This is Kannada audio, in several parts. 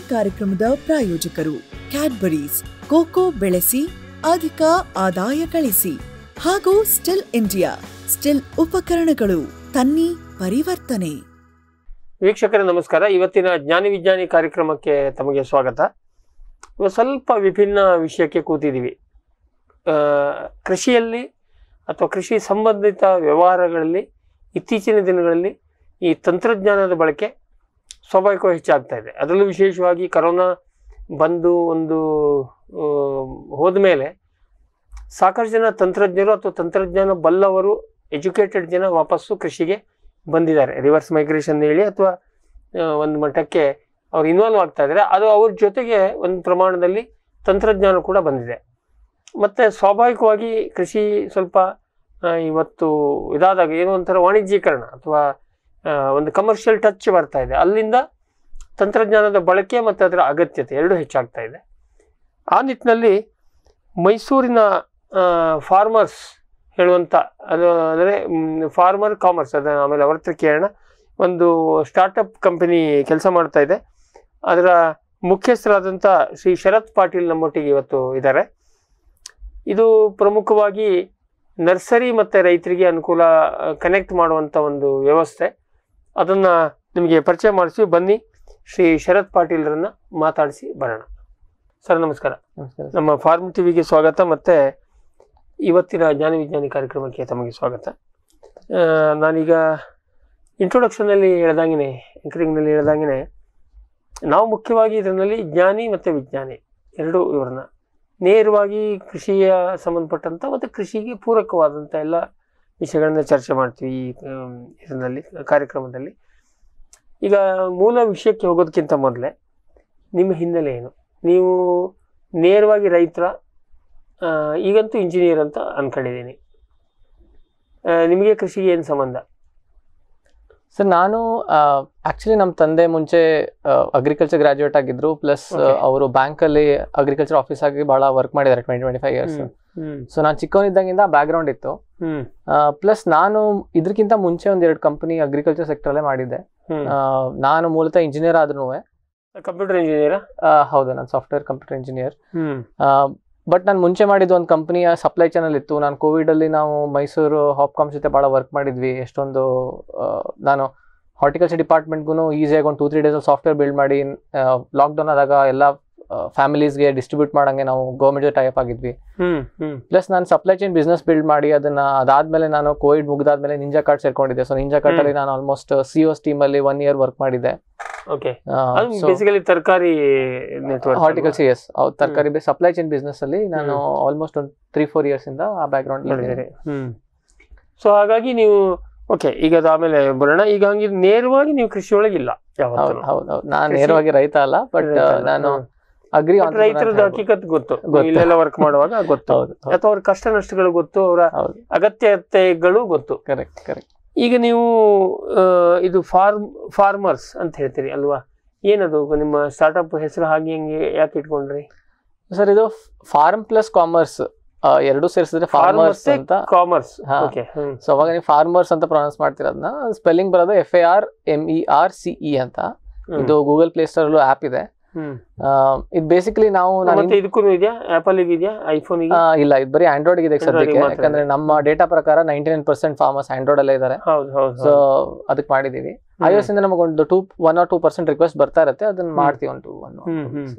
ಕಾರ್ಯಕ್ರಮದ ಪ್ರಾಯೋಜಕರು ಕ್ಯಾಡ್ಬರೀಸ್ ಕೋಕೋ ಬೆಳೆಸಿ ಅಧಿಕ ಆದಾಯ ಗಳಿಸಿ ಹಾಗೂ ಸ್ಟಿಲ್ ಇಂಡಿಯಾ ಸ್ಟಿಲ್ ಉಪಕರಣಗಳು ತನ್ನಿ ಪರಿವರ್ತನೆ ವೀಕ್ಷಕರೇ ನಮಸ್ಕಾರ ಇವತ್ತಿನ ಜ್ಞಾನಿ ವಿಜ್ಞಾನಿ ಕಾರ್ಯಕ್ರಮಕ್ಕೆ ತಮಗೆ ಸ್ವಾಗತ ಇವತ್ತು ಸ್ವಲ್ಪ ವಿಭಿನ್ನ ವಿಷಯಕ್ಕೆ ಕೂತಿದ್ದೀವಿ ಆ, ಕೃಷಿಯಲ್ಲಿ ಅಥವಾ ಕೃಷಿ ಸಂಬಂಧಿತ ವ್ಯವಹಾರಗಳಲ್ಲಿ ಇತ್ತೀಚಿನ ದಿನಗಳಲ್ಲಿ ಈ ತಂತ್ರಜ್ಞಾನದ ಬಳಕೆ ಸ್ವಾಭಾವಿಕವಾಗಿ ಹೆಚ್ಚಾಗ್ತಾ ಇದೆ ಅದರಲ್ಲೂ ವಿಶೇಷವಾಗಿ ಕರೋನಾ ಬಂದು ಒಂದು ಆ, ಹೋದ್ಮೇಲೆ ಸಾಕಷ್ಟು ಜನ ತಂತ್ರಜ್ಞರು ಅಥವಾ ತಂತ್ರಜ್ಞಾನ ಬಲ್ಲವರು ಎಜುಕೇಟೆಡ್ ಜನ ವಾಪಸ್ಸು ಕೃಷಿಗೆ ಬಂದಿದ್ದಾರೆ ರಿವರ್ಸ್ ಮೈಗ್ರೇಷನ್ ಹೇಳಿ ಅಥವಾ ಒಂದು ಮಟ್ಟಕ್ಕೆ ಅವ್ರು ಇನ್ವಾಲ್ವ್ ಆಗ್ತಾ ಇದ್ದಾರೆ ಅದು ಅವ್ರ ಜೊತೆಗೆ ಒಂದು ಪ್ರಮಾಣದಲ್ಲಿ ತಂತ್ರಜ್ಞಾನ ಕೂಡ ಬಂದಿದೆ ಮತ್ತು ಸ್ವಾಭಾವಿಕವಾಗಿ ಕೃಷಿ ಸ್ವಲ್ಪ ಆ, ಇವತ್ತು ಇದಾದಾಗ ಏನೋ ಒಂಥರ ವಾಣಿಜ್ಯೀಕರಣ ಅಥವಾ ಆ, ಒಂದು ಕಮರ್ಷಿಯಲ್ ಟಚ್ ಬರ್ತಾ ಇದೆ ಅಲ್ಲಿಂದ ತಂತ್ರಜ್ಞಾನದ ಬಳಕೆ ಮತ್ತು ಅದರ ಅಗತ್ಯತೆ ಎರಡೂ ಹೆಚ್ಚಾಗ್ತಾ ಇದೆ ಆ ನಿಟ್ಟಿನಲ್ಲಿ ಮೈಸೂರಿನ ಫಾರ್ಮರ್ಸ್ ಹೇಳುವಂಥ ಅದು ಅಂದರೆ ಫಾರ್ಮರ್ ಕಾಮರ್ಸ್ ಅದನ್ನ ಆಮೇಲೆ ಅವ್ರ ಹತ್ರ ಕೇಳೋಣ ಒಂದು ಸ್ಟಾರ್ಟಪ್ ಕಂಪನಿ ಕೆಲಸ ಮಾಡ್ತಾ ಇದೆ ಅದರ ಮುಖ್ಯಸ್ಥರಾದಂಥ ಶ್ರೀ ಶರತ್ ಪಾಟೀಲ್ ನಮ್ಮೊಟ್ಟಿಗೆ ಇವತ್ತು ಇದ್ದಾರೆ ಇದು ಪ್ರಮುಖವಾಗಿ ನರ್ಸರಿ ಮತ್ತು ರೈತರಿಗೆ ಅನುಕೂಲ ಕನೆಕ್ಟ್ ಮಾಡುವಂಥ ಒಂದು ವ್ಯವಸ್ಥೆ ಅದನ್ನು ನಿಮಗೆ ಪರಿಚಯ ಮಾಡಿಸಿ ಬನ್ನಿ ಶ್ರೀ ಶರತ್ ಪಾಟೀಲ್ರನ್ನ ಮಾತಾಡಿಸಿ ಬರೋಣ ಸರ್ ನಮಸ್ಕಾರ ನಮ್ಮ ಫಾರ್ಮ್ ಟಿವಿಗೆ ಸ್ವಾಗತ ಮತ್ತು ಇವತ್ತಿನ ಜ್ಞಾನ ವಿಜ್ಞಾನಿ ಕಾರ್ಯಕ್ರಮಕ್ಕೆ ತಮಗೆ ಸ್ವಾಗತ ಆ, ನಾನೀಗ ಇಂಟ್ರೊಡಕ್ಷನಲ್ಲಿ ಹೇಳ್ದಂಗೆ ಎಂಕರಿಂಗ್ನಲ್ಲಿ ಹೇಳ್ದಂಗೆ ನಾವು ಮುಖ್ಯವಾಗಿ ಇದರಲ್ಲಿ ಜ್ಞಾನಿ ಮತ್ತು ವಿಜ್ಞಾನಿ ಎರಡೂ ಇವ್ರನ್ನ ನೇರವಾಗಿ ಕೃಷಿಯ ಸಂಬಂಧಪಟ್ಟಂಥ ಮತ್ತು ಕೃಷಿಗೆ ಪೂರಕವಾದಂಥ ಎಲ್ಲ ವಿಷಯಗಳನ್ನ ಚರ್ಚೆ ಮಾಡ್ತೀವಿ ಈ ಆಮ್, ಇದರಲ್ಲಿ ಕಾರ್ಯಕ್ರಮದಲ್ಲಿ ಈಗ ಮೂಲ ವಿಷಯಕ್ಕೆ ಹೋಗೋದಕ್ಕಿಂತ ಮೊದಲೇ ನಿಮ್ಮ ಹಿನ್ನೆಲೆ ಏನು ನೀವು ನೇರವಾಗಿ ರೈತರ ಆ, ಈಗಂತೂ ಇಂಜಿನಿಯರ್ ಅಂತ ಅನ್ಕೊಂಡಿದ್ದೀನಿ ಆ, ನಿಮಗೆ ಕೃಷಿಗೆ ಏನು ಸಂಬಂಧ ಸರ್ ನಾನು ಆಕ್ಚುಲಿ ನಮ್ಮ ತಂದೆ ಮುಂಚೆ ಅಗ್ರಿಕಲ್ಚರ್ ಗ್ರಾಜುಯೇಟ್ ಆಗಿದ್ರು ಪ್ಲಸ್ Okay. ಅವರು ಬ್ಯಾಂಕ್ ಅಲ್ಲಿ ಅಗ್ರಿಕಲ್ಚರ್ ಆಫೀಸ್ ಆಗಿ ಬಹಳ ವರ್ಕ್ ಮಾಡಿದ್ದಾರೆ twenty twenty five years hmm so ನಾನು ಚಿಕ್ಕವನಿದ್ದಾಗಿಂದ ಬ್ಯಾಕ್ ಗ್ರೌಂಡ್ ಇತ್ತು ಹ್ಮ್ ಪ್ಲಸ್ ನಾನು ಇದಕ್ಕಿಂತ ಮುಂಚೆ ಒಂದ್ ಎರಡು ಕಂಪನಿ ಅಗ್ರಿಕಲ್ಚರ್ ಸೆಕ್ಟರ್ ಅಲ್ಲೇ ಮಾಡಿದ್ದೆ ಹ್ಮ್ ಆ, ನಾನು ಮೂಲತಃ ಇಂಜಿನಿಯರ್ ಆದ್ರೂ ಕಂಪ್ಯೂಟರ್ ಇಂಜಿನಿಯರ್ ಹೌದು ನಾನು software computer engineer hmm but ನಾನು ಮುಂಚೆ ಮಾಡಿದ್ದು ಒಂದು ಕಂಪನಿಯ ಸಪ್ಲೈ ಚಾನಲ್ ಇತ್ತು ನಾನು ಕೋವಿಡ್ ಅಲ್ಲಿ ನಾವು ಮೈಸೂರು ಹಾಪ್ಕಾಮ್ ಜೊತೆ ಭಾಳ ವರ್ಕ್ ಮಾಡಿದ್ವಿ ಎಷ್ಟೊಂದು ಆ, ನಾನು ಹಾರ್ಟಿಕಲ್ಚರ್ ಡಿಪಾರ್ಟ್ಮೆಂಟ್ಗೂ ಈಸಿಯಾಗಿ ಒಂದು ಟೂ ತ್ರೀ ಡೇಸಲ್ಲಿ ಸಾಫ್ಟ್ವೇರ್ ಬಿಲ್ಡ್ ಮಾಡಿ ಲಾಕ್ಡೌನ್ ಆದಾಗ ಎಲ್ಲ ಫ್ಯಾಮಿಲೀಸ್ಗೆ ಡಿಸ್ಟ್ರಿಬ್ಯೂಟ್ ಮಾಡಂಗೆ ನಾವು ಗೌರ್ಮೆಂಟ್ ಟೈಪ್ ಆಗಿದ್ವಿ ಹ್ಮ್ ಹ್ಮ್ ಪ್ಲಸ್ ನಾನು ಸಪ್ಲೈ ಚೈನ್ ಬಿಸ್ನೆಸ್ ಬಿಲ್ಡ್ ಮಾಡಿ ಅದನ್ನ ಅದಾದ್ಮೇಲೆ ನಾನು ಕೋವಿಡ್ ಮುಗಿದಾದ್ಮೇಲೆ ನಿಂಜಾ ಕಾರ್ಡ್ ಸೇರ್ಕೊಂಡಿದ್ದೆ ಸೊ ನಿಂಜಾ ಕಾರ್ಡ್ ಅಲ್ಲಿ ನಾನು ಆಲ್ಮೋಸ್ಟ್ ಸಿ ಓಸ್ ಟೀಮ್ ಅಲ್ಲಿ ಒನ್ ಇಯರ್ ವರ್ಕ್ ಮಾಡಿದ್ದೆ ಓಕೆ ಅದು ಬೇಸಿಕಲಿ ತರಕಾರಿ ನೆಟ್ವರ್ಕ್ ಹಾರ್ಟಿಕಲ್ಚರ್ ಎಸ್ ತರಕಾರಿ ಸಪ್ಲೈ ಚೈನ್ ಬಿಸ್ನೆಸ್ ಅಲ್ಲಿ ನಾನು ಆಲ್ಮೋಸ್ಟ್ ಒಂದು ತ್ರೀ ಫೋರ್ ಇಯರ್ಸ್ ಇಂದ ಆ ಬ್ಯಾಕ್ ಗ್ರೌಂಡ್ ಮಾಡಿದ್ದಾರೆ ಹ್ಮ್ ಸೊ ಹಾಗಾಗಿ ನೀವು ಓಕೆ ಈಗ ಆಮೇಲೆ ಬರೋಣ ಈಗ ಹಂಗೆ ನೇರವಾಗಿ ನೀವು ಕೃಷಿ ಒಳಗಿಲ್ಲ ಹೌದು ಯಾವತ್ತೂ ಹೌದು ಹೌದು ನಾನು ಕೃಷಿ- ನೇರವಾಗಿ ರೈತ ಅಲ್ಲ ಬಟ್ ರೈತ ಅಲ್ಲ, ನಾನು ಹ್ಮ್. ಅಗ್ರಿ But ರೈತರದ ಹಕ್ಕಿಕತ್ ಗೊತ್ತು ಗೊತ್ತು. ಇಲ್ಲೆಲ್ಲ ವರ್ಕ್ ಮಾಡುವಾಗ ಗೊತ್ತು ಹೌದು ಅಥವಾ ಅವ್ರ ಕಷ್ಟ ನಷ್ಟಗಳು ಗೊತ್ತು ಅವರ ಹೌದು ಅಗತ್ಯತೆಗಳು ಗೊತ್ತು ಕರೆಕ್ಟ್ ಕರೆಕ್ಟ್ ಈಗ ನೀವು ಆ, ಇದು ಫಾರ್ಮ್ ಫಾರ್ಮರ್ಸ್ ಅಂತ ಹೇಳ್ತೀರಿ ಅಲ್ವಾ ಏನದು ನಿಮ್ಮ ಸ್ಟಾರ್ಟ್ಅಪ್ ಹೆಸರು ಹಾಗೆ ಹೆಂಗೆ ಯಾಕೆ ಇಟ್ಕೊಂಡ್ರಿ ಸರ್ ಇದು ಫಾರ್ಮ್ ಪ್ಲಸ್ ಕಾಮರ್ಸ್ ಎರಡು ಸೇರಿಸಿದ್ರೆ ಫಾರ್ಮರ್ಸ್ ಅಂತ ಕಾಮರ್ಸ್ ಹಾ. ಓಕೆ ಹ್ಮ್ ಸೊ ಅವಾಗ ನೀವು ಫಾರ್ಮರ್ಸ್ ಅಂತ ಪ್ರೊನೌನ್ಸ್ ಮಾಡ್ತಿರೋದನ್ನ ಸ್ಪೆಲ್ಲಿಂಗ್ ಬರೋದು F A R M E R C E ಅಂತ ಹ್ಮ್. ಇದು ಗೂಗಲ್ ಪ್ಲೇ ಸ್ಟೋರ್ ಅಲ್ಲೂ ಆಪ್ ಇದೆ ಹ್ಮ್ ಆ, ಇದು ಬೇಸಿಕಲಿ ನಾವು ನಾನು ಮತ್ತೆ ಇದಕ್ಕೂ ಇದೆಯಾ ಆಪಲ್ ಇದೆಯಾ ಐಫೋನ್ ಆ, ಇಲ್ಲ ಇದು ಬರೀ ಆಂಡ್ರಾಯ್ಡ್ ಇದೆ ಈಗ Android ಗೆ ಸದ್ಯಕ್ಕೆ ಮಾತ್ರ ಯಾಕಂದ್ರೆ ನಮ್ಮ ಡೇಟಾ ಪ್ರಕಾರ ninety nine percent farmers Android ಅಲ್ಲೇ ಇದ್ದಾರೆ ಹೌದು ಹೌದು ಸೊ ಅದಕ್ಕೆ ಮಾಡಿದೀವಿ ಐ ಎಸ್ ಇಂದ ನಮಗೊಂದು two one or two percent request ಬರ್ತಾ ಇರುತ್ತೆ ಅದನ್ನ ಮಾಡ್ತೀವಿ ಒಂದು ಒನ್ ಹ್ಮ್, ಹ್ಮ್.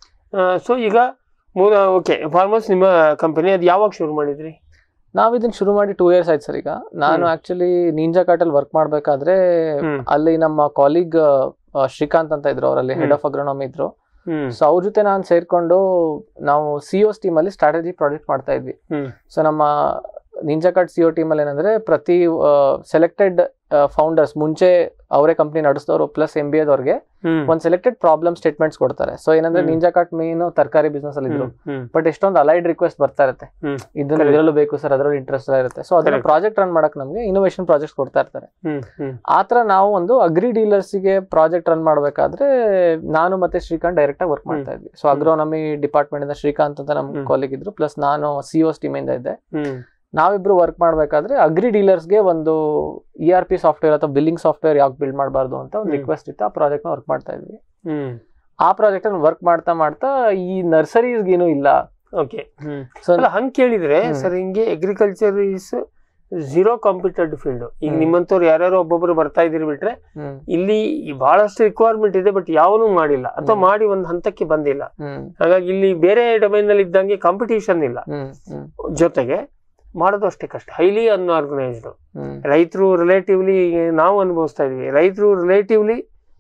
ಸೊ ಈಗ ಮೂಲ ಓಕೆ ಫಾರ್ಮರ್ಸ್ ನಿಮ್ಮ ಕಂಪನಿ ಅದು ಯಾವಾಗ ಶುರು ಮಾಡಿದ್ರಿ ನಾವ್ ಇದನ್ನ ಶುರು ಮಾಡಿ ಟೂ ಇಯರ್ಸ್ ಆಯ್ತು ಸರ್ ಈಗ ನಾನು ಹ್ಮ್. ಆಕ್ಚುಲಿ ನಿಂಜಾ ಕಾರ್ಟಲ್ ವರ್ಕ್ ಮಾಡ್ಬೇಕಾದ್ರೆ ಹ್ಮ್. ಅಲ್ಲಿ ನಮ್ಮ ಕಾಲಿಗ್ ಶ್ರೀಕಾಂತ್ ಅಂತ ಇದ್ರು ಅವರಲ್ಲಿ ಹೆಡ್ ಹ್ಮ್. ಆಫ್ ಅಗ್ರೋನಮಿ ಇದ್ರು ಹ್ಮ್ ಸೊ ಅವ್ರ ಜೊತೆ ನಾನು ಸೇರ್ಕೊಂಡು ನಾವು ಸಿಒಸ್ ಟೀಮ್ ಅಲ್ಲಿ ಸ್ಟ್ರಾಟಜಿ ಪ್ರಾಜೆಕ್ಟ್ ಮಾಡ್ತಾ ಇದ್ವಿ ಹ್ಮ್. ಸೊ ನಮ್ಮ ನಿಂಜಾ ಕಾರ್ಡ್ ಸಿಒ ಟೀಮ್ ಅಲ್ಲಿ ಏನಂದ್ರೆ ಪ್ರತಿ ಸೆಲೆಕ್ಟೆಡ್ ಫೌಂಡರ್ಸ್ ಮುಂಚೆ ಅವರೇ ಕಂಪ್ನಿ ನಡೆಸಿದವರು ಪ್ಲಸ್ ಎಂ ಬಿ ಎದವ್ರಿಗೆ ಹ್ಮ್. ಒಂದ್ ಸೆಲೆಕ್ಟೆಡ್ ಪ್ರಾಬ್ಲಮ್ ಸ್ಟೇಟ್ಮೆಂಟ್ಸ್ ಕೊಡ್ತಾರೆ ಸೊ ಏನಂದ್ರೆ ಹ್ಮ್. ನಿಂಜಾ ಕಾರ್ಟ್ ಮೇನ್ ತರಕಾರಿ ಬಿಸ್ನೆಸ್ ಅಲ್ಲಿ ಇದ್ರು ಹ್ಮ್, ಹ್ಮ್. ಬಟ್ ಎಷ್ಟೊಂದು ಅಲೈಡ್ ರಿಕ್ವೆಸ್ಟ್ ಬರ್ತಾ ಇರುತ್ತೆ ಹ್ಮ್. ಇದನ್ನ Correct. ಇದರಲ್ಲೂ ಬೇಕು ಸರ್ ಅದರಲ್ಲಿ ಇಂಟ್ರೆಸ್ಟ್ ಇರುತ್ತೆ ಸೊ ಅದನ್ನ Correct. ಪ್ರಾಜೆಕ್ಟ್ ರನ್ ಮಾಡಕ್ ನಮಗೆ ಇನೋವೇಷನ್ ಪ್ರಾಜೆಕ್ಟ್ ಕೊಡ್ತಾ ಇರ್ತಾರೆ ಹ್ಮ್, ಹ್ಮ್. ಆತರ ನಾವು ಒಂದು ಅಗ್ರಿ ಡೀಲರ್ಸ್ ಗೆ ಪ್ರಾಜೆಕ್ಟ್ ರನ್ ಮಾಡ್ಬೇಕಾದ್ರೆ ನಾನು ಮತ್ತೆ ಶ್ರೀಕಾಂತ್ ಡೈರೆಕ್ಟ್ ಆಗಿ ವರ್ಕ್ ಮಾಡ್ತಾ ಇದ್ವಿ ಸೊ ಅಗ್ರೋನಮಿ ಡಿಪಾರ್ಟ್ಮೆಂಟ್ ಇಂದ ಶ್ರೀಕಾಂತ್ ಅಂತ ನಮ್ಮ ಹ್ಮ್. ಕಾಲೇಜ್ ಇದ್ರು ಪ್ಲಸ್ ನಾನು ಸಿಒಸ್ ಟೀಮ್ ಇಂದ ಇದ್ದೆ ಹ್ಮ್. ನಾವಿಬ್ರು ವರ್ಕ್ ಮಾಡ್ಬೇಕಾದ್ರೆ ಅಗ್ರಿ ಡೀಲರ್ಸ್ಗೆ ಒಂದು ಇ ಆರ್ ಪಿ ಸಾಫ್ಟ್ವೇರ್ ಅಥವಾ ಬಿಲ್ಲಿಂಗ್ ಸಾಫ್ಟ್ವೇರ್ ಯಾಕೆ ಬಿಲ್ಡ್ ಮಾಡಬಾರ್ದು ಅಂತ ಒಂದು ಹ್ಮ್. ರಿಕ್ವೆಸ್ಟ್ ಇತ್ತು ಆ ಪ್ರಾಜೆಕ್ಟ್ ನ ವರ್ಕ್ ಮಾಡ್ತಾ ಇದ್ವಿ ಹ್ಮ್. ಆ ಪ್ರಾಜೆಕ್ಟ್ ಅಲ್ಲಿ ವರ್ಕ್ ಮಾಡ್ತಾ ಮಾಡ್ತಾ ಈ ನರ್ಸರೀಸ್ ಏನು ಇಲ್ಲ ಓಕೆ ಸೊ ಅಲ್ಲ ಹಂಗ್ ಕೇಳಿದ್ರೆ ಹ್ಮ್. ಸರ್ ಹಿಂಗೆ agriculture is zero competed field ಈಗ ಹ್ಮ್. ನಿಮ್ಮಂತವ್ರು ಯಾರ್ಯಾರೋ ಒಬ್ಬೊಬ್ರು ಬರ್ತಾ ಇದೀರಿ ಬಿಟ್ರೆ ಇಲ್ಲಿ ಈ ಬಹಳಷ್ಟು ರಿಕ್ವೈರ್ಮೆಂಟ್ ಇದೆ ಬಟ್ ಯಾವನು ಮಾಡಿಲ್ಲ ಅಥವಾ ಹ್ಮ್. ಮಾಡಿ ಒಂದ್ ಹಂತಕ್ಕೆ ಬಂದಿಲ್ಲ ಹ್ಮ್ ಹಾಗಾಗಿ ಇಲ್ಲಿ ಬೇರೆ ಡೊಮೈನ್ ನಲ್ಲಿ ಇದ್ದಂಗೆ ಕಾಂಪಿಟೇಷನ್ ಇಲ್ಲ ಹ್ಮ್ ಹ್ಮ್ ಜೊತೆಗೆ ಮಾಡೋದು ಅಷ್ಟೇ ಕಷ್ಟ ಹೈಲಿ ಅನ್ಆರ್ಗನೈಸ್ಡ್ ಹ್ಮ್ ರೈತರು ರಿಲೇಟಿವ್ಲಿ ನಾವು ಅನುಭವಿಸ್ತಾ ಇದೀವಿ ರೈತರು ರಿಲೇಟಿವ್ಲಿ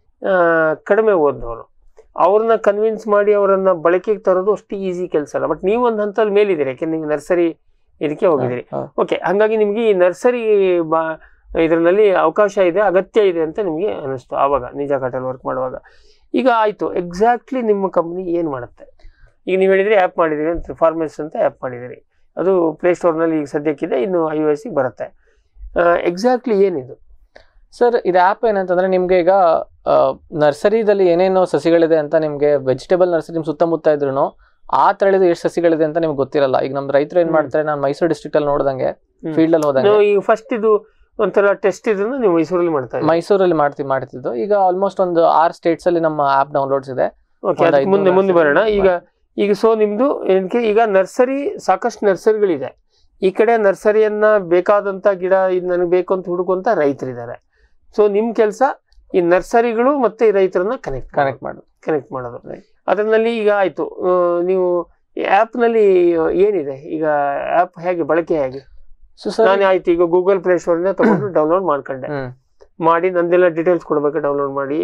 ಕಡಿಮೆ ಓದಿದವರು ಅವ್ರನ್ನ ಕನ್ವಿನ್ಸ್ ಮಾಡಿ ಅವರನ್ನ ಬಳಕೆಗೆ ತರೋದು ಅಷ್ಟು ಈಸಿ ಕೆಲಸ ಅಲ್ಲ ಬಟ್ ನೀವು ಒಂದು ಹಂತದಲ್ಲಿ ಮೇಲಿದ್ದೀರಿ ಯಾಕೆಂದ್ರೆ ನೀವು ನರ್ಸರಿ ಇದಕ್ಕೆ ಹೋಗಿದ್ದೀರಿ ಹೌದು. ಓಕೆ ಹಾಗಾಗಿ ನಿಮಗೆ ಈ ನರ್ಸರಿ ಬಾ ಇದರಲ್ಲಿ ಅವಕಾಶ ಇದೆ ಅಗತ್ಯ ಇದೆ ಅಂತ ನಿಮಗೆ ಅನಿಸ್ತು ಆವಾಗ ನಿಜ ಕಟಲ್ ವರ್ಕ್ ಮಾಡುವಾಗ ಈಗ ಆಯ್ತು ಎಕ್ಸಾಕ್ಟ್ಲಿ ನಿಮ್ಮ ಕಂಪ್ನಿ ಏನು ಮಾಡುತ್ತೆ ಈಗ ನೀವು ಹೇಳಿದ್ರಿ ಆ್ಯಪ್ ಮಾಡಿದಿರಿ ಅಂತ ಫಾರ್ಮೆಸ್ ಅಂತ ಆ್ಯಪ್ ಮಾಡಿದಿರಿ ಅದು ಪ್ಲೇಸ್ಟೋರ್ನಲ್ಲಿ ಈಗ ಸದ್ಯಕ್ಕಿದೆ ಇನ್ನು ಐ ಒ ಎಸ್ಗೆ ಬರುತ್ತೆ ಎಕ್ಸಾಕ್ಟ್ಲಿ ಏನಿದು ಸರ್ ಇದು ಆ್ಯಪ್ ಏನಂತಂದ್ರೆ ನಿಮ್ಗೆ ಈಗ ನರ್ಸರಿದಲ್ಲಿ ಏನೇನು ಸಸಿಗಳಿದೆ ಅಂತ ನಿಮ್ಗೆ ವೆಜಿಟೇಬಲ್ ನರ್ಸರಿ ನಿಮ್ ಸುತ್ತಮುತ್ತ ಇದ್ರು ಆ ತಳಿದ ಎಷ್ಟು ಸಸಿಗಳಿದೆ ಅಂತ ನಿಮ್ಗೆ ಗೊತ್ತಿರಲ್ಲ ಈಗ ನಮ್ ರೈತರು ಏನ್ ಹ್ಮ್. ಮಾಡ್ತಾರೆ ನಾನು ಮೈಸೂರು ಡಿಸ್ಟ್ರಿಕ್ಟ್ ಅಲ್ಲಿ ನೋಡ್ದಂಗೆ ಹ್ಮ್. ಫೀಲ್ಡ್ ಅಲ್ಲಿ ಹೋದಂಗೆ ನೀವು ಈಗ ಫಸ್ಟ್ ಇದು ಒಂಥರ ಟೆಸ್ಟ್ ಇದನ್ನ ನೀವು ಮೈಸೂರಲ್ಲಿ ಮಾಡ್ತಾ ಇದ್ದೀರಿ ಮೈಸೂರಲ್ಲಿ ಮಾಡ್ತಿ ಮಾಡ್ತಿದ್ದು ಈಗ ಆಲ್ಮೋಸ್ಟ್ ಒಂದು ಆರ್ ಸ್ಟೇಟ್ಸ್ ಅಲ್ಲಿ ನಮ್ಮ ಆಪ್ ಡೌನ್ಲೋಡ್ಸ್ ಇದೆ ಓಕೆ ಒಂದ್ ಅದಕ್ಕೆ ಐದ್ನೂರು ಮುಂದೆ ಮುಂದೆ ನರ್ಸರಿ ಬರೋಣ ಈಗ ಈಗ ಸೊ ನಿಮ್ದು ಏನಕ್ಕೆ ಈಗ ನರ್ಸರಿ ಸಾಕಷ್ಟು ನರ್ಸರಿಗಳಿದೆ ಈ ಕಡೆ ನರ್ಸರಿಯನ್ನ ಬೇಕಾದಂತ ಗಿಡ ಇದು ನನಗೆ ಬೇಕು ಅಂತ ಹುಡುಕುವಂತ ರೈತರಿದ್ದಾರೆ ಸೊ ನಿಮ್ ಕೆಲಸ ಈ ನರ್ಸರಿಗಳು ಮತ್ತೆ ಈ ರೈತರನ್ನ ಕನೆಕ್ಟ್ ಕನೆಕ್ಟ್ ಮಾಡೋದು ಕನೆಕ್ಟ್ ಮಾಡೋದು ಅದರಲ್ಲಿ ಈಗ ಆಯ್ತು ಆ, ನೀವು ಆ್ಯಪ್ ನಲ್ಲಿ ಏನಿದೆ ಈಗ ಆ್ಯಪ್ ಹೇಗೆ ಬಳಕೆ ಹೇಗೆ ಸೊ ಸರ್ ನಾನು ಆಯ್ತು ಈಗ ಗೂಗಲ್ ಪ್ಲೇ ಸ್ಟೋರ್ ಇಂದ ತಗೊಂಡು ಡೌನ್ಲೋಡ್ ಮಾಡ್ಕೊಂಡೆ ಹ್ಮ್ ಮಾಡಿ ನಂದೆಲ್ಲ ಡೀಟೇಲ್ಸ್ ಕೊಡ್ಬೇಕು ಡೌನ್ಲೋಡ್ ಮಾಡಿ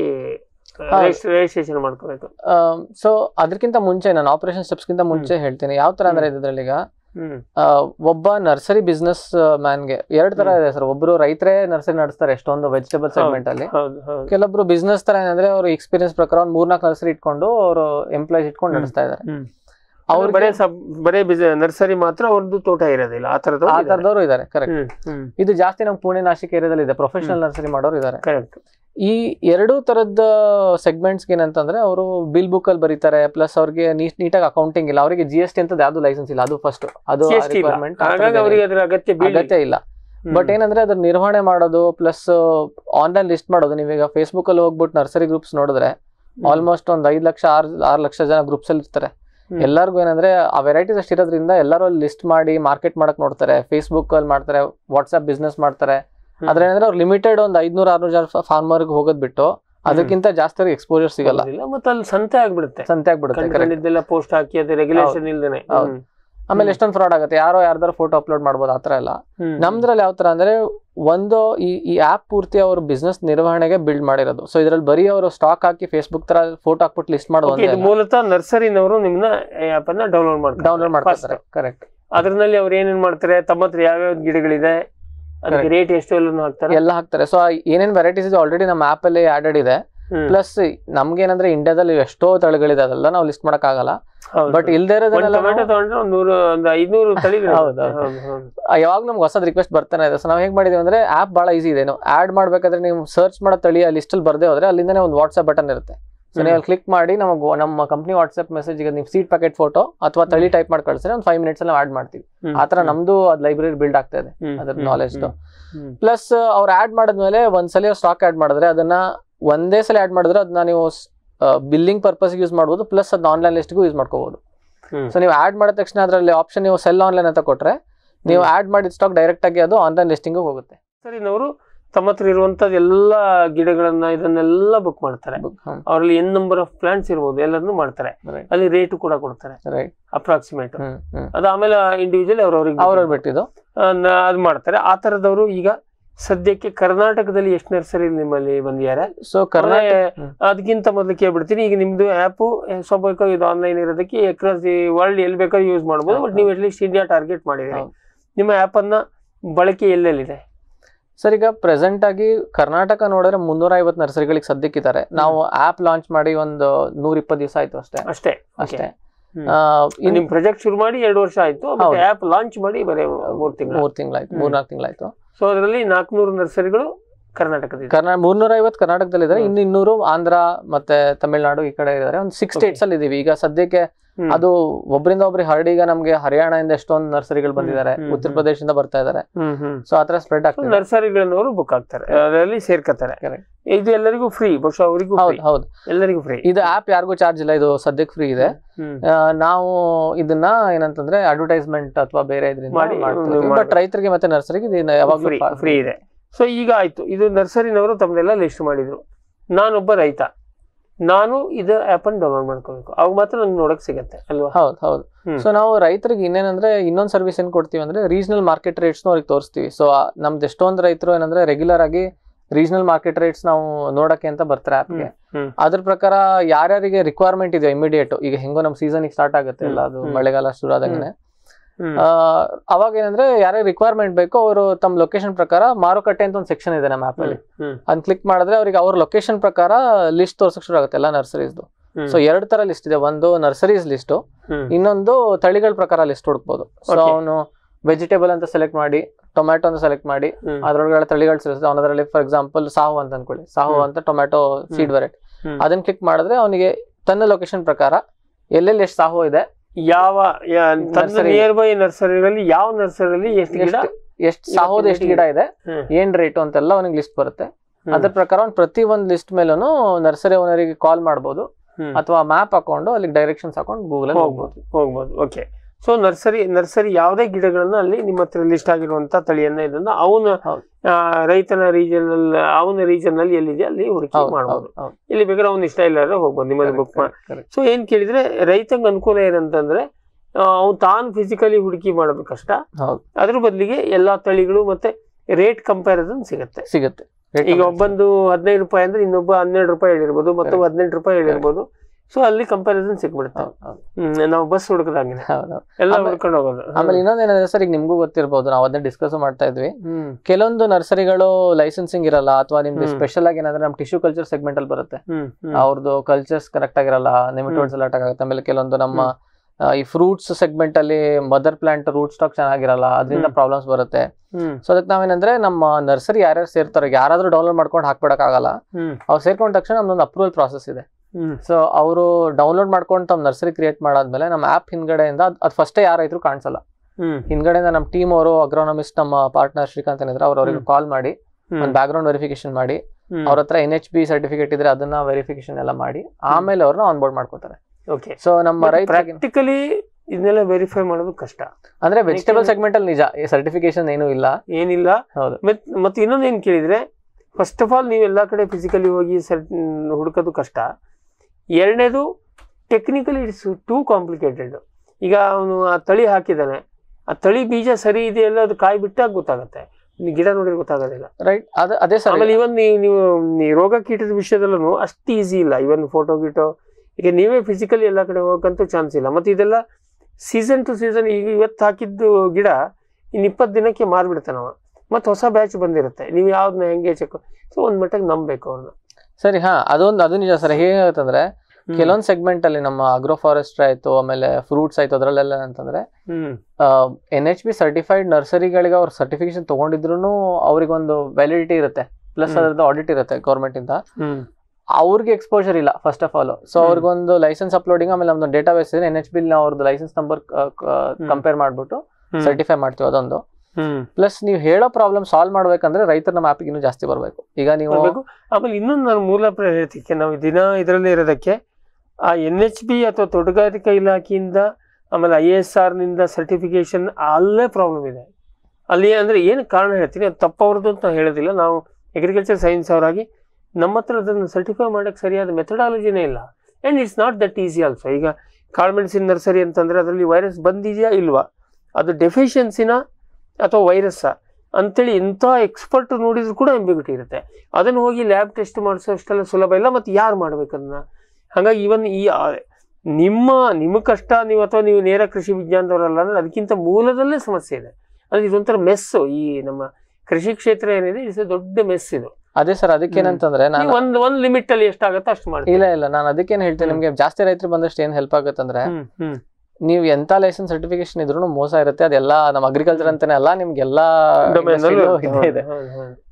ಹೌದು. ರಿಜಿಸ್ಟ್ರೇಷನ್ ಮಾಡ್ಕೋಬೇಕು ಸೊ ಅದಕ್ಕಿಂತ ಮುಂಚೆ ನಾನು ಆಪರೇಷನ್ ಸ್ಟೆಪ್ಸ್ಗಿಂತ ಮುಂಚೆ ಹೇಳ್ತೀನಿ ಯಾವ ತರ ಅಂದ್ರೆ ಇದ್ರಲ್ಲಿ ಈಗ ಹ್ಮ್ ಆ, ಒಬ್ಬ ನರ್ಸರಿ ಬಿಸ್ನೆಸ್ ಮ್ಯಾನ್ಗೆ ಎರಡ್ ತರ ಇದೆ ಸರ್ ಒಬ್ರು ರೈತರೇ ನರ್ಸರಿ ನಡೆಸ್ತಾರೆ ಎಷ್ಟೊಂದು ವೆಜಿಟೇಬಲ್ ಸೆಗ್ಮೆಂಟ್ ಅಲ್ಲಿ ಹೌದು ಹೌದು ಕೆಲವೊಬ್ರು ಬಿಸ್ನೆಸ್ ತರ ಏನಂದ್ರೆ ಅವ್ರ ಎಕ್ಸ್ಪೀರಿಯನ್ಸ್ ಪ್ರಕಾರ ಒಂದು ಮೂರ್ನಾಲ್ಕು ನರ್ಸರಿ ಇಟ್ಕೊಂಡು ಅವರು ಎಂಪ್ಲಾಯ್ಸ್ ಇಟ್ಕೊಂಡು ಹ್ಮ್. ನಡೆಸ್ತಾ ಇದ್ದಾರೆ ಹ್ಮ್. ಅವ್ರು ಅವ್ರು ಬರೇ ಸಬ್ ಬರೇ ನರ್ಸರಿ ಮಾತ್ರ ಅವ್ರದ್ದು ತೋಟ ಇರೋದಿಲ್ಲ ಆ ತರದ ಆ ತರದವರು ಇದ್ದಾರೆ ಕರೆಕ್ಟ್ ಹ್ಮ್ ಹ್ಮ್ ಇದು ಜಾಸ್ತಿ ನಮ್ ಪುಣೆ ನಾಶಿಕ್ ಏರಿಯಾದಲ್ಲಿ ಇದೆ ಪ್ರೊಫೆಷನಲ್ ನರ್ಸರಿ ಮಾಡೋರು ಇದ್ದಾರೆ ಕರೆಕ್ಟ್ ಈ ಎರಡು ತರದ ಸೆಗ್ಮೆಂಟ್ಸ್ ಏನಂತಂದ್ರೆ ಅವರು ಬಿಲ್ ಬುಕ್ ಅಲ್ಲಿ ಬರೀತಾರೆ ಪ್ಲಸ್ ಅವ್ರಿಗೆ ನೀಟಾಗಿ ಅಕೌಂಟಿಂಗ್ ಇಲ್ಲ ಅವರಿಗೆ ಜಿ ಎಸ್ ಟಿ ಅಂತ ಯಾವ್ದು ಲೈಸೆನ್ಸ್ ಇಲ್ಲ ಅದು ಫಸ್ಟ್ ಅದು GST ಇಲ್ಲ. ರಿಕ್ವೈರ್ಮೆಂಟ್ ಹಾಗಾಗಿ ಅವರಿಗೆ ಅದ್ರ ಅಗತ್ಯ ಬೀಳಿಲ್ಲ. ಅಗತ್ಯ ಇಲ್ಲ ಹ್ಮ್. ಬಟ್ ಏನಂದ್ರೆ ಅದ್ರ ನಿರ್ವಹಣೆ ಮಾಡೋದು ಪ್ಲಸ್ ಆನ್ಲೈನ್ ಲಿಸ್ಟ್ ಮಾಡೋದು ನೀವೀಗ ಫೇಸ್ಬುಕ್ ಅಲ್ಲಿ ಹೋಗ್ಬಿಟ್ಟು ನರ್ಸರಿ ಗ್ರೂಪ್ಸ್ ನೋಡಿದ್ರೆ ಹ್ಮ್. ಆಲ್ಮೋಸ್ಟ್ ಒಂದ್ ಐದ್ ಲಕ್ಷ ಆರ್ ಆರ್ ಲಕ್ಷ ಜನ ಗ್ರೂಪ್ಸ್ ಅಲ್ಲಿ ಇರ್ತಾರೆ ಹ್ಮ್. ಎಲ್ಲರಿಗೂ ಏನಂದ್ರೆ ಆ ವೆರೈಟೀಸ್ ಅಷ್ಟು ಇರೋದ್ರಿಂದ ಎಲ್ಲರೂ ಅಲ್ಲಿ ಲಿಸ್ಟ್ ಮಾಡಿ ಮಾರ್ಕೆಟ್ ಮಾಡಕ್ ನೋಡ್ತಾರೆ ಫೇಸ್ಬುಕ್ ಅಲ್ಲಿ ಮಾಡ್ತಾರೆ ವಾಟ್ಸ್ಆಪ್ ಬಿಸ್ನೆಸ್ ಮಾಡ್ತಾರೆ ಹ್ಮ್. ಆದ್ರೆ ಏನಂದ್ರೆ ಅವ್ರು ಲಿಮಿಟೆಡ್ ಒಂದ್ ಐದ್ನೂರ ಆರ್ನೂರು ಜನ ಫಾರ್ಮರ್ಗೆ ಹೋಗೋದ್ ಬಿಟ್ಟು ಅದಕ್ಕಿಂತ ಜಾಸ್ತಿ ಅವ್ರಿಗೆ ಎಕ್ಸ್ಪೋಜರ್ ಸಿಗಲ್ಲ ಸಿಗಲ್ಲ ಮತ್ತೆ ಅಲ್ಲಿ ಸಂತೆ ಆಗ್ಬಿಡುತ್ತೆ ಸಂತೆ ಆಗ್ಬಿಡುತ್ತೆ correct. ಕಂಡಿದ್ದೆಲ್ಲ ಪೋಸ್ಟ್ ಹಾಕಿ ಅದು ರೆಗ್ಯುಲೇಷನ್ ಇಲ್ದೇನೆ ಹೌದು. ಆಮೇಲೆ ಎಷ್ಟೊಂದು ಫ್ರಾಡ್ ಆಗುತ್ತೆ ಯಾರೋ ಯಾರ್ದಾರು ಫೋಟೋ ಅಪ್ಲೋಡ್ ಮಾಡ್ಬೋದು ಆತರ ಎಲ್ಲ ನಮ್ದ್ರಲ್ಲಿ ಯಾವ ತರ ಅಂದ್ರೆ ಒಂದು ಈ ಈ ಆಪ್ ಪೂರ್ತಿ ಅವ್ರ ಬಿಸ್ನೆಸ್ ನಿರ್ವಹಣೆಗೆ ಬಿಲ್ಡ್ ಮಾಡಿರೋದು ಸೊ ಇದ್ರಲ್ಲಿ ಬರೀ ಅವರು ಸ್ಟಾಕ್ ಹಾಕಿ ಫೇಸ್ಬುಕ್ ತರ ಫೋಟೋ ಹಾಕ್ಬಿಟ್ಟು ಲಿಸ್ಟ್ ಮಾಡೋದು ಇದು ಮೂಲತಃ ನರ್ಸರಿನವರು ನಿಮ್ನ ಆಪ್ ಅನ್ನ ಡೌನ್ಲೋಡ್ ಮಾಡ್ತಾರೆ ಡೌನ್ಲೋಡ್ ಮಾಡ್ತಾರೆ ಕರೆಕ್ಟ್ ಅದ್ರಲ್ಲಿ ಅವ್ರು ಏನೇನ್ ಮಾಡ್ತಾರೆ ತಮ್ಮ ಹತ್ರ ಯಾವ್ಯಾವ ಗಿಡಗಳಿದೆ ಅದಕ್ಕೆ Correct. ರೇಟ್ ಎಷ್ಟು ಎಲ್ಲ ಹಾಕ್ತಾರೆ ಎಲ್ಲ ಹಾಕ್ತಾರೆ ಸೊ ಏನೇನ್ ವೆರೈಟೀಸ್ ಇದೆ ಆಲ್ರೆಡಿ ನಮ್ಮ ಆಪ್ ಅಲ್ಲಿ ಆಡೆಡ್ ಇದೆ ಹ್ಮ್. ಪ್ಲಸ್ ನಮ್ಗೇನಂದ್ರೆ ಇಂಡಿಯಾದಲ್ಲಿ ಎಷ್ಟೋ ತಳಿಗಳಿದೆ ಅದೆಲ್ಲ ನಾವು ಲಿಸ್ಟ್ ಮಾಡಕ್ ಆಗಲ್ಲ ಹೌದು. ಬಟ್ ಇಲ್ದೇ ಒಂದ್ ಇರೋದನ್ನೆಲ್ಲ ಟೊಮೆಟೊ ತಗೊಂಡ್ರೆ ಒಂದ್ ನೂರು ಒಂದ್ ಐದ್ನೂರು ತಳಿಗಳು ಹೌದು, ಹೌದು. ಹೌದು, ಹೌದು. ಯಾವಾಗ ನಮ್ಗೆ ಹೊಸದ್ ರಿಕ್ವೆಸ್ಟ್ ಬರ್ತಾನೆ ಇದೆ ಸೊ ನಾವ್ ಹೇಗ್ ಮಾಡಿದೀವಿ ಅಂದ್ರೆ ಆಪ್ ಬಹಳ ಈಸಿ ಇದೆ ನೀವು ಆಡ್ ಮಾಡ್ಬೇಕಾದ್ರೆ ನೀವು ಸರ್ಚ್ ಮಾಡೋ ತಳಿ ಆ ಲಿಸ್ಟ್ ಅಲ್ಲಿ ಬರ್ದೇ ಹೋದ್ರೆ ಅಲ್ಲಿಂದನೇ ಒಂದು ವಾಟ್ಸ್ಆಪ್ ಬಟನ್ ಇರುತ್ತೆ ಸೊ ನೀವು ಕ್ಲಿಕ್ ಮಾಡಿ ನಮಗೆ ನಮ್ಮ ಕಂಪ್ನಿ ವಾಟ್ಸ್ಆಪ್ ಮೆಸೇಜ್ ಈಗ ನೀವು ಸೀಟ್ ಪ್ಯಾಕೆಟ್ ಫೋಟೋ ಅಥವಾ ತಳಿ ಟೈಪ್ ಮಾಡಿ ಕಳಿಸಿದ್ರೆ ಒಂದು ಫೈವ್ ಮಿನಿಟ್ಸ್ ಅಲ್ಲಿ ಆಡ್ ಮಾಡ್ತೀವಿ ಹ್ಮ್. ಆ ತರ ನಮ್ದು ಅದು ಲೈಬ್ರರಿ ಬಿಲ್ಡ್ ಆಗ್ತಾ ಇದೆ ಹ್ಮ್. ಅದ್ರ ಹ್ಮ್. knowledge ದು. ಹ್ಮ್. ಪ್ಲಸ್ ಅವ್ರು ಆಡ್ ಮಾಡಿದ್ಮೇಲೆ ಒಂದ್ಸಲಿ ಸ್ಟಾಕ್ ಆಡ್ ಮಾಡಿದ್ರೆ ಅದನ್ನ ಒಂದೇ ಸಲ ಆಡ್ ಮಾಡಿದ್ರೆ ಅದನ್ನ ನೀವು ಬಿಲ್ಲಿಂಗ್ ಪರ್ಪಸ್ ಯೂಸ್ ಮಾಡ್ಬೋದು ಪ್ಲಸ್ ಅದನ್ನ ಆನ್ಲೈನ್ ಲಿಸ್ಟ್ಗೂ ಯೂಸ್ ಮಾಡ್ಕೋಬಹುದು ಹ್ಮ್. ಸೊ ನೀವು ಆಡ್ ಮಾಡಿದ ತಕ್ಷಣ ಅದರಲ್ಲಿ ಆಪ್ಷನ್ ನೀವು ಸೆಲ್ ಆನ್ಲೈನ್ ಅಂತ ಕೊಟ್ರೆ ನೀವು ಆಡ್ ಮಾಡಿದ ಸ್ಟಾಕ್ ಡೈರೆಕ್ಟ್ ಆಗಿ ಅದು ಆನ್ಲೈನ್ ಲಿಸ್ಟಿಂಗ್ ಹೋಗುತ್ತೆ ನರ್ಸರಿನವರು ತಮ್ಮ ಹತ್ರ ಇರುವಂತದ್ದು ಎಲ್ಲ ಗಿಡಗಳನ್ನ ಇದನ್ನೆಲ್ಲ ಬುಕ್ ಮಾಡ್ತಾರೆ ಅವರಲ್ಲಿ ಎನ್ ನಂಬರ್ ಆಫ್ ಪ್ಲಾಂಟ್ಸ್ ಇರ್ಬೋದು ಎಲ್ಲದನ್ನು ಮಾಡ್ತಾರೆ Right. ಅಲ್ಲಿ ರೇಟು ಕೂಡ ಕೊಡ್ತಾರೆ ರೈಟ್ ಅಪ್ರಾಕ್ಸಿಮೇಟ್ ಹ್ಮ್ ಹ್ಮ್ ಅದು ಆಮೇಲೆ ಇಂಡಿವಿಜುವಲ್ ಅವ್ರವ್ರಿಗೆ ಅವ್ರವ್ರು ಬಿಟ್ಟಿದ್ದು ಅದು ಮಾಡ್ತಾರೆ ಆ ತರದವರು ಈಗ ಸದ್ಯಕ್ಕೆ ಕರ್ನಾಟಕದಲ್ಲಿ ಎಷ್ಟು ನರ್ಸರಿ ನಿಮ್ಮಲ್ಲಿ ಬಂದಿದ್ದಾರೆ ಸೊ ಕರ್ನಾಟಕ ಹ್ಮ್. ಅದಕ್ಕಿಂತ ಮೊದಲು ಕೇಳ್ಬಿಡ್ತೀನಿ ಈಗ ನಿಮ್ದು ಆ್ಯಪು ಸ್ವಾಭಾವಿಕ ಇದು ಆನ್ಲೈನ್ ಇರೋದಕ್ಕೆ ಅಕ್ರಾಸ್ ದಿ ವರ್ಲ್ಡ್ ಎಲ್ಲಿ ಬೇಕಾದ್ರೂ ಯೂಸ್ ಮಾಡ್ಬೋದು ಬಟ್ ನೀವು ಅಟ್ಲೀಸ್ಟ್ ಇಂಡಿಯಾ ಟಾರ್ಗೆಟ್ ಮಾಡಿದ್ದೀರಿ ಹೌದು. ನಿಮ್ಮ ಆ್ಯಪ್ ಅನ್ನ ಬಳಕೆ ಎಲ್ಲೆಲ್ಲಿದೆ ಸರ್ ಈಗ ಪ್ರೆಸೆಂಟ್ ಆಗಿ ಕರ್ನಾಟಕ ನೋಡಿದ್ರೆ ಮುನ್ನೂರ ಐವತ್ತು ನರ್ಸರಿಗಳಿಗೆ ಸದ್ಯಕ್ಕಿದ್ದಾರೆ ನಾವು ಆಪ್ ಲಾಂಚ್ ಮಾಡಿ ಒಂದು ನೂರ ಇಪ್ಪತ್ತು ದಿವಸ ಆಯ್ತು ಅಷ್ಟೇ ಅಷ್ಟೇ ಅಷ್ಟೇ ಹ್ಮ್. ಆ, ಇನ್ ನಿಮ್ ಪ್ರಾಜೆಕ್ಟ್ ಶುರು ಮಾಡಿ ಎರಡು ವರ್ಷ ಆಯ್ತು ಹೌದು. ಆ್ಯಪ್ ಲಾಂಚ್ ಮಾಡಿ ಬರೀ ಮೂರು ತಿಂಗಳು ಮೂರ್ ತಿಂಗಳಾಯ್ತು ಹ್ಮ್. ಮೂರ್ನಾಲ್ಕು ತಿಂಗಳಾಯ್ತು ಸೊ ಅದರಲ್ಲಿ ನಾಲ್ಕುನೂರು ನರ್ಸರಿಗಳು ಕರ್ನಾಟಕದ ಕರ್ನಾ ಮೂರ್ನೂರ ಐವತ್ತು ಕರ್ನಾಟಕದಲ್ಲಿದ್ದಾರೆ ಹ್ಮ್. ಇನ್ನು ಇನ್ನೂರು ಆಂಧ್ರ ಮತ್ತೆ ತಮಿಳ್ನಾಡು ಈ ಕಡೆ ಇದ್ದಾರೆ ಒಂದು ಸಿಕ್ಸ್ Okay. ಸ್ಟೇಟ್ಸ್ ಅಲ್ಲಿ ಇದೀವಿ ಈಗ ಸದ್ಯಕ್ಕೆ ಅದು ಒಬ್ಬರಿಂದ ಒಬ್ರಿಗೆ ಹರಡಿ ಈಗ ನಮ್ಗೆ ಹರಿಯಾಣದಿಂದ ಎಷ್ಟೊಂದು ನರ್ಸರಿಗಳು ಬಂದಿದ್ದಾರೆ ಹ್ಮ್, ಉತ್ತರ ಹ್ಮ್. ಪ್ರದೇಶದಿಂದ ಬರ್ತಾ ಇದ್ದಾರೆ ಹ್ಮ್ ಹ್ಮ್ ಸೊ ಆತರ ಸ್ಪ್ರೆಡ್ ಆಗ್ತಿದೆ ನರ್ಸರಿಗಳನ್ನವರು ಬುಕ್ ಆಗ್ತಾರೆ ಅದರಲ್ಲಿ ಸೇರ್ಕತಾರೆ Correct. ಇದು ಎಲ್ಲರಿಗೂ ಫ್ರೀ ಬಹುಶಃ ಅವರಿಗೂ ಹೌದು free. ಹೌದು ಎಲ್ಲರಿಗೂ ಫ್ರೀ ಇದು ಆಪ್ ಯಾರಿಗೂ ಚಾರ್ಜ್ ಇಲ್ಲ ಇದು ಸದ್ಯಕ್ಕೆ ಫ್ರೀ ಇದೆ ಹ್ಮ್ ಆ, ನಾವು ಇದನ್ನ ಏನಂತಂದ್ರೆ ಅಡ್ವರ್ಟೈಸ್ಮೆಂಟ್ ಅಥವಾ ಬೇರೆ ಇದರಿಂದ ಮಾಡಿ, ಮಾಡ್ತೀವಿ ಒಂದು ಬಟ್ ರೈತರಿಗೆ ಮತ್ತೆ ನರ್ಸರಿಗೆ ಇದು ಯಾವಾಗಲೂ ಫ್ರೀ ಫ್ರೀ ಇದೆ ಸೊ ಈಗ ಆಯ್ತು ಇದು ನರ್ಸರಿನವರು ತಮ್ಮನ್ನೆಲ್ಲ ಲಿಸ್ಟ್ ಮಾಡಿದ್ರು ನಾನೊಬ್ಬ ರೈತ ನಾನು ಇದು ಆ್ಯಪ್ ಅನ್ನು ಡೌನ್ಲೋಡ್ ಮಾಡ್ಕೋಬೇಕು ಅವಾಗ ಮಾತ್ರ ನಂಗೆ ನೋಡಕ್ ಸಿಗತ್ತೆ ಅಲ್ವಾ ಹೌದು ಹೌದು ಹ್ಮ್. ಸೊ ನಾವು ರೈತರಿಗೆ ಇನ್ನೇನಂದ್ರೆ ಇನ್ನೊಂದ್ ಸರ್ವಿಸ್ ಏನ್ ಕೊಡ್ತೀವಿ ಅಂದ್ರೆ ರೀಜನಲ್ ಮಾರ್ಕೆಟ್ ರೇಟ್ಸ್ ಅವ್ರಿಗೆ ತೋರಿಸ್ತೀವಿ ಸೊ ನಮ್ದು ಎಷ್ಟೊಂದು ರೈತರು ಏನಂದ್ರೆ ರೆಗ್ಯುಲರ್ ಆಗಿ ರೀಜನಲ್ ಮಾರ್ಕೆಟ್ ರೇಟ್ಸ್ ನಾವು ನೋಡಕ್ಕೆ ಅಂತ ಬರ್ತಾರೆ ಆಪ್ಗೆ ಹ್ಮ್. ಅದ್ರ ಪ್ರಕಾರ ಯಾರ್ಯಾರಿಗೆ ರಿಕ್ವೈರ್ಮೆಂಟ್ ಇದೆ ಇಮಿಡಿಯೇಟ್ ಈಗ ಹೆಂಗೋ ನಮ್ ಸೀಸನ್ ಸ್ಟಾರ್ಟ್ ಆಗುತ್ತೆ ಎಲ್ಲ ಅದು ಹ್ಮ್. ಮಳೆಗಾಲ ಶುರು ಆದಂಗೆ ಹ್ಮ್. ಅವಾಗ ಏನಂದ್ರೆ ಯಾರ್ಯಾರು ರಿಕ್ವೈರ್ಮೆಂಟ್ ಬೇಕೋ ಅವರು ತಮ್ಮ ಲೊಕೇಶನ್ ಪ್ರಕಾರ ಮಾರುಕಟ್ಟೆ ಅಂತ ಒಂದು ಸೆಕ್ಷನ್ ಇದೆ ನಮ್ಮ ಆಪ್ ಅಲ್ಲಿ ಹ್ಮ್. ಅದ್ ಕ್ಲಿಕ್ ಮಾಡಿದ್ರೆ ಅವ್ರಿಗೆ ಅವ್ರ ಲೊಕೇಶನ್ ಪ್ರಕಾರ ಲಿಸ್ಟ್ ತೋರ್ಸಕ್ ಶುರು ಆಗುತ್ತೆ ಎಲ್ಲ ನರ್ಸರೀಸ್ದು ಹ್ಮ್. ಸೊ ಎರಡು ತರ ಲಿಸ್ಟ್ ಇದೆ ಒಂದು ನರ್ಸರೀಸ್ ಲಿಸ್ಟ್ ಹ್ಮ್. ಇನ್ನೊಂದು ತಳಿಗಳ ಪ್ರಕಾರ ಲಿಸ್ಟ್ ಹುಡುಕ್ಬೋದು ಸೊ Okay. ಅವನು ವೆಜಿಟೇಬಲ್ ಅಂತ ಸೆಲೆಕ್ಟ್ ಮಾಡಿ ಟೊಮ್ಯಾಟೊ ಅಂತ ಸೆಲೆಕ್ಟ್ ಮಾಡಿ ಹ್ಮ್. ಅದ್ರೊಳಗಡೆ ತಳಿಗಳು ಸಿಗುತ್ತೆ ಅವನದ್ರಲ್ಲಿ ಫಾರ್ ಎಕ್ಸಾಂಪಲ್ ಸಾಹು ಅಂತ ಅನ್ಕೊಳ್ಳಿ ಸಾಹು ಹ್ಮ್. ಅಂತ ಟೊಮ್ಯಾಟೊ ಸೀಡ್ ವೆರೈಟಿ ಹ್ಮ್. ಅದನ್ನ ಕ್ಲಿಕ್ ಮಾಡಿದ್ರೆ ಅವನಿಗೆ ತನ್ನ ಲೊಕೇಶನ್ ಪ್ರಕಾರ ಎಲ್ಲೆಲ್ಲಿ ಎಷ್ಟು ಸಾಹು ಇದೆ ಯಾವ Nursery. ನಿಯರ್ ಬೈ ನರ್ಸರಿಗಳಲ್ಲಿ ಯಾವ ನರ್ಸರಿಯಲ್ಲಿ ಎಷ್ಟು ಗಿಡ ಎಷ್ಟು ಸಾಹೋದು ಎಷ್ಟು ಗಿಡ ಇದೆ ಹ್ಮ್. ಏನ್ ರೇಟು ಅಂತೆಲ್ಲ ಅವನಿಗೆ ಲಿಸ್ಟ್ ಬರುತ್ತೆ ಹ್ಮ್. ಅದ್ರ ಪ್ರಕಾರ ಅವ್ನು ಪ್ರತಿ ಒಂದು ಲಿಸ್ಟ್ ಮೇಲೂ ನರ್ಸರಿ ಓನರಿಗೆ ಕಾಲ್ ಮಾಡ್ಬೋದು ಹ್ಮ್. ಅಥವಾ ಮ್ಯಾಪ್ ಹಾಕೊಂಡು ಅಲ್ಲಿ ಡೈರೆಕ್ಷನ್ಸ್ ಹಾಕೊಂಡು ಗೂಗಲ್ ಹೋಗ್ಬೋದು ಹೋಗ್ಬೋದು ಓಕೆ ಸೊ ನರ್ಸರಿ ನರ್ಸರಿ ಯಾವುದೇ ಗಿಡಗಳನ್ನ ಅಲ್ಲಿ ನಿಮ್ಮ ಹತ್ರ ಲಿಸ್ಟ್ ಆಗಿರುವಂತ ತಳಿಯನ್ನ ಇದನ್ನ ಅವನ ಹೌದು. ಆ, ರೈತನ ರೀಜನ್ ಅವನ ರೀಜನ್ ಅಲ್ಲಿ ಎಲ್ಲಿದೆ ಅಲ್ಲಿ ಹುಡುಕಿ ಹೌದು ಮಾಡ್ಬೋದು ಹೌದು ಹೌದು ಇಲ್ಲಿ ಬೇಕಾದ್ರೆ ಅವ್ನ ಇಷ್ಟ ಇಲ್ಲ ಹೋಗ್ಬೋದು ನಿಮ್ಮಲ್ಲಿ ಬುಕ್ ಮಾಡಿ ಸೊ ಏನ್ ಕೇಳಿದ್ರೆ ರೈತಂಗೆ ಅನುಕೂಲ ಏನಂತಂದ್ರೆ ಅವ್ನು ತಾನು ಫಿಸಿಕಲಿ ಹುಡುಕಿ ಮಾಡೋದು ಕಷ್ಟ ಹೌದು ಅದ್ರ ಬದಲಿಗೆ ಎಲ್ಲಾ ತಳಿಗಳು ಮತ್ತೆ ರೇಟ್ ಕಂಪ್ಯಾರಿಸನ್ ಸಿಗುತ್ತೆ ಸಿಗುತ್ತೆ ಈಗ ಒಬ್ಬಂದು ಹದಿನೈದು ರೂಪಾಯಿ ಅಂದ್ರೆ ಇನ್ನೊಬ್ಬ ಹನ್ನೆರಡು ರೂಪಾಯಿ ಹೇಳಿರ್ಬೋದು ಮತ್ತೊಬ್ಬ ಹದಿನೆಂಟು ರೂಪಾಯಿ ಹೇಳಿರ್ಬೋದು ಸೊ ಅಲ್ಲಿ ಕಂಪ್ಯಾರಿಸನ್ ಸಿಕ್ಬಿಡುತ್ತೆ ಹೌದು, ಹೌದು, ಹ್ಮ್ ನಾವು ಬಸ್ ಹುಡುಕದಂಗೆ ಹೌದು, ಹೌದು. ಎಲ್ಲ ಆಮೇಲೆ- ಹುಡ್ಕೊಂಡು ಹೋಗೋದು ಆಮೇಲೆ ಇನ್ನೊಂದೇನಂದ್ರೆ ಸರ್ ಈಗ ನಿಮ್ಗೂ ಗೊತ್ತಿರ್ಬೋದು ನಾವು ಅದನ್ನ ಡಿಸ್ಕಸ್ ಮಾಡ್ತಾ ಇದ್ವಿ ಹ್ಮ್ ಕೆಲವೊಂದು ನರ್ಸರಿಗಳು ಲೈಸೆನ್ಸಿಂಗ್ ಇರಲ್ಲ ಅಥವಾ ನಿಮ್ಗೆ ಹ್ಮ್. ಸ್ಪೆಷಲ್ ಆಗಿ ಏನಾದ್ರೆ ನಮ್ ಟಿಶ್ಯೂ ಕಲ್ಚರ್ ಸೆಗ್ಮೆಂಟ್ ಅಲ್ಲಿ ಬರುತ್ತೆ ಹ್ಮ್ ಹ್ಮ್ ಅವ್ರದ್ದು ಕಲ್ಚರ್ಸ್ ಕರೆಕ್ಟ್ ಆಗಿರಲ್ಲ ನೆಮಿಟೋಡ್ಸ್ ಎಲ್ಲ ಅಟ್ಯಾಕ್ ಆಗುತ್ತೆ ಆಮೇಲೆ ಕೆಲವೊಂದು ನಮ್ಮ ಆ, ಈ ಫ್ರೂಟ್ಸ್ ಸೆಗ್ಮೆಂಟ್ ಅಲ್ಲಿ ಮದರ್ ಪ್ಲಾಂಟ್ ರೂಟ್ ಸ್ಟಾಕ್ ಚೆನ್ನಾಗಿರಲ್ಲ ಅದರಿಂದ ಹ್ಮ್. ಪ್ರಾಬ್ಲಮ್ಸ್ ಬರುತ್ತೆ ಹ್ಮ್ ಸೊ ಅದಕ್ಕೆ ನಾವೇನಂದ್ರೆ ನಮ್ಮ ನರ್ಸರಿ ಯಾರ್ಯಾರು ಸೇರ್ತಾರೆ ಯಾರಾದ್ರೂ ಡೌನ್ಲೋಡ್ ಮಾಡ್ಕೊಂಡು ಹಾಕ್ಬಿಡಕ್ಕಾಗಲ್ಲ ಹ್ಮ್ ಅವ್ರು ಸೇರ್ಕೊಂಡ ತಕ್ಷಣ ನಮ್ದೊಂದು ಅಪ್ರೂವಲ್ ಪ್ರಾಸೆಸ್ ಇದೆ ಹ್ಮ್ ಸೊ ಅವರು ಡೌನ್ಲೋಡ್ ಮಾಡ್ಕೊಂಡು ತಮ್ಮ ನರ್ಸರಿ ಕ್ರಿಯೇಟ್ ಮಾಡಾದ್ಮೇಲೆ ನಮ್ಮ ಆ್ಯಪ್ ಹಿಂದ್ಗಡೆಯಿಂದ ಅದು ಫಸ್ಟೇ ಯಾರಾಯ್ತು ಕಾಣಿಸಲ್ಲ ಹ್ಮ್ ಹಿಂದ್ಗಡೆಯಿಂದ ನಮ್ಮ ಟೀಮ್ ಅವರು ಅಗ್ರೋನಮಿಸ್ಟ್ ನಮ್ಮ ಪಾರ್ಟ್ನರ್ ಶ್ರೀಕಾಂತ್ ಏನಿದ್ರೆ ಅವ್ರು ಅವ್ರಿಗೆ ಹ್ಮ್. ಕಾಲ್ ಮಾಡಿ ಹ್ಮ್ ಒಂದು ಬ್ಯಾಕ್ ಗ್ರೌಂಡ್ ವೆರಿಫಿಕೇಶನ್ ಮಾಡಿ ಹ್ಮ್ ಅವ್ರ ಹತ್ರ ಎನ್ ಎಚ್ ಬಿ ಸರ್ಟಿಫಿಕೇಟ್ ಇದ್ರೆ ಅದನ್ನ ವೆರಿಫಿಕೇಶನ್ ಎಲ್ಲ ಮಾಡಿ ಆಮೇಲೆ ಅವ್ರನ್ನ ಆನ್ಬೋರ್ಡ್ ಮಾಡ್ಕೋತಾರೆ ಓಕೆ ಸೊ ನಮ್ಮ ರೈತ ಪ್ರಾಕ್ಟಿಕಲಿ ಇದನ್ನೆಲ್ಲ ವೆರಿಫೈ ಮಾಡೋದು ಕಷ್ಟ ಅಂದ್ರೆ ವೆಜಿಟೇಬಲ್ ಯಾಕೆಂದ್ರೆ- ಸೆಗ್ಮೆಂಟ್ ಅಲ್ಲಿ ನಿಜ ಸರ್ಟಿಫಿಕೇಶನ್ ಏನು ಇಲ್ಲ ಏನಿಲ್ಲ ಹೌದು ಮತ್ ಮತ್ತೆ ಇನ್ನೊಂದು ಏನ್ ಕೇಳಿದ್ರೆ ಫಸ್ಟ್ ಆಫ್ ಆಲ್ ನೀವು ಎಲ್ಲಾ ಕಡೆ ಫಿಸಿಕಲಿ ಹೋಗಿ ಸರ್ ಹುಡುಕೋದು ಕಷ್ಟ ಎರಡನೇದು ಟೆಕ್ನಿಕಲಿ ಇಟ್ಸ್ ಟೂ ಕಾಂಪ್ಲಿಕೇಟೆಡ್ ಈಗ ಅವನು ಆ ತಳಿ ಹಾಕಿದಾನೆ ಆ ತಳಿ ಬೀಜ ಸರಿ ಇದೆಯಲ್ಲ ಅದು ಕಾಯಿ ಬಿಟ್ಟಾಗ ಗೊತ್ತಾಗುತ್ತೆ ನೀವು ಗಿಡ ನೋಡಿದ್ರೆ ಗೊತ್ತಾಗೋದಿಲ್ಲ ರೈಟ್ ಅದ ಅದೇ ಸರ್ ಆಮೇಲೆ ಇವನ್ ನೀವು ನೀವು ಈ ರೋಗ ಕೀಟದ ವಿಷಯದಲ್ಲೂ ಅಷ್ಟು ಈಸಿ ಇಲ್ಲ ಇವನ್ ಫೋಟೋ ಗೀಟೋ ಈಗ ನೀವೇ ಫಿಸಿಕಲಿ ಎಲ್ಲ ಕಡೆ ಹೋಗಕ್ಕಂತೂ ಚಾನ್ಸ್ ಇಲ್ಲ ಮತ್ತೆ ಇದೆಲ್ಲ ಸೀಸನ್ ಟು ಸೀಸನ್ ಈಗ ಇವತ್ತು ಹಾಕಿದ್ದು ಗಿಡ ಇನ್ನು ಇಪ್ಪತ್ತು ದಿನಕ್ಕೆ ಮಾರ್ಬಿಡ್ತಾನವ ಮತ್ತೆ ಹೊಸ ಬ್ಯಾಚ್ ಬಂದಿರುತ್ತೆ ನೀವು ಯಾವ್ದನ್ನ ಹೆಂಗೆ ಚೆಕ್ ಸೊ ಒಂದ್ ಮಟ್ಟಿಗೆ ನಂಬಬೇಕು ಅವ್ರನ್ನ ಸರಿ ಹಾ ಅದೊಂದು ಅದು ನಿಜ ಸರ್ ಹೇಗಾಗತ್ತಂದ್ರೆ ಕೆಲವೊಂದ್ ಸೆಗ್ಮೆಂಟ್ ಅಲ್ಲಿ ನಮ್ಮ ಅಗ್ರೋ ಫಾರೆಸ್ಟ್ರಿ ಆಯ್ತು ಆಮೇಲೆ ಫ್ರೂಟ್ಸ್ ಆಯ್ತು ಅದ್ರಲ್ಲೆಲ್ಲ ಅಂತಂದ್ರೆ ಹ್ಮ್ ಎನ್ ಎಚ್ ಬಿ ಸರ್ಟಿಫೈಡ್ ನರ್ಸರಿಗಳಿಗೆ ಅವ್ರ ಸರ್ಟಿಫಿಕೇಶನ್ ತಗೊಂಡಿದ್ರು ಅವ್ರಿಗೊಂದು ವ್ಯಾಲಿಡಿಟಿ ಇರುತ್ತೆ ಪ್ಲಸ್ ಹ್ಮ್. ಅದ್ರದ್ದು ಆಡಿಟ್ ಇರುತ್ತೆ ಗೌರ್ಮೆಂಟ್ ಇಂದ ಹ್ಮ್ ಅವ್ರಿಗೆ ಎಕ್ಸ್ಪೋಜರ್ ಇಲ್ಲ ಫಸ್ಟ್ ಆಫ್ ಆಲ್ ಸೊ ಹ್ಮ್. ಅವ್ರಿಗೊಂದು ಲೈಸೆನ್ಸ್ ಅಪ್ಲೋಡಿಂಗ್ ಆಮೇಲೆ ನಮ್ದು ಡೇಟಾ ಬೇಸ್ ಇದೆ ಎನ್ ಎಚ್ ಬಿ ಅವ್ರದ್ದು ಲೈಸೆನ್ಸ್ ನಂಬರ್ ಕಂಪೇರ್ ಮಾಡ್ಬಿಟ್ಟು ಹ್ಮ್. ಸರ್ಟಿಫೈ ಮಾಡ್ತೀವಿ ಅದೊಂದು ಹ್ಮ್ ಪ್ಲಸ್ ನೀವು ಹೇಳೋ ಪ್ರಾಬ್ಲಮ್ ಸಾಲ್ವ್ ಮಾಡ್ಬೇಕಂದ್ರೆ ರೈತರ ನಮ್ಮ ಆಪಿಗೆ ಇನ್ನೂ ಜಾಸ್ತಿ ಬರಬೇಕು ಈಗ ನೀವು ಬರ್ಬೇಕು ಆಮೇಲೆ ಇನ್ನೊಂದು ನಾನು ಮೂಲ ಪ್ರ- ಹೇಳ್ತಿಕ್ಕೆ ನಾವು ದಿನ ಇದರಲ್ಲೇ ಇರೋದಕ್ಕೆ ಆ ಎನ್ ಎಚ್ ಬಿ ಅಥವಾ ತೋಟಗಾರಿಕಾ ಇಲಾಖೆಯಿಂದ ಆಮೇಲೆ ಐ ಎಸ್ ಆರ್ ನಿಂದ ಸರ್ಟಿಫಿಕೇಶನ್ ಅಲ್ಲೇ ಪ್ರಾಬ್ಲಮ್ ಇದೆ ಅಲ್ಲಿ ಅಂದ್ರೆ ಏನು ಕಾರಣ ಹೇಳ್ತೀನಿ ಅದು ತಪ್ಪವ್ರದ್ದು ಅಂತ ಹೇಳೋದಿಲ್ಲ ನಾವು ಅಗ್ರಿಕಲ್ಚರ್ ಸೈನ್ಸ್ ಅವರಾಗಿ ನಮ್ಮ ಹತ್ರ ಅದನ್ನು ಸರ್ಟಿಫೈ ಮಾಡೋಕ್ಕೆ ಸರಿಯಾದ ಮೆಥಡಾಲಜಿನೇ ಇಲ್ಲ and it's not that easy also ಈಗ ಕಾಳುಮೆಣಸಿನ ನರ್ಸರಿ ಅಂತಂದ್ರೆ ಅದರಲ್ಲಿ ವೈರಸ್ ಬಂದಿದೆಯಾ ಇಲ್ವಾ ಅದು ಡೆಫಿಷಿಯನ್ಸಿನ ಅಥವಾ ವೈರಸ್ಸಾ ಅಂತೇಳಿ ಎಂಥ ಎಕ್ಸ್ಪರ್ಟ್ ನೋಡಿದ್ರು ಕೂಡ ಎಂಬಿಬಿಟಿ ಇರುತ್ತೆ ಅದನ್ನು ಹೋಗಿ ಲ್ಯಾಬ್ ಟೆಸ್ಟ್ ಮಾಡಿಸೋ ಅಷ್ಟೆಲ್ಲ ಸುಲಭ ಇಲ್ಲ ಮತ್ತು ಯಾರು ಮಾಡ್ಬೇಕು ಅದನ್ನ ಹಾಗಾಗಿ ಇವನ್ ಈ ಆ, ನಿಮ್ಮ ನಿಮ್ಮ ಕಷ್ಟ ನೀವು ಅಥವಾ ನೀವು ನೇರ ಕೃಷಿ ವಿಜ್ಞಾನದವರಲ್ಲ ಅಂದ್ರೆ ಅದಕ್ಕಿಂತ ಮೂಲದಲ್ಲೇ ಸಮಸ್ಯೆ ಇದೆ ಅಂದ್ರೆ ಇದೊಂಥರ ಮೆಸ್ಸು ಈ ನಮ್ಮ ಕೃಷಿ ಕ್ಷೇತ್ರ ಏನಿದೆ ಇಟ್ಸ್ ದೊಡ್ಡ ಮೆಸ್ ಇದು ಅದೇ ಸರ್ ಅದಕ್ಕೇನಂತಂದ್ರೆ ನಾನು ನೀವು ಒಂದ್ ಒಂದ್ ಲಿಮಿಟ್ ಅಲ್ಲಿ ಎಷ್ಟಾಗತ್ತೋ ಅಷ್ಟು ಮಾಡಿ ಇಲ್ಲ ಇಲ್ಲ ನಾನು ಅದಕ್ಕೇನು ಹೇಳ್ತೀನಿ ಹ್ಮ್. ನಿಮ್ಗೆ ಜಾಸ್ತಿ ರೈತರು ಬಂದಷ್ಟು ಏನ್ ಹೆಲ್ಪ್ ಆಗುತ್ತಂದ್ರೆ ಹ್ಮ್ ಹ್ಮ್ ನೀವು ಎಂತ ಲೈಸೆನ್ಸ್ ಸರ್ಟಿಫಿಕೇಶನ್ ಇದ್ರೂ ಮೋಸ ಇರುತ್ತೆ ಅದೆಲ್ಲ ನಮ್ಮ ಅಗ್ರಿಕಲ್ಚರ್ ಅಂತಾನೆ ಅಲ್ಲ ನಿಮ್ಗೆಲ್ಲ Domain ಅಲ್ಲೂ industry ಲೂ ಇದ್ದೇ ಇದೆ ಹೌದು, ಹೌದು.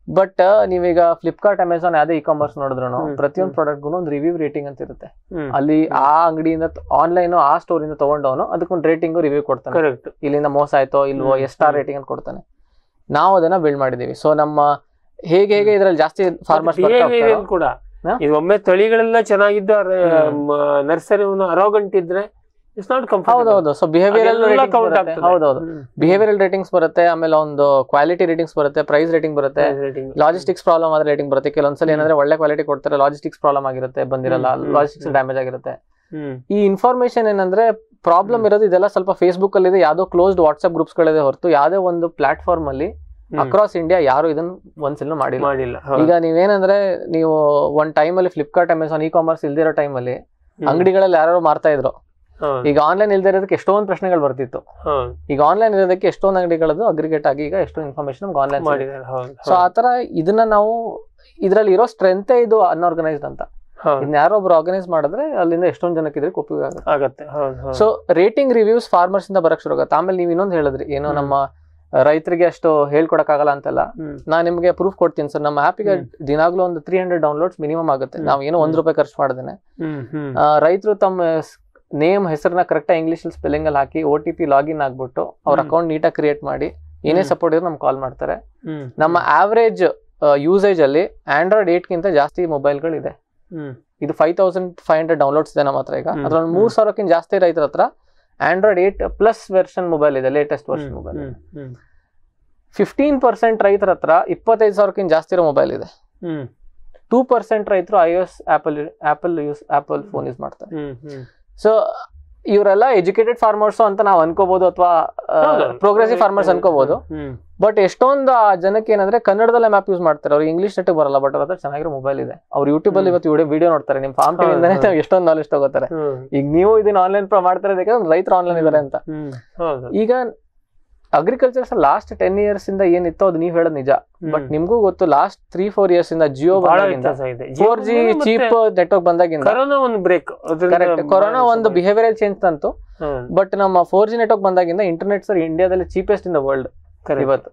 ಬಟ್ ನೀವೀಗ ಫ್ಲಿಪ್ಕಾರ್ಟ್ ಅಮೆಝಾನ್ ಯಾವ್ದೇ ಇ ಕಾಮರ್ಸ್ ನೋಡಿದ್ರು ಹ್ಮ್, ಪ್ರತಿಯೊಂದು ಹ್ಮ್. ಪ್ರಾಡಕ್ಟ್ಗೂ ಒಂದು ರಿವ್ಯೂ ರೇಟಿಂಗ್ ಅಂತ ಇರುತ್ತೆ ಹ್ಮ್ ಅಲ್ಲಿ ಆ ಅಂಗಡಿಯಿಂದ ಆನ್ಲೈನ್ ಆ ಸ್ಟೋರ್ ಇಂದ ತಗೊಂಡವನು ಅದಕ್ಕೊಂದು ರೇಟಿಂಗ್ ರಿವ್ಯೂ ಕೊಡ್ತಾನೆ ಕರೆಕ್ಟ್ ಇಲ್ಲಿಂದ ಮೋಸ ಆಯ್ತೋ ಇಲ್ವೋ ಹ್ಮ್, ಎಷ್ಟ್ ಸ್ಟಾರ್ ಹ್ಮ್. ರೇಟಿಂಗ್ ಅಂತ ಕೊಡ್ತಾನೆ ನಾವು ಅದನ್ನ ಬಿಲ್ಡ್ ಮಾಡಿದೀವಿ ಸೊ ನಮ್ಮ ಹೇಗೆ ಹೇಗೆ ಇದ್ರಲ್ಲಿ ಜಾಸ್ತಿ ಫಾರ್ಮರ್ಸ್ ಬಿಹೇವಿಯರ್ ಕೂಡ ಹಾ? ಇದು ಒಮ್ಮೆ ತಳಿಗಳೆಲ್ಲ ಚೆನ್ನಾಗಿದ್ದು ಹ್ಮ್. ನರ್ಸರಿ ಅರೋಗಂಟ್ ಇದ್ರೆ ಇಟ್ಸ್ ನಾಟ್ ಹೌದೌದು ಸೊ ಬಿಹೇವಿಯರಲ್ ಕೌಂಟ್ ರೇಟಿಂಗ್ ಆಗ್ತದೆ ಹೌದೌದು ಬಿಹೇವಿಯರಲ್ ರೇಟಿಂಗ್ಸ್ ಬರುತ್ತೆ ಆಮೇಲೆ ಒಂದು ಕ್ವಾಲಿಟಿ ರೇಟಿಂಗ್ಸ್ ಬರುತ್ತೆ ಪ್ರೈಸ್ ರೇಟಿಂಗ್ ಬರುತ್ತೆ ಲಾಜಿಸ್ಟಿಕ್ಸ್ ಪ್ರಾಬ್ಲಮ್ ಆದ್ರೆ ರೇಟಿಂಗ್ ಬರುತ್ತೆ ಕೆಲವೊಂದ್ಸಲ ಹ್ಮ್. ಏನಂದ್ರೆ ಒಳ್ಳೆ ಕ್ವಾಲಿಟಿ ಕೊಡ್ತಾರೆ ಲಾಜಿಸ್ಟಿಕ್ಸ್ ಪ್ರಾಬ್ಲಮ್ ಆಗಿರುತ್ತೆ ಬಂದಿರಲ್ಲ ಹ್ಮ್, ಹ್ಮ್, ಲಾಜಿಸ್ಟಿಕ್ಸ್ ಹ್ಮ್. ಡ್ಯಾಮೇಜ್ ಆಗಿರುತ್ತೆ ಹ್ಮ್ ಈ ಇನ್ಫಾರ್ಮೇಶನ್ ಏನಂದ್ರೆ ಪ್ರಾಬ್ಲಮ್ ಹ್ಮ್. ಇರೋದು ಇದೆಲ್ಲ ಸ್ವಲ್ಪ ಫೇಸ್ಬುಕ್ ಅಲ್ಲಿ ಇದೆ ಯಾವ್ದೋ ಕ್ಲೋಸ್ಡ್ ವಾಟ್ಸ್ಆಪ್ ಗ್ರೂಪ್ಸ್ ಗಳಿದೆ ಹೊರತು ಯಾವ್ದೇ ಒಂದು ಪ್ಲಾಟ್ಫಾರ್ಮ್ ಅಲ್ಲಿ ಹ್ಮ್. ಅಕ್ರಾಸ್ ಇಂಡಿಯಾ ಯಾರು ಇದನ್ನ ಒಂದ್ಸಲ ಮಾಡಿಲ್ಲ ಮಾಡಿಲ್ಲ ಈಗ ನೀವೇನಂದ್ರೆ ನೀವು ಒಂದ್ ಟೈಮ್ ಅಲ್ಲಿ ಫ್ಲಿಪ್ಕಾರ್ಟ್ ಅಮೆಝಾನ್ ಇ ಕಾಮರ್ಸ್ ಇಲ್ದಿರೋ ಟೈಮ್ ಅಲ್ಲಿ ಅಂಗಡಿಗಳಲ್ಲಿ ಯಾರು ಮಾರ್ತಾ ಇದ್ರು ಈಗ ಆನ್ಲೈನ್ ಇಲ್ದೇ ಇರೋದಕ್ಕೆ ಎಷ್ಟೊಂದು ಪ್ರಶ್ನೆಗಳು ಬರ್ತಿತ್ತು ಈಗ ಆನ್ಲೈನ್ ಇರೋದಕ್ಕೆ ಎಷ್ಟೊಂದು ಅಂಗಡಿಗಳದ್ದು ಅಗ್ರಿಗೇಟ್ ಆಗಿ ಈಗ ಎಷ್ಟೊಂದು ಇನ್ಫಾರ್ಮೇಶನ್ ನಮ್ಗೆ ಆನ್ಲೈನ್ ಮಾಡಿದ್ದಾರೆ ಹೌದು ಸೊ ಆತರ ಇದನ್ನ ನಾವು ಇದ್ರಲ್ಲಿ ಇರೋ ಸ್ಟ್ರೆಂತೆ ಇದು ಅನ್ಆರ್ಗನೈಸ್ಡ್ ಅಂತ ಹೌದು ಇದನ್ನ ಯಾರೋ ಒಬ್ರು ಆರ್ಗನೈಸ್ ಮಾಡಿದ್ರೆ ಅಲ್ಲಿಂದ ಎಷ್ಟೊಂದು ಜನಕ್ಕೆ ಇದ್ರೆ ಉಪಯೋಗ ಆಗುತ್ತೆ ಆಗತ್ತೆ ಹೌದು ಹೌದು ಸೊ ರೇಟಿಂಗ್ ರಿವ್ಯೂಸ್ ಫಾರ್ಮರ್ಸ್ ಇಂದ ಬರಕ್ ಶುರು ಆಗುತ್ತೆ ಆಮೇಲೆ ನೀವು ಇನ್ನೊಂದು ಹೇಳಿದ್ರಿ ಏನೋ ಹ್ಮ್. ನಮ್ಮ ರೈತರಿಗೆ ಅಷ್ಟು ಹೇಳ್ಕೊಡಕ್ಕಾಗಲ್ಲ ಅಂತೆಲ್ಲ ಹ್ಮ್. ನಾನು ನಿಮಗೆ ಪ್ರೂಫ್ ಕೊಡ್ತೀನಿ ಸರ್ ನಮ್ಮ ಆ್ಯಪಿಗೆ ಹ್ಮ್. ದಿನಾಗ್ಲೂ ಒಂದು ತ್ರೀ ಹಂಡ್ರೆಡ್ ಡೌನ್ಲೋಡ್ಸ್ ಮಿನಿಮಮ್ ಆಗುತ್ತೆ ಹ್ಮ್. ನಾವು ಏನೋ ಒಂದ್ ಹ್ಮ್. ರೂಪಾಯಿ ಖರ್ಚು ಮಾಡ್ದೇನೆ ಹ್ಮ್ ಹ್ಮ್ ರೈತರು ತಮ್ಮ ನೇಮ್ ಹೆಸರನ್ನ ಕರೆಕ್ಟ್ ಇಂಗ್ಲಿಷ್ ಸ್ಪೆಲ್ಲಿಂಗ್ ಅಲ್ಲಿ ಹಾಕಿ ಓ ಟಿ ಪಿ ಲಾಗಿನ್ ಆಗ್ಬಿಟ್ಟು ಅವ್ರ ಹ್ಮ್. ಅಕೌಂಟ್ ನೀಟಾಗಿ ಕ್ರಿಯೇಟ್ ಮಾಡಿ ಏನೇ ಹ್ಮ್. ಸಪೋರ್ಟ್ ಇದ್ರೆ ನಮ್ಗೆ ಕಾಲ್ ಮಾಡ್ತಾರೆ ಹ್ಮ್ ನಮ್ಮ ಆವರೇಜ್ ಯೂಸೇಜ್ ಅಲ್ಲಿ ಆಂಡ್ರಾಯ್ಡ್ ಏಟ್ಗಿಂತ ಜಾಸ್ತಿ ಮೊಬೈಲ್ಗಳಿದೆ ಹ್ಮ್ ಇದು five thousand five hundred downloads ಇದೆ ನಮ್ಮ ಹತ್ರ ಈಗ ಹ್ಮ್. ಅದ್ರಲ್ಲಿ ಮೂರ್ ಸಾವಿರಕ್ಕಿಂತ ಜಾಸ್ತಿ ರೈತರ ಹತ್ರ Android eight plus version mobile ಇದೆ ಲೇಟೆಸ್ಟ್ ವರ್ಷನ್ ಮೊಬೈಲ್ ಹ್ಮ್ ಹ್ಮ್ ಫಿಫ್ಟೀನ್ ಪರ್ಸೆಂಟ್ ರೈತರ ಹತ್ರ ಇಪ್ಪತ್ತೈದು ಸಾವಿರಕ್ಕಿಂತ ಜಾಸ್ತಿ ಇರೋ ಮೊಬೈಲ್ ಇದೆ ಹ್ಮ್ ಟೂ ಪರ್ಸೆಂಟ್ ರೈತರು I S Apple Apple use Apple phone use ಮಾಡ್ತಾರೆ ಹ್ಮ್ ಹ್ಮ್ ಸೊ ಇವರೆಲ್ಲ ಎಜುಕೇಟೆಡ್ ಫಾರ್ಮರ್ಸ್ ಅಂತ ನಾವು ಅನ್ಕೋಬಹುದು ಅಥವಾ ಹೌದು. ಪ್ರೋಗ್ರೆಸಿವ್ ಫಾರ್ಮರ್ಸ್ ಅನ್ಕೋಬಹುದು ಹ್ಮ್ ಬಟ್ ಎಷ್ಟೊಂದು ಆ ಜನಕ್ಕೆ ಏನಂದ್ರೆ ಕನ್ನಡದಲ್ಲೇ ಮ್ಯಾಪ್ ಯೂಸ್ ಮಾಡ್ತಾರೆ ಅವ್ರು ಇಂಗ್ಲಿಷ್ ನೆಟ್ ಬರಲ್ಲ ಬಟ್ ಅವ್ರ ಹತ್ರ ಚೆನ್ನಾಗಿರೋ ಮೊಬೈಲ್ ಇದೆ ಅವ್ರು ಯೂಟ್ಯೂಬ್ ಅಲ್ಲಿ ಹ್ಮ್. ಇವತ್ತು ವಿಡಿಯೋ ನೋಡ್ತಾರೆ ನಿಮ್ ಫಾರ್ಮ್ ಟಿವಿ ಹೌದು, ಇಂದಾನೆ ಹೌದು. ಎಷ್ಟೊಂದು ನಾಲೆಜ್ ತಗೋತಾರೆ ಹ್ಮ್ ಈಗ ನೀವು ಇದನ್ನ ಆನ್ಲೈನ್ ಮಾಡ್ತಾರೆ ಯಾಕಂದ್ರೆ ರೈತರು ಆನ್ಲೈನ್ ಇದಾರೆ ಅಂತ ಹ್ಮ್ ಹೌದು ಈಗ ಅಗ್ರಿಕಲ್ಚರ್ಸ್ ಲಾಸ್ಟ್ ಟೆನ್ ಇಯರ್ಸ್ ಇಂದ ಏನಿತ್ತು ಅದು ನೀವು ಹೇಳೋದು ನಿಜ ಬಟ್ ನಿಮ್ಗೂ ಗೊತ್ತು ಲಾಸ್ಟ್ ತ್ರೀ ಫೋರ್ ಇಯರ್ಸ್ ಇಂದ ಜಿಯೋ ಬಹಳ ಬಂದಾಗಿಂದ ವ್ಯತ್ಯಾಸ ಇದೆ ಫೋರ್ ಜಿ ಚೀಪ್ ನೆಟ್ವರ್ಕ್ ಬಂದಾಗಿಂದ ಕರೋನಾ ಒಂದು ಬ್ರೇಕ್ ಕರೆಕ್ಟ್ ಕೊರೋನಾ ಒಂದು ಬಿಹೇವಿಯರ್ ಚೇಂಜ್ ತಂತು ಬಟ್ ನಮ್ಮ ಫೋರ್ ಜಿ ನೆಟ್ವರ್ಕ್ ಬಂದಾಗಿಂದ ಇಂಟರ್ನೆಟ್ ಸರ್ ಇಂಡಿಯಾದಲ್ಲಿ ಚೀಪೆಸ್ಟ್ ಇನ್ ದ ವರ್ಲ್ಡ್ ಇವತ್ತು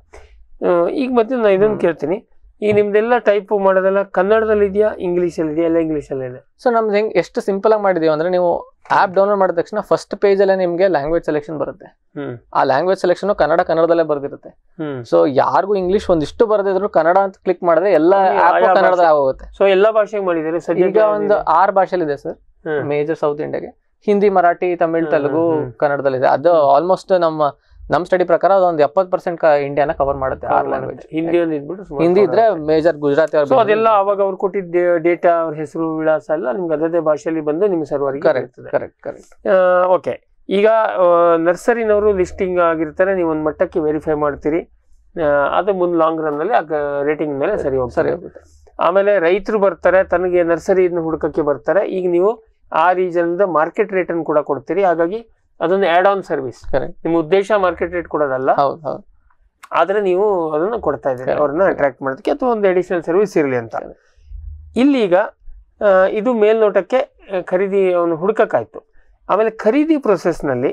ಈಗ ಮತ್ತೆ ನಾನು ಇದನ್ನ ಹ್ಮ್. ಕೇಳ್ತೀನಿ ಈಗ ನಿಮ್ದೆಲ್ಲ ಟೈಪ್ ಮಾಡೋದೆಲ್ಲ ಕನ್ನಡದಲ್ಲಿ ಇದೆಯಾ ಇಂಗ್ಲಿಷ್ ಅಲ್ಲಿ ಇದೆಯಾ ಎಲ್ಲ ಇಂಗ್ಲಿಷ್ ಅಲ್ಲಿ ಇದೆ ಸೊ ನಮ್ದು ಹೆಂಗ್ ಎಷ್ಟು ಸಿಂಪಲ್ ಆಗಿ ಮಾಡಿದೀವಿ ಅಂದ್ರೆ ನೀವು ಆಪ್ ಡೌನ್ಲೋಡ್ ಮಾಡಿದ ತಕ್ಷಣ ಫಸ್ಟ್ ಪೇಜ್ ಅಲ್ಲೇ ನಿಮ್ಗೆ ಲ್ಯಾಂಗ್ವೇಜ್ ಸೆಲೆಕ್ಷನ್ ಬರುತ್ತೆ ಹ್ಮ್ ಆ ಲ್ಯಾಂಗ್ವೇಜ್ ಸೆಲೆಕ್ಷನ್ ಕನ್ನಡ ಕನ್ನಡದಲ್ಲೇ ಬರ್ದಿರುತ್ತೆ ಹ್ಮ್ ಸೊ ಯಾರಿಗೂ ಇಂಗ್ಲಿಷ್ ಒಂದಿಷ್ಟು ಬರದಿದ್ರು ಕನ್ನಡ ಅಂತ ಕ್ಲಿಕ್ ಮಾಡಿದ್ರೆ ಎಲ್ಲ ಅಲ್ಲಿ ಆಪ್ ಆಯಾ ಕನ್ನಡದಲ್ಲಿ ಭಾಷೆ. ಆಗೋಗುತ್ತೆ ಸೊ ಎಲ್ಲಾ ಭಾಷೆಗೆ ಮಾಡಿದ್ದಾರೆ ಸದ್ಯಕ್ಕೆ ಈಗ ಒಂದು ಯಾವ್ದಿದೆ? ಆರು ಭಾಷೆಲಿ ಇದೆ ಸರ್ ಹ್ಮ್. ಮೇಜರ್ ಸೌತ್ ಇಂಡಿಯಾಗೆ ಹಿಂದಿ ಮರಾಠಿ ತಮಿಳ್ ಹ್ಮ್, ತೆಲುಗು ಹ್ಮ್, ಹ್ಮ್. ಕನ್ನಡದಲ್ಲಿದೆ ಅದು ಆಲ್ಮೋಸ್ಟ್ ನಮ್ಮ ನಮ್ ಸ್ಟಡಿ ಪ್ರಕಾರ ಅದೊಂದು ಎಪ್ಪತ್ತು ಪರ್ಸೆಂಟ್ ಇಂಡಿಯಾನ ಕವರ್ ಮಾಡುತ್ತೆ ಆರು ಲ್ಯಾಂಗ್ವೇಜ್ ಹಿಂದಿ ಒಂದು ಇದ್ಬಿಟ್ಟು ಸುಮಾರು ಹಿಂದಿ ಇದ್ರೆ ಮೇಜರ್ ಗುಜರಾತಿ ಸೊ ಅದೆಲ್ಲ ಅವಾಗ ಅವ್ರು ಕೊಟ್ಟಿದ್ದ ಡೇಟಾ ಅವ್ರ ಹೆಸರು ವಿಳಾಸ ಎಲ್ಲ ನಿಮ್ಗೆ ಅದೇ ಭಾಷೆಯಲ್ಲಿ ಬಂದು ನಿಮ್ಮ ಸರ್ವರ್ಗೆ ಕರೆಕ್ಟ್ ಕರೆಕ್ಟ್ ಕರೆಕ್ಟ್ ಓಕೆ ಈಗ ನರ್ಸರಿನವರು ಲಿಸ್ಟಿಂಗ್ ಆಗಿರ್ತಾರೆ ನೀವು ಒಂದು ಮಟ್ಟಕ್ಕೆ ವೆರಿಫೈ ಮಾಡ್ತೀರಿ ಆ, ಅದು ಮುಂದೆ ಲಾಂಗ್ ರನ್ ಅಲ್ಲಿ ರೇಟಿಂಗ್ ಮೇಲೆ ಸರಿ ಸರಿ ಹೋಗ್ತಾರೆ ಹೋಗುತ್ತೆ ಆಮೇಲೆ ರೈತರು ಬರ್ತಾರೆ ತನಗೆ ನರ್ಸರಿ ಹುಡುಕಕ್ಕೆ ಬರ್ತಾರೆ ಈಗ ನೀವು ಆ ರೀಜನ್ ಮಾರ್ಕೆಟ್ ರೇಟ್ ಅನ್ನು ಕೂಡ ಕೊಡ್ತೀರಿ ಹಾಗಾಗಿ ಅದೊಂದು ಆಡ್ ಆನ್ ಸರ್ವಿಸ್ ಕರೆಕ್ಟ್ ನಿಮ್ಮ ಉದ್ದೇಶ ಮಾರ್ಕೆಟ್ ರೇಟ್ ಕೊಡೋದಲ್ಲ ಹೌದು ಹೌದು ಆದ್ರೆ ನೀವು ಅದನ್ನ ಕೊಡ್ತಾ ಇದ್ದೀರಿ Correct. ಅವ್ರನ್ನ ಅಟ್ರಾಕ್ಟ್ ಮಾಡೋದಕ್ಕೆ ಅಥವಾ ಒಂದು ಅಡಿಷನಲ್ ಸರ್ವಿಸ್ ಇರಲಿ ಅಂತ Correct. ಇಲ್ಲೀಗ ಆ, ಇದು ಮೇಲ್ನೋಟಕ್ಕೆ ಆ, ಖರೀದಿ ಅವನು ಹುಡುಕಕ್ಕಾಯ್ತು ಆಮೇಲೆ ಖರೀದಿ ಪ್ರೊಸೆಸ್ನಲ್ಲಿ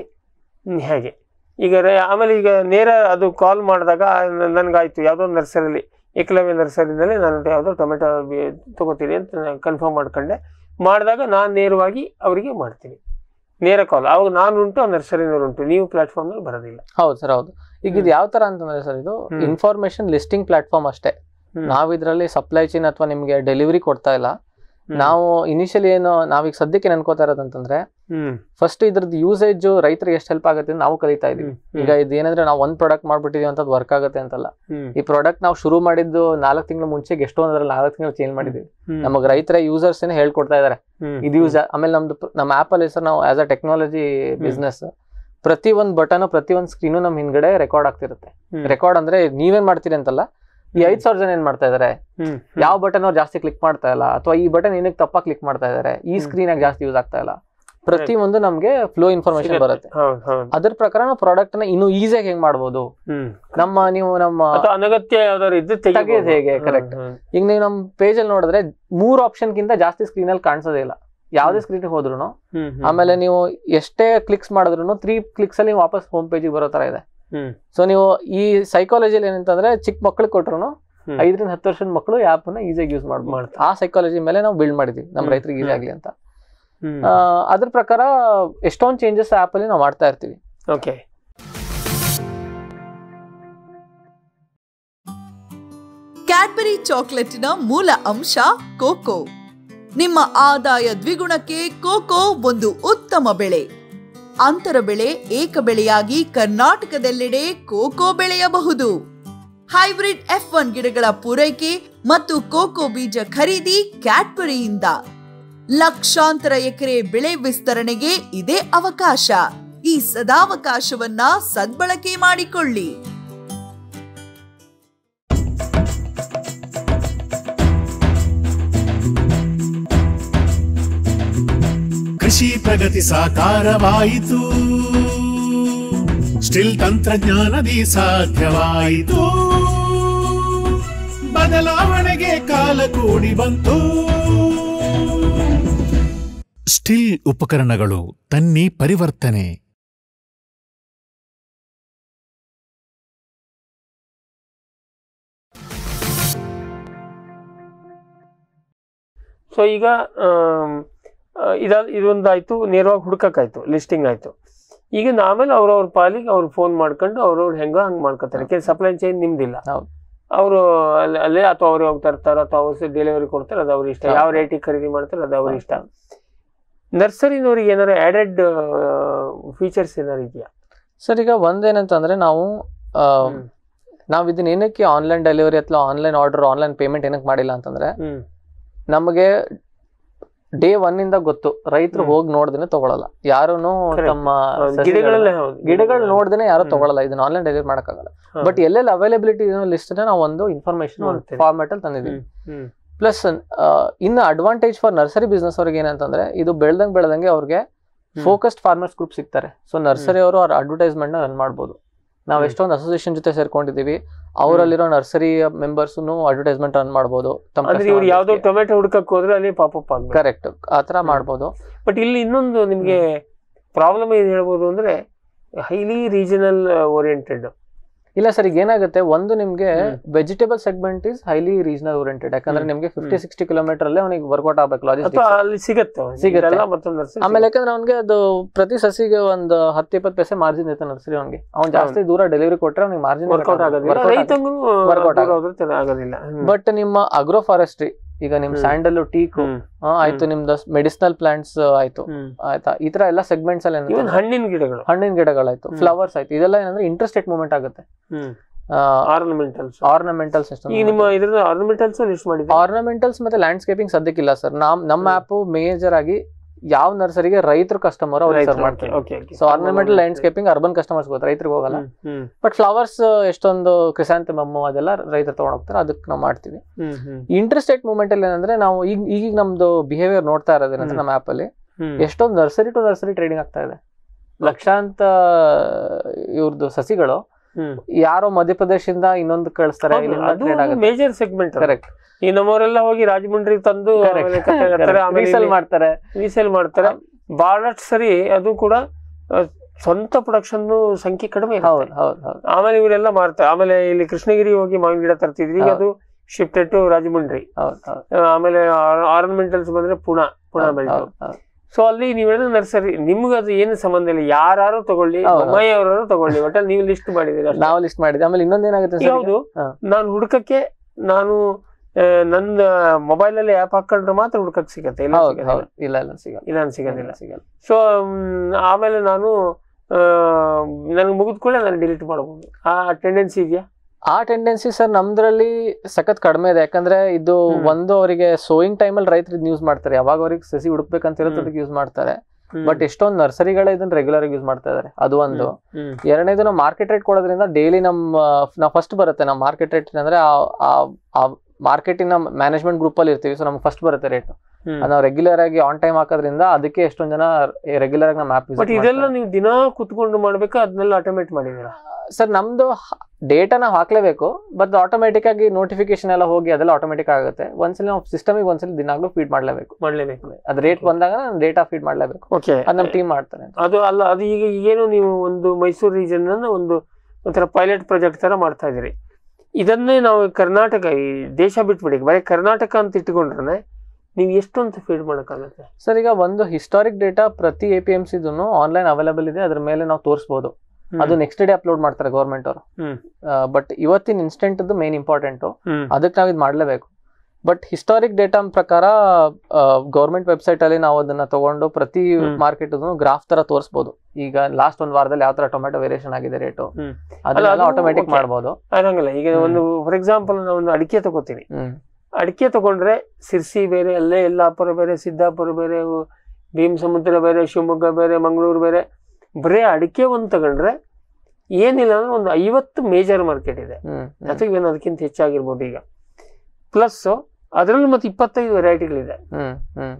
ಹೇಗೆ ಈಗ ರೇ- ಆಮೇಲೆ ಈಗ ನೇರ ಅದು ಕಾಲ್ ಮಾಡಿದಾಗ ನನಗಾಯ್ತು ಯಾವುದೋ ಒಂದು ನರ್ಸರಿಲಿ ಏಕಲವ್ಯ ನರ್ಸರಿನಲ್ಲಿ ನಾನು ಯಾವುದೋ ಟೊಮೆಟೊ ಬಿ- ತಗೋತೀನಿ ಅಂತ ಕನ್ಫರ್ಮ್ ಮಾಡ್ಕೊಂಡೆ ಮಾಡಿದಾಗ ನಾನು ನೇರವಾಗಿ ಅವರಿಗೆ ಮಾಡ್ತೀನಿ ನೇರ ಕಾಲ್ ಅವಾಗ ನಾನು ಉಂಟು ಆ ನರ್ಸರಿನವ್ರು ಉಂಟು ನೀವು ಪ್ಲಾಟ್ಫಾರ್ಮ್ನಲ್ಲಿ ಬರೋದಿಲ್ಲ ಹೌದು ಸರ್ ಹೌದು ಈಗ ಇದು ಯಾವ ತರ ಅಂತಂದ್ರೆ ಸರ್ ಇದು ಹ್ಮ್. ಇನ್ಫಾರ್ಮೇಶನ್ ಲಿಸ್ಟಿಂಗ್ ಪ್ಲಾಟ್ಫಾರ್ಮ್ ಅಷ್ಟೇ ಹ್ಮ್. ನಾವ್ ಇದ್ರಲ್ಲಿ ಸಪ್ಲೈ ಚೈನ್ ಅಥವಾ ನಿಮ್ಗೆ ಡೆಲಿವರಿ ಕೊಡ್ತಾ ಇಲ್ಲ ಹ್ಮ್. ನಾವು ಇನಿಷಿಯಲಿ ಏನು ನಾವೀಗ ಸದ್ಯಕ್ಕೆ ನೆನ್ಕೋತಾ ಇರೋದಂತಂದ್ರೆ ಹ್ಮ್ ಫಸ್ಟ್ ಇದ್ರದ್ದು ಯೂಸೇಜ್ ರೈತರಿಗೆ ಎಷ್ಟು ಹೆಲ್ಪ್ ಆಗುತ್ತೆ ಅಂತ ನಾವು ಕಲಿತಾ ಇದೀವಿ ಹ್ಮ್. ಈಗ ಇದೇನಂದ್ರೆ ನಾವು ಒಂದ್ ಪ್ರಾಡಕ್ಟ್ ಮಾಡ್ಬಿಟ್ಟಿದೀವಿ ಅಂತ ವರ್ಕ್ ಆಗುತ್ತೆ ಅಂತಲ್ಲ ಹ್ಮ್. ಈ ಪ್ರಾಡಕ್ಟ್ ನಾವು ಶುರು ಮಾಡಿದ್ದು ನಾಲ್ಕು ತಿಂಗಳ ಮುಂಚೆಗೆ ಎಷ್ಟೊಂದ್ ಅದ್ರಲ್ಲಿ ನಾಲ್ಕು ತಿಂಗಳು ಚೇಂಜ್ ಮಾಡಿದೀವಿ ಹ್ಮ್. ನಮಗೆ ರೈತರ ಯೂಸರ್ಸ್ ಏನೇ ಹೇಳ್ಕೊಡ್ತಾ ಇದಾರೆ ಹ್ಮ್. ಇದು ಯೂಸ್ ಆಮೇಲೆ ನಮ್ದು ಪ- ನಮ್ಮ ಆಪಲ್ ಹೆಸರು ನಾವು ಆಸ್ ಅ ಟೆಕ್ನಾಲಜಿ ಬಿಸ್ನೆಸ್ ಪ್ರತಿ ಒಂದ್ ಬಟನ್ ಪ್ರತಿ ಒಂದ್ ಸ್ಕ್ರೀನು ನಮ್ ಹಿಂದ್ಗಡೆ ರೆಕಾರ್ಡ್ ಆಗ್ತಿರುತ್ತೆ ಹ್ಮ್. ರೆಕಾರ್ಡ್ ಅಂದ್ರೆ ನೀವೇನ್ ಮಾಡ್ತೀರಿ ಅಂತಲ್ಲ ಈ ಹ್ಮ್. ಐದ್ ಸಾವಿರ ಜನ ಏನ್ ಮಾಡ್ತಾ ಇದಾರೆ ಹ್ಮ್. ಯಾವ ಬಟನ್ ಅವ್ರು ಜಾಸ್ತಿ ಕ್ಲಿಕ್ ಮಾಡ್ತಾ ಇಲ್ಲ ಅಥವಾ ಈ ಬಟನ್ ಏನಕ್ಕೆ ತಪ್ಪ ಕ್ಲಿಕ್ ಮಾಡ್ತಾ ಇದಾರೆ ಈ ಹ್ಮ್. ಸ್ಕ್ರೀನ್ ಆಗಿ ಜಾಸ್ತಿ ಯೂಸ್ ಆಗ್ತಾ ಇಲ್ಲ ಪ್ರತಿ ಒಂದು ನಮ್ಗೆ ಫ್ಲೋ ಇನ್ಫಾರ್ಮೇಶನ್ ಸಿಗತ್ತೆ. ಬರುತ್ತೆ ಹೌದು ಹೌದು ಅದ್ರ ಪ್ರಕಾರ ನಾವು ಪ್ರಾಡಕ್ಟ್ ನ ಇನ್ನೂ ಈಸಿಯಾಗಿ ಹೆಂಗ್ ಮಾಡ್ಬೋದು ಹ್ಮ್ ನಮ್ಮ ನೀವು ನಮ್ಮ ಅಥವಾ ಅನಗತ್ಯ ಯಾವ್ದಾದ್ರು ಇದ್ರೆ ತೆಗೆಯೋದು ಹೇಗೆ? Correct. ಈಗ ನೀವು ನಮ್ಮ ಪೇಜ್ ಅಲ್ಲಿ ನೋಡಿದ್ರೆ ಮೂರ್ ಆಪ್ಷನ್ ಗಿಂತ ಜಾಸ್ತಿ ಸ್ಕ್ರೀನ್ ಅಲ್ಲಿ ಕಾಣಿಸೋದೇ ಇಲ್ಲ ಯಾವ್ದೇ ಸ್ಕ್ರೀನ್ ಹೋದ್ರು ಆಮೇಲೆ ನೀವು ಎಷ್ಟೇ ಕ್ಲಿಕ್ಸ್ ಮಾಡಿದ್ರು ತ್ರೀ ಕ್ಲಿಕ್ಸ್ ಅಲ್ಲಿ ವಾಪಸ್ ಹೋಮ್ ಪೇಜಿಗೆ ಬರೋ ತರ ಇದೆ ಸೊ ನೀವು ಈ ಸೈಕಾಲಜಿಯಲ್ಲಿ ಏನಂತಂದ್ರೆ ಚಿಕ್ಕ ಮಕ್ಳಿಗೆ ಕೊಟ್ರು ಹ್ಮ್. ಐದರಿಂದ ಹತ್ತು ವರ್ಷದ ಮಕ್ಕಳು ಈ ಆಪ್ ನ ಈಸಿಯಾಗಿ ಯೂಸ್ ಮಾಡ್ಬೋದು ಮಾಡ್ತಾರೆ. ಆ ಸೈಕಾಲಜಿ ಮೇಲೆ ನಾವು ಬಿಲ್ಡ್ ಮಾಡಿದ್ವಿ ನಮ್ಮ ಹ್ಮ್. ರೈತರಿಗೆ ಈಸಿ ಹ್ಮ್. ಆಗ್ಲಿ ಅಂತ ಹ್ಮ್ ಆ, ಅದ್ರ ಪ್ರಕಾರ ಎಷ್ಟೊಂದು ಚೇಂಜಸ್ ಆಪ್ ಅಲ್ಲಿ ನಾವು ಮಾಡ್ತಾ ಇರ್ತೀವಿ ಓಕೆ ಕ್ಯಾಡ್ಬರಿ ಚಾಕೊಲೇಟಿನ ಮೂಲ ಅಂಶ ಕೋಕೋ ನಿಮ್ಮ ಆದಾಯ ದ್ವಿಗುಣಕ್ಕೆ ಕೋಕೋ ಒಂದು ಉತ್ತಮ ಬೆಳೆ ಅಂತರ ಬೆಳೆ ಏಕ ಬೆಳೆಯಾಗಿ ಕರ್ನಾಟಕದೆಲ್ಲೆಡೆ ಕೋಕೋ ಬೆಳೆಯಬಹುದು ಹೈಬ್ರಿಡ್ ಎಫ್ ಒನ್ ಗಿಡಗಳ ಪೂರೈಕೆ ಮತ್ತು ಕೋಕೋ ಬೀಜ ಖರೀದಿ ಕ್ಯಾಡ್ಬರಿಯಿಂದ ಲಕ್ಷಾಂತರ ಎಕರೆ ಬೆಳೆ ವಿಸ್ತರಣೆಗೆ ಇದೇ ಅವಕಾಶ ಈ ಸದಾವಕಾಶವನ್ನ ಸದ್ಬಳಕೆ ಮಾಡಿಕೊಳ್ಳಿ ಕೃಷಿ ಪ್ರಗತಿ ಸಾಕಾರವಾಯಿತು ಸ್ಟಿಲ್ ತಂತ್ರಜ್ಞಾನದಿ ಸಾಧ್ಯವಾಯಿತು ಬದಲಾವಣೆಗೆ ಕಾಲ ಕೂಡಿ ಬಂತು ಸ್ಟಿಲ್ ಉಪಕರಣಗಳು ತನ್ನಿ ಪರಿವರ್ತನೆ ಸೊ ಈಗ ಆಮ್, ಆ, ಇದ ಇದೊಂದಾಯ್ತು ನೇರವಾಗಿ ಹುಡ್ಕಕ್ಕಾಯ್ತು ಲಿಸ್ಟಿಂಗ್ ಆಯ್ತು ಈಗ ಆಮೇಲೆ ಅವ್ರವ್ರ ಪಾಲಿಗೆ ಅವ್ರು ಫೋನ್ ಮಾಡ್ಕೊಂಡು ಅವ್ರವ್ರು ಹೆಂಗೋ ಹಂಗೆ ಮಾಡ್ಕೊತಾರೆ ಯಾಕೆ ಸಪ್ಲೈ ಚೈನ್ ನಿಮ್ದಿಲ್ಲ ಹೌದು. ಅವರು ಅಲ್ಲೇ ಅಥವಾ ಅವ್ರು ಹೋಗಿ ತರ್ತಾರ ಅಥವಾ ಅವ್ರು ಡೆಲಿವರಿ ಕೊಡ್ತಾರೆ ಅದು ಅವ್ರ ಇಷ್ಟ ಹೌದು. ಯಾವ ರೇಟಿಗೆ ಖರೀದಿ ಮಾಡ್ತಾರೆ ಅದು ಅವ್ರ ಇಷ್ಟ ನರ್ಸರಿನವ್ರಿಗೆ ಏನಾರು ಆ್ಯಡೆಡ್ ಫೀಚರ್ಸ್ ಏನಾರು ಇದೆಯಾ ಸರ್ ಈಗ ಒಂದೇನಂತಂದ್ರೆ ನಾವು ಆ, ಹ್ಮ್. ನಾವ್ ಇದನ್ನ ಏನಕ್ಕೆ ಆನ್ಲೈನ್ ಡೆಲಿವರಿ ಅಥವಾ ಆನ್ಲೈನ್ ಆರ್ಡರ್ ಆನ್ಲೈನ್ ಪೇಮೆಂಟ್ ಏನಕ್ಕೆ ಮಾಡಿಲ್ಲ ಅಂತಂದ್ರೆ ಹ್ಮ್ ನಮಗೆ ಡೇ ಒನ್ ಇಂದ ಗೊತ್ತು ರೈತರು ಹ್ಮ್. ಹೋಗಿ ನೋಡ್ದೇನೆ ತಗೊಳಲ್ಲ ಯಾರುನು Correct. ತಮ್ಮ ಹೌದು, ಸಸಿಗಳನ್ನ- ಗಿಡಗಳಲ್ಲೇ ಹೌದು ಗಿಡಗಳು ನೋಡ್ದೇನೆ ಯಾರು ಹ್ಮ್. ತಗೊಳಲ್ಲ ಇದನ್ನ ಆನ್ಲೈನ್ ಡೆಲಿವರಿ ಮಾಡಕ್ಕಾಗಲ್ಲ ಹೌದು. ಬಟ್ ಎಲ್ಲೆಲ್ಲಿ ಅವೈಲಬಿಲಿಟಿ ಲಿಸ್ಟ್ ನಾವು ಒಂದು ಇನ್ಫಾರ್ಮೇಶನ್ ಒಂದು ನೋಡ್ತೀರಿ. ಫಾರ್ಮ್ಯಾಟ್ ಅಲ್ಲಿ ತಂದಿದ್ದೀವಿ ಹ್ಮ್ ಹ್ಮ್ ಪ್ಲಸ್ ಇನ್ನು ಅಡ್ವಾಂಟೇಜ್ ಫಾರ್ ನರ್ಸರಿ ಬಿಸ್ನೆಸ್ ಅವ್ರಿಗೆ ಏನಂತಂದ್ರೆ ಇದು ಬೆಳ್ದಂಗ್ ಬೆಳ್ದಂಗೆ ಅವ್ರಿಗೆ ಹ್ಮ್. ಫೋಕಸ್ಡ್ ಫಾರ್ಮರ್ಸ್ ಗ್ರೂಪ್ ಸಿಗ್ತಾರೆ ಸೊ ನರ್ಸರಿ ಅವರು ಅವ್ರ ಅಡ್ವರ್ಟೈಸ್ಮೆಂಟ್ ನ ರನ್ ಮಾಡ್ಬೋದು ನಾವು ಹ್ಮ್. ಎಷ್ಟೊಂದು ಅಸೋಸಿಯೇಷನ್ ಜೊತೆ ಸೇರ್ಕೊಂಡಿದೀವಿ ಅವರಲ್ಲಿರೋ ನರ್ಸರಿ ಮೆಂಬರ್ಸ್ ಅಡ್ವರ್ಟೈಸ್ಮೆಂಟ್ ರನ್ ಮಾಡ್ಬೋದು ಅಂದ್ರೆ ಇವ್ರು ಯಾವ್ದೋ ಟೊಮೆಟೊ ಹುಡ್ಕಕ್ ಹೋದ್ರೆ ಅಲ್ಲಿ ಪಾಪಪ್ ಆಗ್ಬೇಕು ಕರೆಕ್ಟ್ ಆತರ ಹ್ಮ್. ಮಾಡ್ಬೋದು ಬಟ್ ಇಲ್ಲಿ ಇನ್ನೊಂದು ನಿಮ್ಗೆ ಪ್ರಾಬ್ಲಮ್ ಏನ್ ಹೇಳ್ಬೋದು ಅಂದ್ರೆ ಹೈಲಿ ರೀಜನಲ್ ಓರಿಯೆಂಟೆಡ್ ಇಲ್ಲ ಸರ್ ಈಗ ಏನಾಗುತ್ತೆ ಒಂದು ನಿಮ್ಗೆ ಹ್ಮ್. Vegetable segment is highly regional oriented ಯಾಕಂದ್ರೆ ಹ್ಮ್. ನಿಮ್ಗೆ ಫಿಫ್ಟಿ ಹ್ಮ್. ಸಿಕ್ಸ್ಟಿ ಕಿಲೋಮೀಟರ್ ಅಲ್ಲೇ ಅವ್ನಿಗೆ ವರ್ಕೌಟ್ ಆಗ್ಬೇಕು ಅಥವಾ ಲಾಜಿಸ್ಟಿಕ್ಸ್ ಅಲ್ಲಿ ಸಿಗತ್ತೆ ಅವ್ನಿಗೆ. ಸಿಗತ್ತೆ. ಇದೆಲ್ಲ ಮತ್ತೊಂದು nursery ಆಮೇಲೆ ಯಾಕಂದ್ರೆ ಅವ್ನಿಗೆ ಅದು ಪ್ರತಿ ಸಸಿಗೆ ಒಂದು ಹತ್ತು ಇಪ್ಪತ್ತು ಪೈಸೆ ಮಾರ್ಜಿನ್ ಇರುತ್ತೆ ನರ್ಸರಿ ಅವ್ನಿಗೆ ಅವ್ನು ಜಾಸ್ತಿ ದೂರ ಡೆಲಿವರಿ ಕೊಟ್ರೆ ಅವ್ನಿಗೆ ಮಾರ್ಜಿನ್ ವರ್ಕೌಟ್ ಆಗೋದಿಲ್ಲ ರೈತಂಗೂ Workout ದೂರ ಹೋದ್ರೆ ಚೆನ್ನಾಗ್ ಆಗೋದಿಲ್ಲ ಹ್ಮ್. ಬಟ್ ನಿಮ್ಮ ಅಗ್ರೋ ಫಾರೆಸ್ಟ್ರಿ ಈಗ ನಿಮ್ ಹ್ಮ್. ಸ್ಯಾಂಡಲ್ ಟೀಕ್ ಹ್ಮ್. ಆಯ್ತು ನಿಮ್ದು ಮೆಡಿಸಿನಲ್ ಪ್ಲಾಂಟ್ಸ್ ಆಯ್ತು ಹ್ಮ್. ಆಯ್ತಾ ಈ ತರ ಎಲ್ಲ ಸೆಗ್ಮೆಂಟ್ಸ್ ಅಲ್ಲಿ ಇವನ್ ಏನಂದ್ರೆ ಹಣ್ಣಿನ ಗಿಡಗಳು ಹಣ್ಣಿನ ಗಿಡಗಳಾಯ್ತು ಹ್ಮ್. ಫ್ಲವರ್ಸ್ ಆಯ್ತು ಇದೆಲ್ಲ ಏನಂದ್ರೆ ಇಂಟ್ರೆಸ್ಟೆಡ್ ಮೂವ್ಮೆಂಟ್ ಆಗುತ್ತೆ ಆರ್ನಮೆಂಟಲ್ಸ್ ಆರ್ನಮೆಂಟಲ್ಸ್ ಈಗ ನಿಮ್ಮ ಇದ್ರದ್ದು ಆರ್ನಮೆಂಟಲ್ಸ್ ಲಿಸ್ಟ್ ಮಾಡಿದ್ರೆ ಆರ್ನಮೆಂಟಲ್ಸ್ ಮತ್ತೆ ಲ್ಯಾಂಡ್ಸ್ಕೇಪಿಂಗ್ ಸದ್ಯಕ್ಕಿಲ್ಲ ಸರ್ ನಮ್ ನಮ್ಮ ಆಪ್ ಮೇಜರ್ ಆಗಿ ಯಾವ ನರ್ಸರಿಗೆ ರೈತರು ಕಸ್ಟಮರ್ ಅವ್ರಿಗೆ ಸರ್ವ್ ಮಾಡ್ತಾರೆ so ornamental landscaping urban customers ಗೊತ್ತು ರೈತರಿಗೆ ಹೋಗಲ್ಲ ಬಟ್ ಫ್ಲವರ್ಸ್ ಎಷ್ಟೊಂದು ಕ್ರಿಸಾಂಥಮಮ್ ಅದೆಲ್ಲ ರೈತರು ತಗೊಂಡ್ ಹೋಗ್ತಾರೆ ಅದಕ್ಕೆ ನಾವು ಮಾಡ್ತೀವಿ ಇಂಟ್ರೆಸ್ಟೆಡ್ ಮೂವ್ಮೆಂಟ್ ಅಲ್ಲಿ ಏನಂದ್ರೆ ನಾವು ಈಗ ಈಗ ನಮ್ದು ಬಿಹೇವಿಯರ್ ನೋಡ್ತಾ ಇರೋದೇನಂದ್ರೆ ಹ್ಮ್. ನಮ್ಮ ಆಪ್ ಅಲ್ಲಿ ಎಷ್ಟೊಂದು ನರ್ಸರಿ ಟು ನರ್ಸರಿ ಟ್ರೇಡಿಂಗ್ ಆಗ್ತಾ ಇದೆ ಲಕ್ಷಾಂತ ಇವ್ರದ್ದು ಸಸಿಗಳು ಯಾರೋ ಮಧ್ಯಪ್ರದೇಶದಿಂದ ಇನ್ನೊಂದು ಕಳಿಸ್ತಾರೆ ಅದು ಮೇಜರ್ ಸೆಗ್ಮೆಂಟ್ ಕರೆಕ್ಟ್ ಈ ನಮ್ಮವರೆಲ್ಲ ಹೋಗಿ ರಾಜಮಂಡ್ರಿ ತಂದು ಆಮೇಲೆ ಕತೆ ಹೇಳ್ತಾರೆ, ಆಮೇಲೆ ರೀಸೆಲ್ ಮಾಡ್ತಾರೆ ರೀಸೇಲ್ ಮಾಡ್ತಾರೆ ಬಹಳಷ್ಟು ಸರಿ ಅದು ಕೂಡ ಆ, ಸ್ವಂತ ಪ್ರೊಡಕ್ಷನ್ ಸಂಖ್ಯೆ ಕಡಿಮೆ ಇರುತ್ತೆ. ಹೌದು ಹೌದು ಹೌದು ಆಮೇಲೆ ಇವರೆಲ್ಲ ಮಾರ್ತಾರೆ ಆಮೇಲೆ ಇಲ್ಲಿ ಕೃಷ್ಣಗಿರಿ ಹೋಗಿ ಮಾವಿನ ಗಿಡ ತರ್ತಿದ್ವಿ ಈಗ ಹೌದು. ಅದು ಶಿಫ್ಟೆಡ್ ಟು ರಾಜಮಂಡ್ರಿ ಹೌದು ಹೌದು ಆ, ಆಮೇಲೆ ಆರ್ನಮೆಂಟಲ್ಸ್ ಬಂದ್ರೆ ಪುಣಾ ಪುಣಾ ಹೌದು, ಬೆಳ್ತು ಹೌದು, ಹೌದು. ಸೊ ಅಲ್ಲಿ ನೀವು ಹೇಳಿದ ನರ್ಸರಿ ನಿಮ್ಗೆ ಅದು ಏನು ಸಂಬಂಧ ಇಲ್ಲ ಯಾರು ತಗೊಳ್ಳಿ ಹೌದು. ಬೊಮ್ಮಾಯಿ ಅವರಾರು ತಗೊಳ್ಳಿ ಒಟ್ಟಲ್ಲಿ ನೀವು ಲಿಸ್ಟ್ ಮಾಡಿದ್ದೀರಿ ಅಷ್ಟೇ. ನಾವು ಲಿಸ್ಟ್ ಮಾಡಿದ್ವಿ ಆಮೇಲೆ ಇನ್ನೊಂದ್ ಏನಾಗುತ್ತೆ sir ಈಗ? ಯಾವುದು ಹಾ. ನಾನು ಹುಡುಕಕ್ಕೆ ನಾನು ಆ, ನನ್ನ ಮೊಬೈಲ್ ಅಲ್ಲಿ ಆಪ್ ಹಾಕೊಂಡ್ರೆ ಮಾತ್ರ ಹುಡುಕಕ್ ಸಿಗತ್ತೆ ಇಲ್ಲ ಹೌದು ಸಿಗೋದಿಲ್ಲ. ಹೌದು ಇಲ್ಲ ಇಲ್ಲ ಸಿಗಲ್ಲ ಇಲ್ಲ ಅಂತ ಸಿಗೋದಿಲ್ಲ ಇಲ್ಲ, ಸಿಗಲ್ಲ ಸೊ ಆಮೇಲೆ ನಾನು ನನಗೆ ಮುಗಿದ ಕೂಡ ನಾನು ಡಿಲೀಟ್ ಮಾಡಬಹುದು ಆ ಟೆಂಡೆನ್ಸಿ ಇದೆಯಾ ಆ ಟೆಂಡೆನ್ಸಿ ಸರ್ ನಮ್ದ್ರಲ್ಲಿ ಸಖತ್ ಕಡಿಮೆ ಇದೆ ಯಾಕಂದ್ರೆ ಇದು ಹ್ಮ್. ಒಂದು ಅವರಿಗೆ ಸೋಯಿಂಗ್ ಟೈಮಲ್ಲಿ ರೈತರು ಯೂಸ್ ಮಾಡ್ತಾರೆ ಯಾವಾಗ ಅವ್ರಿಗೆ ಸಸಿ ಹುಡುಕ್ಬೇಕಂತ ಇರುತ್ತೆ ಹ್ಮ್. ಅದಕ್ಕೆ ಯೂಸ್ ಮಾಡ್ತಾರೆ ಬಟ್ ಎಷ್ಟೊಂದು ನರ್ಸರಿಗಳೇ ಇದನ್ನ ರೆಗ್ಯುಲರ್ ಯೂಸ್ ಮಾಡ್ತಾ ಇದಾರೆ ಅದು ಒಂದು ಹ್ಮ್. ಎರಡನೇದು ನಾವು ಮಾರ್ಕೆಟ್ ರೇಟ್ ಕೊಡೋದ್ರಿಂದ ಡೈಲಿ ನಮ್ಮ ನಾವು ಫಸ್ಟ್ ಬರುತ್ತೆ ನಮ್ಮ ಮಾರ್ಕೆಟ್ ರೇಟ್ ಅಂದ್ರೆ ಆ ಮಾರ್ಕೆಟಿನ ಮ್ಯಾನೇಜ್ಮೆಂಟ್ ಗ್ರೂಪ್ ಅಲ್ಲಿ ಇರ್ತೀವಿ ಸೊ ನಮ್ಗೆ ಫಸ್ಟ್ ಬರುತ್ತೆ ರೇಟ್ ಹ್ಮ್. ನಾವು ರೆಗ್ಯುಲರ್ ಆಗಿ ಆನ್ ಟೈಮ್ ಹಾಕೋದ್ರಿಂದ ಅದಕ್ಕೆ ಎಷ್ಟೊಂದು ಜನ ರೆಗ್ಯುಲರ್ ಆಗಿ ನಮ್ಮ ಆಪ್ ಬಟ್ ಇದೆಲ್ಲ ನೀವು ದಿನಾ ಕುತ್ಕೊಂಡು ಮಾಡ್ಬೇಕಾ ಅದನ್ನೆಲ್ಲ ಆಟೋಮೇಟ್ ಮಾಡಿದೀರಾ ಸರ್ ನಮ್ದು ಡೇಟಾ ನಾವು ಹಾಕ್ಲೇಬೇಕು ಬಟ್ ಆಟೋಮೆಟಿಕ್ ಆಗಿ ನೋಟಿಫಿಕೇಶನ್ ಎಲ್ಲ ಹೋಗಿ ಅದೆಲ್ಲ ಆಟೋಮೆಟಿಕ್ ಆಗುತ್ತೆ ಒಂದ್ಸಲ ನಾವು ಸಿಸ್ಟಮಿಗೆ ಒಂದ್ಸಲ ದಿನಾಗ್ಲೂ ಫೀಡ್ ಮಾಡ್ಲೇಬೇಕು ಮಾಡ್ಲೇಬೇಕು ಅದ್ ರೇಟ್ ಬಂದಾಗ ನಾನು ಡೇಟಾ ಫೀಡ್ ಮಾಡ್ಲೇಬೇಕು ಓಕೆ ಅದ್ ನಮ್ಮ ಟೀಮ್ ಮಾಡ್ತಾರೆ ಅದು ಅಲ್ಲ ಅದು ಈಗ ಈಗೇನು ನೀವು ಒಂದು ಮೈಸೂರು ರೀಜನ್ ಅನ್ನ ಒಂದು ಒಂಥರ ಪೈಲಟ್ ಪ್ರಾಜೆಕ್ಟ್ ತರ ಮಾಡ್ತಾ ಇದ್ದೀರಿ ಇದನ್ನೇ ನಾವು ಕರ್ನಾಟಕ ಈ ದೇಶ ಬಿಟ್ಬಿಡಿ ಬರೀ ಕರ್ನಾಟಕ ಅಂತ ಇಟ್ಕೊಂಡ್ರೆ ನೀವು ಎಷ್ಟು ಅಂತ ಫೀಡ್ ಮಾಡೋಕ್ಕಾಗತ್ತೆ ಸರ್ ಈಗ ಒಂದು ಹಿಸ್ಟಾರಿಕ್ ಡೇಟಾ ಪ್ರತಿ ಎ ಪಿ ಎಂ ಸಿದು ಆನ್ಲೈನ್ ಅವೈಲೇಬಲ್ ಇದೆ ಅದ್ರ ಮೇಲೆ ನಾವು ತೋರಿಸಬಹುದು ಅದು ನೆಕ್ಸ್ಟ್ ಡೇ ಅಪ್ಲೋಡ್ ಮಾಡ್ತಾರೆ ಗೌರ್ಮೆಂಟ್ ಅವರು ಹ್ಮ್. ಬಟ್ ಇವತ್ತಿನ ಇನ್ಸ್ಟೆಂಟ್ ಮೇನ್ ಇಂಪಾರ್ಟೆಂಟ್ ಹ್ಮ್ ಅದಕ್ಕೆ ನಾವು ಇದು ಮಾಡಲೇಬೇಕು ಬಟ್ ಹಿಸ್ಟಾರಿಕ್ ಡೇಟಾ ಪ್ರಕಾರ ಗೌರ್ಮೆಂಟ್ ವೆಬ್ಸೈಟ್ ಅಲ್ಲಿ ನಾವು ಅದನ್ನ ತಗೊಂಡು ಪ್ರತಿ ಹ್ಮ್. ಮಾರ್ಕೆಟ್ ಗ್ರಾಫ್ ತರ ತೋರಿಸಬಹುದು ಈಗ ಲಾಸ್ಟ್ ಒಂದ್ ವಾರದಲ್ಲಿ ಯಾವ ತರ ಟೊಮೆಟೊ ವೇರಿಯೇಷನ್ ಆಗಿದೆ ರೇಟು ಹ್ಮ್. ಅದನ್ನೆಲ್ಲ ಅದು ಆಟೋಮೆಟಿಕ್ okay. ಮಾಡ್ಬೋದು ಅದಂಗಲ್ಲ ಈಗ ಹ್ಮ್. ಒಂದು ಫಾರ್ ಎಕ್ಸಾಂಪಲ್ ನಾವು ಒಂದು ಅಡಿಕೆ ತಗೋತೀನಿ ಹ್ಮ್ ಅಡಿಕೆ ತಗೊಂಡ್ರೆ ಸಿರ್ಸಿ ಬೇರೆ ಅಲ್ಲೇ ಯಲ್ಲಾಪುರ ಬೇರೆ ಸಿದ್ದಾಪುರ ಬೇರೆ ಉ- ಭೀಮ್ ಸಮುದ್ರ ಬೇರೆ ಶಿವಮೊಗ್ಗ ಬೇರೆ ಮಂಗಳೂರು ಬೇರೆ ಬರೀ ಅಡಿಕೆ ಒಂದು ತಗೊಂಡ್ರೆ ಏನಿಲ್ಲ ಅಂದ್ರೆ ಒಂದು ಐವತ್ತು ಮೇಜರ್ ಮಾರ್ಕೆಟ್ ಇದೆ ಹ್ಮ್ ಹ್ಮ್. ಅಥವಾ ಏನು ಅದಕ್ಕಿಂತ ಹೆಚ್ಚಾಗಿರ್ಬೋದು ಈಗ ಪ್ಲಸ್ ಅದರಲ್ಲಿ ಮತ್ತೆ ಇಪ್ಪತ್ತೈದು ವೆರೈಟಿಗಳಿದೆ ಹ್ಮ್ ಹ್ಮ್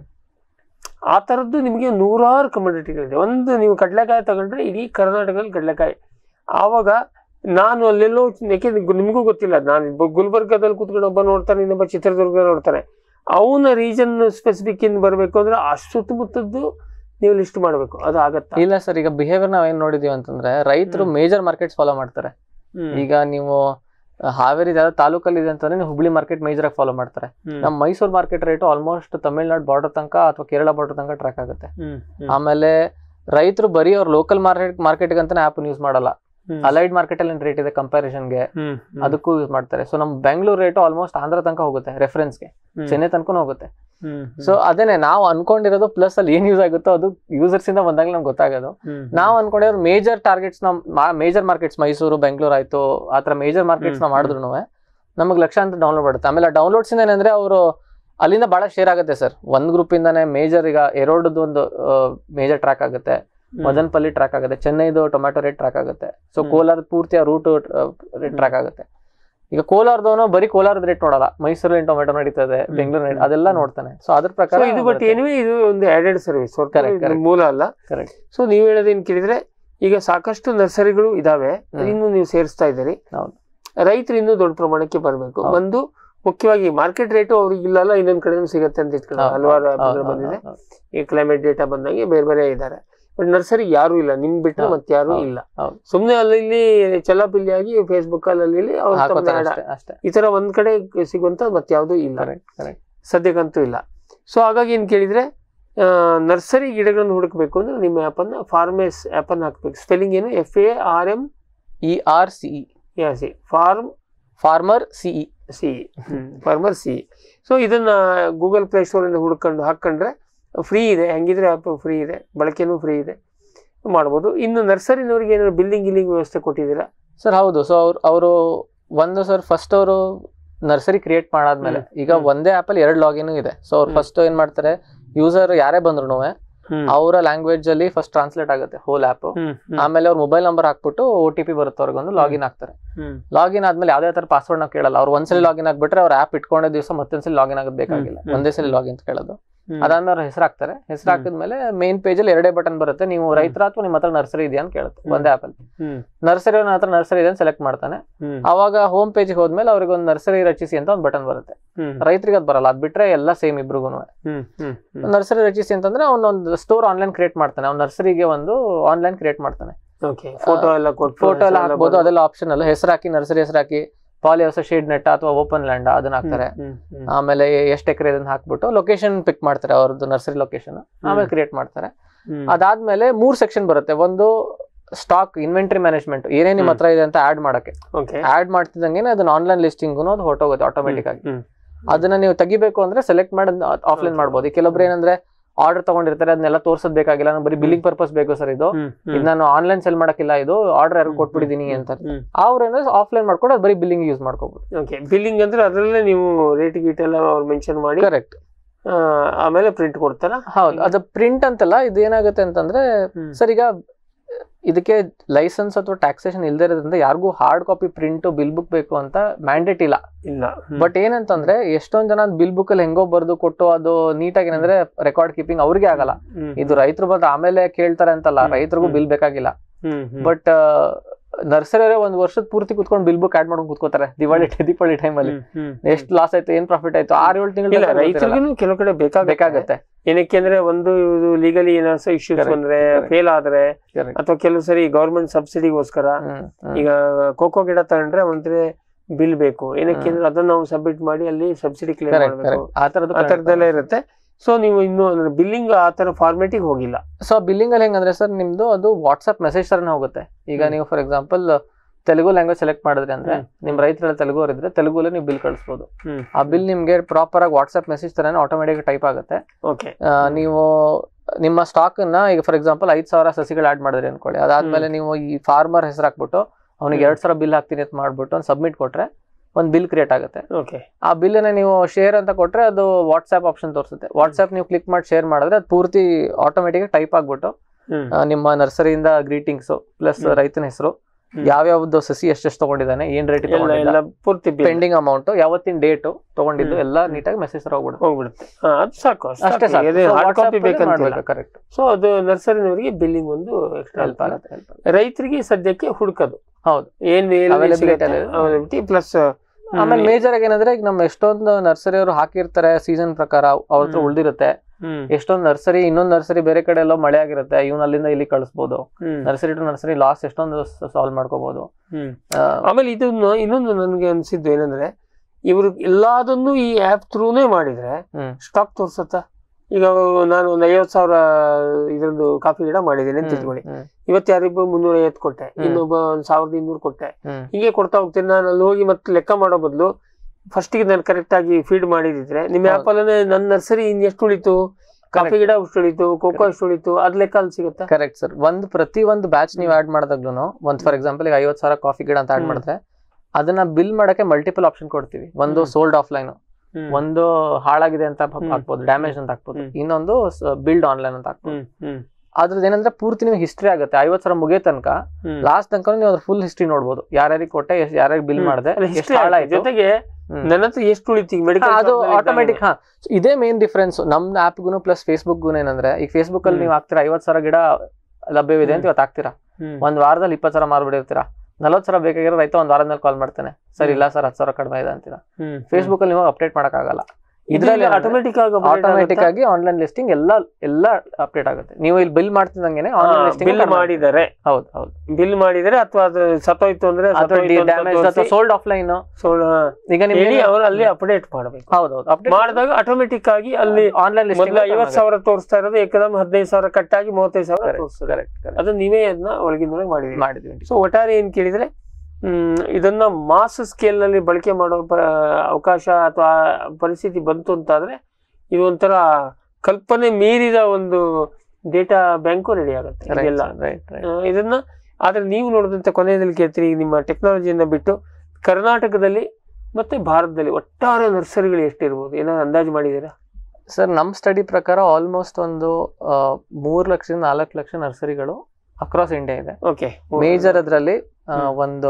ಆ ಥರದ್ದು ನಿಮಗೆ ನೂರಾರು ಕಮೋಡಿಟಿಗಳಿದೆ ಒಂದು ನೀವು ಕಡಲೆಕಾಯಿ ತಗೊಂಡ್ರೆ ಇಡೀ ಕರ್ನಾಟಕದಲ್ಲಿ ಕಡಲೆಕಾಯಿ ಆವಾಗ ನಾನು ಅಲ್ಲೆಲ್ಲೋ ಯಾಕೆಂದ್ರೆ ಗು- ನಿಮಗೂ ಗೊತ್ತಿಲ್ಲ ನಾನು ಇಬ್ಬ ಗುಲ್ಬರ್ಗದಲ್ಲಿ ಕೂತ್ಕೊಂಡು ಒಬ್ಬ ನೋಡ್ತಾನೆ ಇನ್ನೊಬ್ಬ ಚಿತ್ರದುರ್ಗ ನೋಡ್ತಾನೆ ಅವನ ರೀಜನ್ ಸ್ಪೆಸಿಫಿಕ್ ಇನ್ ಬರಬೇಕು ಅಂದ್ರೆ ಆ ಸುತ್ತಮುತ್ತದ್ದು ನೀವು ಲಿಸ್ಟ್ ಮಾಡಬೇಕು ಅದು ಆಗತ್ತಾ ಇಲ್ಲ ಸರ್ ಈಗ ಬಿಹೇವಿಯರ್ ನಾವ್ ಏನ್ ನೋಡಿದೀವಿ ಅಂತಂದ್ರೆ ರೈತರು ಹ್ಮ್. ಮೇಜರ್ ಮಾರ್ಕೆಟ್ಸ್ ಫಾಲೋ ಮಾಡ್ತಾರೆ ಹ್ಮ್. ಈಗ ನೀವು ಆ, ಹಾವೇರಿ ಯಾವ್ದು ತಾಲೂಕಲ್ಲಿ ಇದೆ ಅಂತಂದ್ರೆ ನೀವು ಹುಬ್ಳಿ ಮಾರ್ಕೆಟ್ ಮೇಜರ್ ಆಗಿ ಫಾಲೋ ಮಾಡ್ತಾರೆ ಹ್ಮ್. ನಮ್ಮ Mysuru market rate almost Tamil Nadu border ತನಕ ಅಥವಾ ಕೇರಳ ಬಾರ್ಡರ್ ತನಕ ಟ್ರ್ಯಾಕ್ ಆಗುತ್ತೆ ಹ್ಮ್. ಹ್ಮ್. ಆಮೇಲೆ ರೈತರು ಬರೀ ಅವ್ರ ಲೋಕಲ್ ಮಾರ್ಕೆಟ್ ಮಾರ್ಕೆಟ್ ಅಂತಾನೆ ಆಪ್ ಯೂಸ್ ಮಾಡಲ್ಲ ಹ್ಮ್. ಅಲೈಡ್ ಮಾರ್ಕೆಟ್ ಅಲ್ಲಿ ರೇಟ್ ಇದೆ ಕಂಪ್ಯಾರಿಸನ್ಗೆ ಹ್ಮ್. ಹ್ಮ್. ಅದಕ್ಕೂ ಯೂಸ್ ಮಾಡ್ತಾರೆ ಸೊ ನಮ್ ಬೆಂಗಳೂರು ರೇಟು ಆಲ್ಮೋಸ್ಟ್ ಆಂಧ್ರ ತನಕ ಹೋಗುತ್ತೆ ರೆಫರೆನ್ಸ್ಗೆ ಹ್ಮ್. ಚೆನ್ನೈ ತನಕ ಹೋಗುತ್ತೆ ಹ್ಮ್. ಹ್ಮ್. ಸೊ ಅದೇನೆ ನಾವು ಅನ್ಕೊಂಡಿರೋದು ಪ್ಲಸ್ ಅಲ್ಲಿ ಏನ್ ಯೂಸ್ ಆಗುತ್ತೋ ಅದು ಯೂಸರ್ಸ್ ಇಂದ ಬಂದಾಗ ನಮ್ಗೆ ಗೊತ್ತಾಗೋದು ಹ್ಮ್. ನಾವು ಅನ್ಕೊಂಡಿರೋ ಮೇಜರ್ ಟಾರ್ಗೆಟ್ಸ್ ನಮ್ ಮೇಜರ್ ಮಾರ್ಕೆಟ್ಸ್ ಮೈಸೂರು ಬೆಂಗಳೂರು ಆಯ್ತು ಆತರ ಮೇಜರ್ ಮಾರ್ಕೆಟ್ಸ್ ನ ಹ್ಮ್. ಮಾಡಿದ್ರು ನಮಗೆ ಲಕ್ಷಾಂತರ ಡೌನ್ಲೋಡ್ ಮಾಡುತ್ತೆ ಆಮೇಲೆ ಡೌನ್ಲೋಡ್ಸ್ ಇಂದ ಏನಂದ್ರೆ ಅವರು ಅಲ್ಲಿಂದ ಬಹಳ ಶೇರ್ ಆಗುತ್ತೆ ಸರ್ ಒಂದ್ ಗ್ರೂಪ್ ಇಂದಾನೆ ಮೇಜರ್ ಈಗ ಎರೋಡದು ಒಂದು ಮೇಜರ್ ಟ್ರ್ಯಾಕ್ ಆಗುತ್ತೆ ಹ್ಮ್. ಮದನ್ಪಲ್ಲಿ ಟ್ರ್ಯಾಕ್ ಆಗುತ್ತೆ ಚೆನ್ನೈದು ಟೊಮ್ಯಾಟೊ ರೇಟ್ ಟ್ರ್ಯಾಕ್ ಆಗುತ್ತೆ ಸೊ ಹ್ಮ್. ಕೋಲಾರ ಪೂರ್ತಿಯ ರೂಟ್ ರೇಟ್ ಟ್ರ್ಯಾಕ್ ಆಗುತ್ತೆ ಈಗ ಕೋಲಾರದವನು ಬರೀ ಕೋಲಾರದ ರೇಟ್ ನೋಡಲ್ಲ ಮೈಸೂರಲ್ಲಿ ಟೊಮೆಟೊ ನಡೀತದೆ ಹ್ಮ್. ಬೆಂಗಳೂರು ಹ್ಮ್. ಅದೆಲ್ಲ ನೋಡ್ತಾನೆ ಸೊ ಅದ್ರ ಪ್ರಕಾರ So ಇದು ಬಟ್ ಏನಿವೆ ಇದು ಒಂದು ಆಡೆಡ್ ಸರ್ವಿಸ್ Correct, correct. ಮೂಲ ಅಲ್ಲ Correct. ಸೊ ನೀವು ಹೇಳೋದೇನು ಕೇಳಿದ್ರೆ ಈಗ ಸಾಕಷ್ಟು ನರ್ಸರಿಗಳು ಇದಾವೆ ಹ್ಮ್. ಇನ್ನು ನೀವು ಸೇರಿಸ್ತಾ ಇದ್ದೀರಿ ಹೌದು. ರೈತರು ಇನ್ನೂ ದೊಡ್ಡ ಪ್ರಮಾಣಕ್ಕೆ ಬರಬೇಕು ಹೌದು. ಒಂದು ಮುಖ್ಯವಾಗಿ ಮಾರ್ಕೆಟ್ ರೇಟು ಅವ್ರಿಗೆ ಇಲ್ಲಲ್ಲ ಇನ್ನೊಂದ್ ಕಡೆ ಸಿಗುತ್ತೆ ಅಂತ ಇಟ್ಕೊಳ್ಳೋ ಹೌದು, ಹಲವಾರು ಹೌದು, app ಗಳು ಹೌದು, ಬಂದಿದೆ ಹೌದು. ಈ ಕ್ಲೈಮೇಟ್ ಡೇಟಾ ಬಂದಂಗೆ ಬೇರೆ ಬೇರೆ ಇದ್ದಾರೆ ಬಟ್ ನರ್ಸರಿ ಯಾರು ಇಲ್ಲ ನಿಮ್ ಬಿಟ್ಟರೆ ಹೌದು, ಮತ್ತೆ ಯಾರು ಹೌದು, ಇಲ್ಲ ಹೌದು. ಸುಮ್ನೆ ಅಲ್ಲಿ ಇಲ್ಲಿ ಚಲಾಪಿಲ್ಲಿಯಾಗಿ ಫೇಸ್ಬುಕ್ ಅಲ್ಲಿ ಇಲ್ಲಿ ಅವ್ರು ಹಾಕೋತಾರೆ ತಮ್ಮನ್ನ ಅಷ್ಟೇ ಅಷ್ಟೇ ಈ ತರ ಒಂದ್ ಕಡೆ ಸಿಗುವಂತ ಮತ್ತೆ ಯಾವ್ದು ಇಲ್ಲ ಕರೆಕ್ಟ್ ಕರೆಕ್ಟ್ ಸದ್ಯಕ್ಕಂತೂ ಇಲ್ಲ ಸೊ ಹಾಗಾಗಿ ಏನು ಕೇಳಿದ್ರೆ ನರ್ಸರಿ ಗಿಡಗಳನ್ನು ಹುಡುಕಬೇಕು ಅಂದ್ರೆ ನಿಮ್ಮ ಆ್ಯಪನ್ನು ಫಾರ್ಮೇಸ್ ಆ್ಯಪನ್ನು ಹಾಕ್ಬೇಕು ಸ್ಪೆಲ್ಲಿಂಗ್ ಏನು F A R M E R C C farm farmer C E C farmer C so ಇದನ್ನ ಗೂಗಲ್ ಪ್ಲೇ ಸ್ಟೋರಿಂದ ಹುಡ್ಕೊಂಡು ಹಾಕ್ಕೊಂಡ್ರೆ ಫ್ರೀ ಇದೆ ಹೆಂಗಿದ್ರೆ ಆ್ಯಪ್ ಫ್ರೀ ಇದೆ ಬಳಕೆನೂ ಫ್ರೀ ಇದೆ ಮಾಡ್ಬೋದು ಇನ್ನು ನರ್ಸರಿನವ್ರಿಗೆ ಏನಾದ್ರು ಬಿಲ್ಡಿಂಗ್ ಗಿಲ್ಲಿಂಗ್ ವ್ಯವಸ್ಥೆ ಕೊಟ್ಟಿದ್ದೀರಾ ಸರ್ ಹೌದು ಸೊ ಅವ್ರು ಅವರು ಒಂದು ಸರ್ ಫಸ್ಟ್ ಅವರು ನರ್ಸರಿ ಕ್ರಿಯೇಟ್ ಮಾಡಾದ್ಮೇಲೆ ಹ್ಮ್. ಈಗ ಹ್ಮ್. ಒಂದೇ ಆಪ್ ಅಲ್ಲಿ ಎರಡು ಲಾಗಿನ್ ಇದೆ ಸೊ ಅವ್ರು ಹ್ಮ್. ಫಸ್ಟ್ ಏನ್ ಮಾಡ್ತಾರೆ ಯೂಸರ್ ಯಾರೇ ಬಂದ್ರು ಅವರ ಲ್ಯಾಂಗ್ವೇಜ್ ಅಲ್ಲಿ ಫಸ್ಟ್ ಟ್ರಾನ್ಸ್ಲೇಟ್ ಆಗುತ್ತೆ ಹೋಲ್ ಆಪ್ ಹ್ಮ್ ಹ್ಮ್ ಆಮೇಲೆ ಅವ್ರ ಮೊಬೈಲ್ ನಂಬರ್ ಹಾಕ್ಬಿಟ್ಟು ಓ ಟಿ ಪಿ ಬರುತ್ತೆ ಅವ್ರಿಗೊಂದು ಲಾಗಿನ್ ಆಗ್ತಾರೆ ಹ್ಮ್ ಲಾಗಿನ್ ಆದ್ಮೇಲೆ ಯಾವ್ದೇ ತರ ಪಾಸ್ವರ್ಡ್ ನಾವು ಕೇಳಲ್ಲ ಅವ್ರು ಒಂದ್ಸಲಿ ಲಾಗಿನ್ ಆಗ್ಬಿಟ್ರೆ ಅವ್ರ ಆಪ್ ಇಟ್ಕೊಂಡೇ ದಿವಸ ಮತ್ತೊಂದ್ಸಲಿ ಲಾಗಿನ್ ಆಗೋದು ಬೇಕಾಗಿಲ್ಲ ಹ್ಮ್. ಒಂದೇ ಸಲ ಲಾಗಿನ್ ಕೇಳೋದು ಹ್ಮ್. ಅದಾದ್ಮೇಲೆ ಅವ್ರ ಹೆಸರು ಹಾಕ್ತಾರೆ ಹೆಸರು ಹ್ಮ್. ಹಾಕಿದ್ಮೇಲೆ ಮೇನ್ ಪೇಜ್ ಅಲ್ಲಿ ಎರಡೇ ಬಟನ್ ಬರುತ್ತೆ ನೀವು ರೈತರ ಅಥವಾ ನಿಮ್ಮ ಹತ್ರ ನರ್ಸರಿ ಇದೆಯಾ ಅಂತ ಕೇಳುತ್ತೆ ಹ್ಮ್. ಒಂದೇ ಆಪ್ ಅಲ್ಲಿ ಹ್ಮ್ ನರ್ಸರಿ ನನ್ನ ಹತ್ರ ನರ್ಸರಿ ಇದೆ ಅಂತ ಸೆಲೆಕ್ಟ್ ಮಾಡ್ತಾನೆ ಹ್ಮ್ ಅವಾಗ ಹೋಮ್ ಪೇಜ್ ಹೋದ್ಮೇಲೆ ಅವ್ರಿಗೆ ಒಂದು ನರ್ಸರಿ ರಚಿಸಿ ಅಂತ ಒಂದು ಬಟನ್ ಬರುತ್ತೆ ಹ್ಮ್ ರೈತರಿಗೆ ಅದು ಬರಲ್ಲ ಅದ್ ಬಿಟ್ರೆ ಎಲ್ಲ ಸೇಮ್ ಇಬ್ರಿಗೂ ಹ್ಮ್ ಹ್ಮ್ ಹ್ಮ್ ನರ್ಸರಿ ರಚಿಸಿ ಅಂತಂದ್ರೆ ಅವನೊಂದು ಸ್ಟೋರ್ ಆನ್ಲೈನ್ ಕ್ರಿಯೇಟ್ ಮಾಡ್ತಾನೆ ಅವ್ನ ನರ್ಸರಿಗೆ ಒಂದು ಆನ್ಲೈನ್ ಕ್ರಿಯೇಟ್ ಮಾಡ್ತಾನೆ ಓಕೆ ಫೋಟೋ ಎಲ್ಲ ಕೊಟ್ಟು ಫೋಟೋ ಎಲ್ಲ ಹೆಸರೆಲ್ಲ ಹಾಕ್ಬೋದು ಬರೆದು- ಅದೆಲ್ಲ ಆಪ್ಷನ್ ಅಲ್ಲ ಹೆಸರು ಹಾಕಿ ನರ್ಸರಿ ಹೆಸರು ಹಾಕಿ ಪಾಲಿ ಹೌಸ್ ಶೇಡ್ ನೆಟ್ ಅಥವಾ ಓಪನ್ ಲ್ಯಾಂಡ್ ಅದನ್ನ ಹಾಕ್ತಾರೆ ಹ್ಮ್, ಹ್ಮ್, ಆಮೇಲೆ ಎಷ್ಟು ಎಕರೆ ಇದನ್ನ ಹಾಕ್ಬಿಟ್ಟು ಲೊಕೇಶನ್ ಪಿಕ್ ಮಾಡ್ತಾರೆ ಅವ್ರದ್ದು ನರ್ಸರಿ ಲೊಕೇಶನ್ ಆಮೇಲೆ ಕ್ರಿಯೇಟ್ ಮಾಡ್ತಾರೆ ಹ್ಮ್. ಅದಾದ್ಮೇಲೆ ಮೂರ್ ಸೆಕ್ಷನ್ ಬರುತ್ತೆ ಒಂದು ಸ್ಟಾಕ್ ಇನ್ವೆಂಟರಿ ಮ್ಯಾನೇಜ್ಮೆಂಟ್ ಏನೇ ನಿಮ್ಮ ಹ್ಮ್. ಹತ್ರ ಇದೆ ಅಂತ ಆಡ್ ಮಾಡಕ್ಕೆ ಓಕೆ ಆಡ್ ಮಾಡ್ತಿದ್ದಂಗೆ ಅದನ್ನ ಆನ್ಲೈನ್ ಲಿಸ್ಟಿಂಗ್ ಅದು ಹೊರಟೋಗುತ್ತೆ ಆಟೋಮೆಟಿಕ್ ಆಗಿ ಹ್ಮ್, ಅದನ್ನ ನೀವು ತೆಗಿಬೇಕು ಅಂದ್ರೆ ಸೆಲೆಕ್ಟ್ ಮಾಡಿ ಆಫ್ಲೈನ್ Okay. ಮಾಡ್ಬೋದು ಈ ಕೆಲವೊಬ್ರು ಏನಂದ್ರೆ ಆರ್ಡರ್ ತಗೊಂಡಿರ್ತಾರೆ ಅದನ್ನೆಲ್ಲ ತೋರ್ಸೋದ್ ಬೇಕಾಗಿಲ್ಲ ನಂಗೆ ಬರೀ ಬಿಲ್ಲಿಂಗ್ ಪರ್ಪಸ್ ಬೇಕು ಸರ್ ಇದು ಹ್ಮ್, ಹ್ಮ್, ಇದು ನಾನು ಆನ್ಲೈನ್ ಸೆಲ್ ಮಾಡಕ್ಕಿಲ್ಲ ಇದು ಆರ್ಡರ್ ಯಾರು ಹ್ಮ್, ಕೊಟ್ಬಿಟ್ಟಿದೀನಿ ಹ್ಮ್, ಅಂತ ಹ್ಮ್. ಅವ್ರು ಏನಂದ್ರೆ ಆಫ್ಲೈನ್ ಮಾಡ್ಕೊಂಡು ಅದು ಬರೀ ಬಿಲ್ಲಿಂಗ್ ಯೂಸ್ ಮಾಡ್ಕೋಬಹುದು ಓಕೆ ಬಿಲ್ಲಿಂಗ್ ಅಂದ್ರೆ ಅದರಲ್ಲೇ ನೀವು ರೇಟ್ ಗೀಟ್ ಎಲ್ಲ ಅವ್ರು ಮೆನ್ಷನ್ ಮಾಡಿ ಕರೆಕ್ಟ್ ಆ, ಆಮೇಲೆ ಪ್ರಿಂಟ್ ಕೊಡ್ತಾರ ಹೌದು ಅದು ಪ್ರಿಂಟ್ ಅಂತಲ್ಲ ಇದು ಏನಾಗುತ್ತೆ ಅಂತಂದ್ರೆ ಹ್ಮ್. ಸರ್ ಈಗ ಇದಕ್ಕೆ ಲೈಸೆನ್ಸ್ ಅಥವಾ ಟ್ಯಾಕ್ಸೇಷನ್ ಇಲ್ದೇ ಇರೋದ್ರಿಂದ ಯಾರಿಗೂ hard copy print bill book ಬೇಕು ಅಂತ ಮ್ಯಾಂಡೇಟ್ ಇಲ್ಲ ಇಲ್ಲ ಹ್ಮ್. ಬಟ್ ಏನಂತಂದ್ರೆ ಎಷ್ಟೊಂದ್ ಜನ ಬಿಲ್ ಬುಕ್ ಅಲ್ಲಿ ಹೆಂಗೋ ಬರ್ದು ಕೊಟ್ಟು ಅದು ನೀಟಾಗಿ ಏನಂದ್ರೆ ರೆಕಾರ್ಡ್ ಕೀಪಿಂಗ್ ಅವ್ರಿಗೆ ಆಗಲ್ಲ ಹ್ಮ್, ಇದು ರೈತರು ಬಂದು ಆಮೇಲೆ ಕೇಳ್ತಾರೆ ಅಂತಲ್ಲ ಹ್ಮ್. ರೈತರಿಗೂ ಹ್ಮ್. ಬಿಲ್ ಬೇಕಾಗಿಲ್ಲ ಹ್ಮ್, ಹ್ಮ್. ಬಟ್ ನರ್ಸರಿ ಒಂದ್ ವರ್ಷದ ಪೂರ್ತಿ ಕುತ್ಕೊಂಡು ಬಿಲ್ ಬುಕ್ ಆಡ್ ಮಾಡ್ಕೊಂಡು ಕುತ್ಕೋತಾರೆ ದಿವಾಳಿ ದೀಪಾವಳಿ ಟೈಮ್ ಅಲ್ಲಿ ಹ್ಮ್, ಹ್ಮ್. ಎಷ್ಟು ಲಾಸ್ ಆಯ್ತು ಏನ್ ಪ್ರಾಫಿಟ್ ಆಯ್ತು ಆರ್ ಏಳು ಇಲ್ಲ ತಿಂಗಳು ರೈತರಿಗೂ ಕೆಲವು ಕಡೆ ಬೇಕಾಗುತ್ತೆ ಬೇಕಾಗತ್ತೆ ಏನಕ್ಕೆ ಅಂದ್ರೆ ಒಂದು ಇದು ಲೀಗಲಿ ಏನಾದ್ರು ಇಶ್ಯೂಸ್ Correct, ಬಂದ್ರೆ correct. ಫೇಲ್ ಆದ್ರೆ Correct. ಅಥವಾ ಕೆಲವು ಸರಿ ಗೌರ್ಮೆಂಟ್ ಸಬ್ಸಿಡಿಗೋಸ್ಕರ ಹ್ಮ್, ಹ್ಮ್. ಈಗ ಕೋಕೋ ಗಿಡ ತಗೊಂಡ್ರೆ ಅಂದ್ರೆ ಬಿಲ್ ಬೇಕು ಏನಕ್ಕೆ ಅಂದ್ರೆ ಅದನ್ನ ನಾವು ಸಬ್ಮಿಟ್ ಮಾಡಿ ಅಲ್ಲಿ ಸಬ್ಸಿಡಿ ಕ್ಲೇಮ್ ಕರೆಕ್ಟ್ ಮಾಡಬೇಕು ಕರೆಕ್ಟ್ ಆ ತರದ್ದು ಆ ಥರದ್ದೆಲ್ಲ ಇರುತ್ತೆ ಸೊ ನೀವು ಇನ್ನು ಬಿಲ್ಲಿಂಗ್ ಆ ಥರ ಫಾರ್ಮೇಟಿಗೆ ಹೋಗಿಲ್ಲ ಸೊ ಬಿಲ್ಲಿಂಗ್ ಅಲ್ಲಿ ಹೆಂಗಂದ್ರೆ ಸರ್ ನಿಮ್ದು ಅದು ವಾಟ್ಸ್ಆಪ್ ಮೆಸೇಜ್ ತರನೇ ಹೋಗುತ್ತೆ ಈಗ ಹ್ಮ್. ನೀವು for example Telugu language select ಮಾಡಿದ್ರಿ ಅಂದ್ರೆ ಹ್ಮ್. ನಿಮ್ ರೈತರೆಲ್ಲ ತೆಲುಗು ಅವರಿದ್ರೆ ತೆಲುಗುಲಿ ನೀವು ಬಿಲ್ ಕಳಿಸ್ಬೋದು ಹ್ಮ್. ಆ ಬಿಲ್ ನಿಮ್ಗೆ ಪ್ರಾಪರ್ ಆಗಿ ವಾಟ್ಸ್ಆಪ್ ಮೆಸೇಜ್ ತರನೇ ಆಟೋಮೆಟಿಕ್ ಟೈಪ್ ಆಗುತ್ತೆ ಓಕೆ ಆ, ನೀವು ನಿಮ್ಮ ಸ್ಟಾಕ್ ಅನ್ನ ಈಗ ಫಾರ್ ಎಕ್ಸಾಂಪಲ್ ಐದ್ ಸಾವಿರ ಸಸಿಗಳು ಆಡ್ ಮಾಡಿದ್ರಿ ಅನ್ಕೊಳ್ಳಿ ಅದಾದ್ಮೇಲೆ ನೀವು ಈ ಫಾರ್ಮರ್ ಹೆಸರು ಹಾಕ್ಬಿಟ್ಟು ಅವ್ನಿಗೆ ಹ್ಮ್. ಎರಡ್ ಸಾವಿರ ಬಿಲ್ ಹಾಕ್ತೀನಿ ಅಂತ ಮಾಡ್ಬಿಟ್ಟು ಒಂದು ಸಬ್ಮಿಟ್ ಕೊಟ್ರೆ ಒಂದು ಬಿಲ್ ಕ್ರಿಯೇಟ್ ಆಗುತ್ತೆ ಓಕೆ ಆ ಬಿಲ್ ನೀವು ಶೇರ್ ಅಂತ ಕೊಟ್ರೆ ಅದು ವಾಟ್ಸ್ಆಪ್ ಆಪ್ಷನ್ ತೋರಿಸುತ್ತೆ ವಾಟ್ಸ್ಆಪ್ ನೀವು ಕ್ಲಿಕ್ ಮಾಡಿ ಶೇರ್ ಮಾಡಿದ್ರೆ ಅದು ಪೂರ್ತಿ ಆಟೋಮೆಟಿಕ್ ಟೈಪ್ ಆಗ್ಬಿಟ್ಟು ಹ್ಮ್ ಆ, ನಿಮ್ಮ ನರ್ಸರಿಯಿಂದ ಗ್ರೀಟಿಂಗ್ಸ್ ಪ್ಲಸ್ ಹ್ಮ್. ರೈತನ ಹೆಸರು ಹ್ಮ್. ಯಾವ್ಯಾವ್ದು ಸಸಿ ಎಷ್ಟೆಷ್ಟು ತಗೊಂಡಿದ್ದಾನೆ ಏನ್ ರೇಟ್ ಎಲ್ಲ ಎಲ್ಲ ಪೂರ್ತಿ ಬಿಲ್ ಪೆಂಡಿಂಗ್ ಅಮೌಂಟ್ ಯಾವತ್ತಿನ ಡೇಟ್ ತಗೊಂಡಿದ್ದು ಹ್ಮ್. ಎಲ್ಲ ನೀಟಾಗಿ ಮೆಸೇಜ್ ಹೋಗ್ಬಿಡುತ್ತೆ ಹೋಗ್ಬಿಡುತ್ತೆ ಹಾ, ಅದು ಸಾಕು ಅಷ್ಟೇ ಸಾಕು ಹಾರ್ಡ್ ಕಾಪಿ ಬೇಕಂತಿಲ್ಲ ಕರೆಕ್ಟ್ ಸೊ ಅದು ನರ್ಸರಿನವರಿಗೆ ಬಿಲ್ಲಿಂಗ್ ಒಂದು ಎಕ್ಸ್ಟ್ರಾ ಹೆಲ್ಪ್ ಆಗುತ್ತೆ help ಆಗುತ್ತೆ. ರೈತರಿಗೆ ಸದ್ಯಕ್ಕೆ ಹುಡುಕದು ಹೌದು ಏನ್ Availability ಅಲ್ಲಿ. ಅವೈಲಬಿಲಿಟಿ ಪ್ಲಸ್ ಆಮೇಲೆ ಮೇಜರ್ ಆಗಿ ಏನಂದ್ರೆ ಈಗ ನಮ್ಮ ಎಷ್ಟೊಂದು ನರ್ಸರಿ ಅವರು ಹಾಕಿರ್ತಾರೆ ಸೀಸನ್ ಪ್ರಕಾರ ಅವ್ರ ಹತ್ರ ಹ್ಮ್. ಉಳ್ದಿರುತ್ತೆ ಎಷ್ಟೊಂದು ನರ್ಸರಿ ಇನ್ನೊಂದು ನರ್ಸರಿ ಬೇರೆ ಕಡೆ ಎಲ್ಲೋ ಮಳೆ ಆಗಿರುತ್ತೆ ಇವ್ನ ಅಲ್ಲಿಂದ ಇಲ್ಲಿ ಕಳಿಸ್ಬೋದು ನರ್ಸರಿ ಟು ನರ್ಸರಿ ಲಾಸ್ ಎಷ್ಟೊಂದು ಸಾಲ್ವ್ ಮಾಡ್ಕೋಬಹುದು ಆಮೇಲೆ ಇದನ್ನು ಇನ್ನೊಂದು ನನಗೆ ಅನ್ಸಿದ್ದು ಏನಂದ್ರೆ ಇವರು ಎಲ್ಲದನ್ನು ಈ ಆಪ್ ಥ್ರೂನೇ ಮಾಡಿದ್ರೆ ಹ್ಮ್. ಸ್ಟಾಕ್ ತೋರ್ಸತ್ತ ಈಗ ನಾನು ಒಂದು ಐವತ್ತು ಸಾವಿರ ಇದ್ರದ್ದು ಕಾಫಿ ಗಿಡ ಮಾಡಿದ್ದೀನಿ ಅಂತ ತಿಳ್ಕೊಳ್ಳಿ ಇವತ್ತು ಯಾರಿಬ್ಬ ಮುನ್ನೂರ ಐವತ್ತು ಕೊಟ್ಟೆ ಹ್ಮ್. ಇನ್ನೊಬ್ಬ ಒಂದು ಸಾವಿರದ ಇನ್ನೂರು ಕೊಟ್ಟೆ ಹೀಗೆ ಕೊಡ್ತಾ ಹೋಗ್ತೀನಿ ನಾನು ಅಲ್ಲಿ ಹೋಗಿ ಮತ್ತೆ ಲೆಕ್ಕ ಮಾಡೋ ಬದಲು ಫಸ್ಟಿಗೆ ನಾನು ಕರೆಕ್ಟ್ ಆಗಿ ಫೀಡ್ ಮಾಡಿದಿದ್ರೆ ನಿಮ್ಮ ಹೌದು. ಆ್ಯಪ್ ಅಲ್ಲೇ ನನ್ನ ನರ್ಸರಿ ಇನ್ ಎಷ್ಟು ಉಳಿತು ಕಾಫಿ Correct. ಗಿಡ ಎಷ್ಟು ಉಳಿತು ಕೋಕೋ ಎಷ್ಟು ಉಳಿತು ಅದ್ ಲೆಕ್ಕ ಅಲ್ಲಿ ಸಿಗುತ್ತಾ ಕರೆಕ್ಟ್ ಸರ್ ಒಂದು ಪ್ರತಿ ಒಂದು ಬ್ಯಾಚ್ ನೀವು ಆಡ್ ಮಾಡಿದಾಗ್ಲೂ ಒಂದ್ ಫಾರ್ ಎಕ್ಸಾಂಪಲ್ ಈಗ ಐವತ್ ಸಾವಿರ ಕಾಫಿ ಗಿಡ ಅಂತ ಆಡ್ ಹ್ಮ್. ಮಾಡಿದ್ರೆ ಅದನ್ನ ಬಿಲ್ ಮಾಡಕ್ಕೆ ಮಲ್ಟಿಪಲ್ ಆಪ್ಷನ್ ಕೊಡ್ತೀವಿ ಒಂದು ಹ್ಮ್. ಸೋಲ್ಡ್ ಆಫ್ಲೈನ್ ಒಂದು ಹಾಳಾಗಿದೆ ಅಂತ ಹ್ಮ್. ಹಾಕ್ಬೋದು ಡ್ಯಾಮೇಜ್ ಅಂತ ಹಾಕ್ಬೋದು ಹ್ಮ್. ಇನ್ನೊಂದು ಬಿಲ್ಡ್ ಆನ್ಲೈನ್ ಅಂತ ಹಾಕ್ಬೋದು ಹ್ಮ್ ಹ್ಮ್ ಅದ್ರದ್ದು ಏನಂದ್ರೆ ಪೂರ್ತಿ ನಿಮ್ಗೆ ಹಿಸ್ಟ್ರಿ ಆಗುತ್ತೆ ಐವತ್ ಸಾವಿರ ಮುಗಿಯೋ ತನಕ ಹ್ಮ್ ಲಾಸ್ಟ್ ತನಕ ನೀವು ಅದ್ರ ಫುಲ್ ಹಿಸ್ಟ್ರಿ ನೋಡ್ಬೋದು ಯಾರ್ಯಾರಿಗೆ ಕೊಟ್ಟೆ ಯಾರ್ಯಾರಿಗೆ ಬಿಲ್ ಹ್ಮ್. ಮಾಡಿದೆ ಅಲ್ಲ, ಎಷ್ಟು history ಆಯ್ತು. ಹಾಳಾಯ್ತು ಜೊತೆಗೆ ಹ್ಮ್. ನನ್ನ ಹತ್ರ ಎಷ್ಟು ಉಳಿತು ಈಗ ಹಾ, ಮೆಡಿಕಲ್ ಅದು ಆಟೋಮೆಟಿಕ್ ಹಾ So ಇದೇ ಮೇನ್ ಡಿಫ್ರೆನ್ಸ್ ನಮ್ ಆಪ್ಗೂ ಪ್ಲಸ್ ಫೇಸ್ಬುಕ್ ಏನಂದ್ರೆ ಈಗ ಫೇಸ್ಬುಕ್ ಅಲ್ಲಿ ಹ್ಮ್. ನೀವು ಹಾಕ್ತೀರಾ ಐವತ್ ಸಾವಿರ ಗಿಡ ಲಭ್ಯವಿದೆ ಅಂತ ಇವತ್ತು ಹಾಕ್ತೀರಾ ಒಂದ್ ವಾರದಲ್ಲಿ ಇಪ್ಪತ್ತು ಸಾವಿರ ಮಾರ್ಬಿಟ್ಟಿರ್ತೀರಾ ನಲ್ವತ್ತು ಸಾವಿರ ಬೇಕಾಗಿರೋ ರೈತ ಒಂದ್ ವಾರದ ಮೇಲೆ ಕಾಲ್ ಮಾಡ್ತಾನೆ ಸರ್ ಇಲ್ಲ ಸರ್ ಹತ್ತು ಸಾವಿರ ಕಡಿಮೆ ಇದೆ ಅಂತೀರಾ ಫೇಸ್ಬುಕ್ ಅಲ್ಲಿ ನೀವು ಅಪ್ಡೇಟ್ ಆಗಲ್ಲ ಇದ್ರಲ್ಲಿ ಆಟೋಮೆಟಿಕ್ ಆಗಿ ಆಟೋಮೆಟಿಕ್ ಆಗಿ ಆನ್ಲೈನ್ ಲಿಸ್ಟಿಂಗ್ ಎಲ್ಲ ಎಲ್ಲ ಅಪ್ಡೇಟ್ ಆಗುತ್ತೆ ನೀವು ಇಲ್ಲಿ ಬಿಲ್ ಮಾಡ್ತಿದ್ದಂಗೆನೆ ಆನ್ಲೈನ್ ಲಿಸ್ಟಿಂಗ್ ಬಿಲ್ ಮಾಡಿದ್ದಾರೆ ಹೌದು ಹೌದು ಬಿಲ್ ಮಾಡಿದರೆ ಅಥವಾ ಅದು ಸತ್ತೋಯ್ತು ಅಂದ್ರೆ ಅಥವಾ ಡ್ಯಾಮೇಜ್ ಅಥವಾ ಸೋಲ್ಡ್ ಆಫ್ಲೈನ್ ಈಗ ನಿಮ್ಗೆ ಹೇಳಿ ಅವರು ಅಲ್ಲಿ ಅಪ್ಡೇಟ್ ಮಾಡಬೇಕು ಹೌದು ಹೌದು ಅಪ್ಡೇಟ್ ಮಾಡಿದಾಗ ಆಟೋಮೆಟಿಕ್ ಆಗಿ ಅಲ್ಲಿ ಆನ್ಲೈನ್ ಮೊದಲು ಐವತ್ ಸಾವಿರ ತೋರಿಸ್ತಾ ಇರೋದು ಏಕದಮ್ ಹದಿನೈದು ಸಾವಿರ ಕಟ್ ಆಗಿ ಮೂವತ್ತೈದು ಸಾವಿರ ತೋರಿಸ್ತದೆ ಕರೆಕ್ಟ್ ಅದು ನೀವೇ ಅದನ್ನ ಒಳಗಿಂದೊಳಗೆ ಮಾಡಿದೀವಿ ಮಾಡಿದ್ವಿ ಸೊ ಒಟ್ಟಾರೆ ಏನ್ ಕೇಳಿದ್ರೆ ಹ್ಮ್, ಇದನ್ನ ಮಾಸ್ ಸ್ಕೇಲ್ ನಲ್ಲಿ ಬಳಕೆ ಮಾಡೋ ಪ- ಅವಕಾಶ ಅಥವಾ ಪರಿಸ್ಥಿತಿ ಬಂತು ಅಂತಾದ್ರೆ ಇದು ಒಂಥರ ಕಲ್ಪನೆ ಮೀರಿದ ಒಂದು ಡೇಟಾ ಬ್ಯಾಂಕು ರೆಡಿ ಆಗುತ್ತೆ ಇದೆಲ್ಲ ರೈಟ್ ರೈಟ್ ಆ, ಇದನ್ನ ಆದ್ರೆ ನೀವು ನೋಡಿದಂತೆ ಕೊನೆಯಲ್ಲಿ ಕೇಳ್ತೀರಿ ಈಗ ನಿಮ್ಮ ಟೆಕ್ನಾಲಜಿಯನ್ನ ಬಿಟ್ಟು ಕರ್ನಾಟಕದಲ್ಲಿ ಮತ್ತೆ ಭಾರತದಲ್ಲಿ ಒಟ್ಟಾರೆ ನರ್ಸರಿಗಳು ಎಷ್ಟಿರ್ಬೋದು ಏನಾದ್ರು ಅಂದಾಜು ಮಾಡಿದ್ದೀರಾ ಸರ್ ನಮ್ಮ ಸ್ಟಡಿ ಪ್ರಕಾರ ಆಲ್ಮೋಸ್ಟ್ ಒಂದು ಆ, ಮೂರ್ ಲಕ್ಷದಿಂದ ನಾಲ್ಕು ಲಕ್ಷ ನರ್ಸರಿಗಳು ಅಕ್ರಾಸ್ ಇಂಡಿಯಾ ಇದೆ ಓಕೆ ಮೇಜರ್ ಅದರಲ್ಲಿ ಹ್ಮ್. ಒಂದು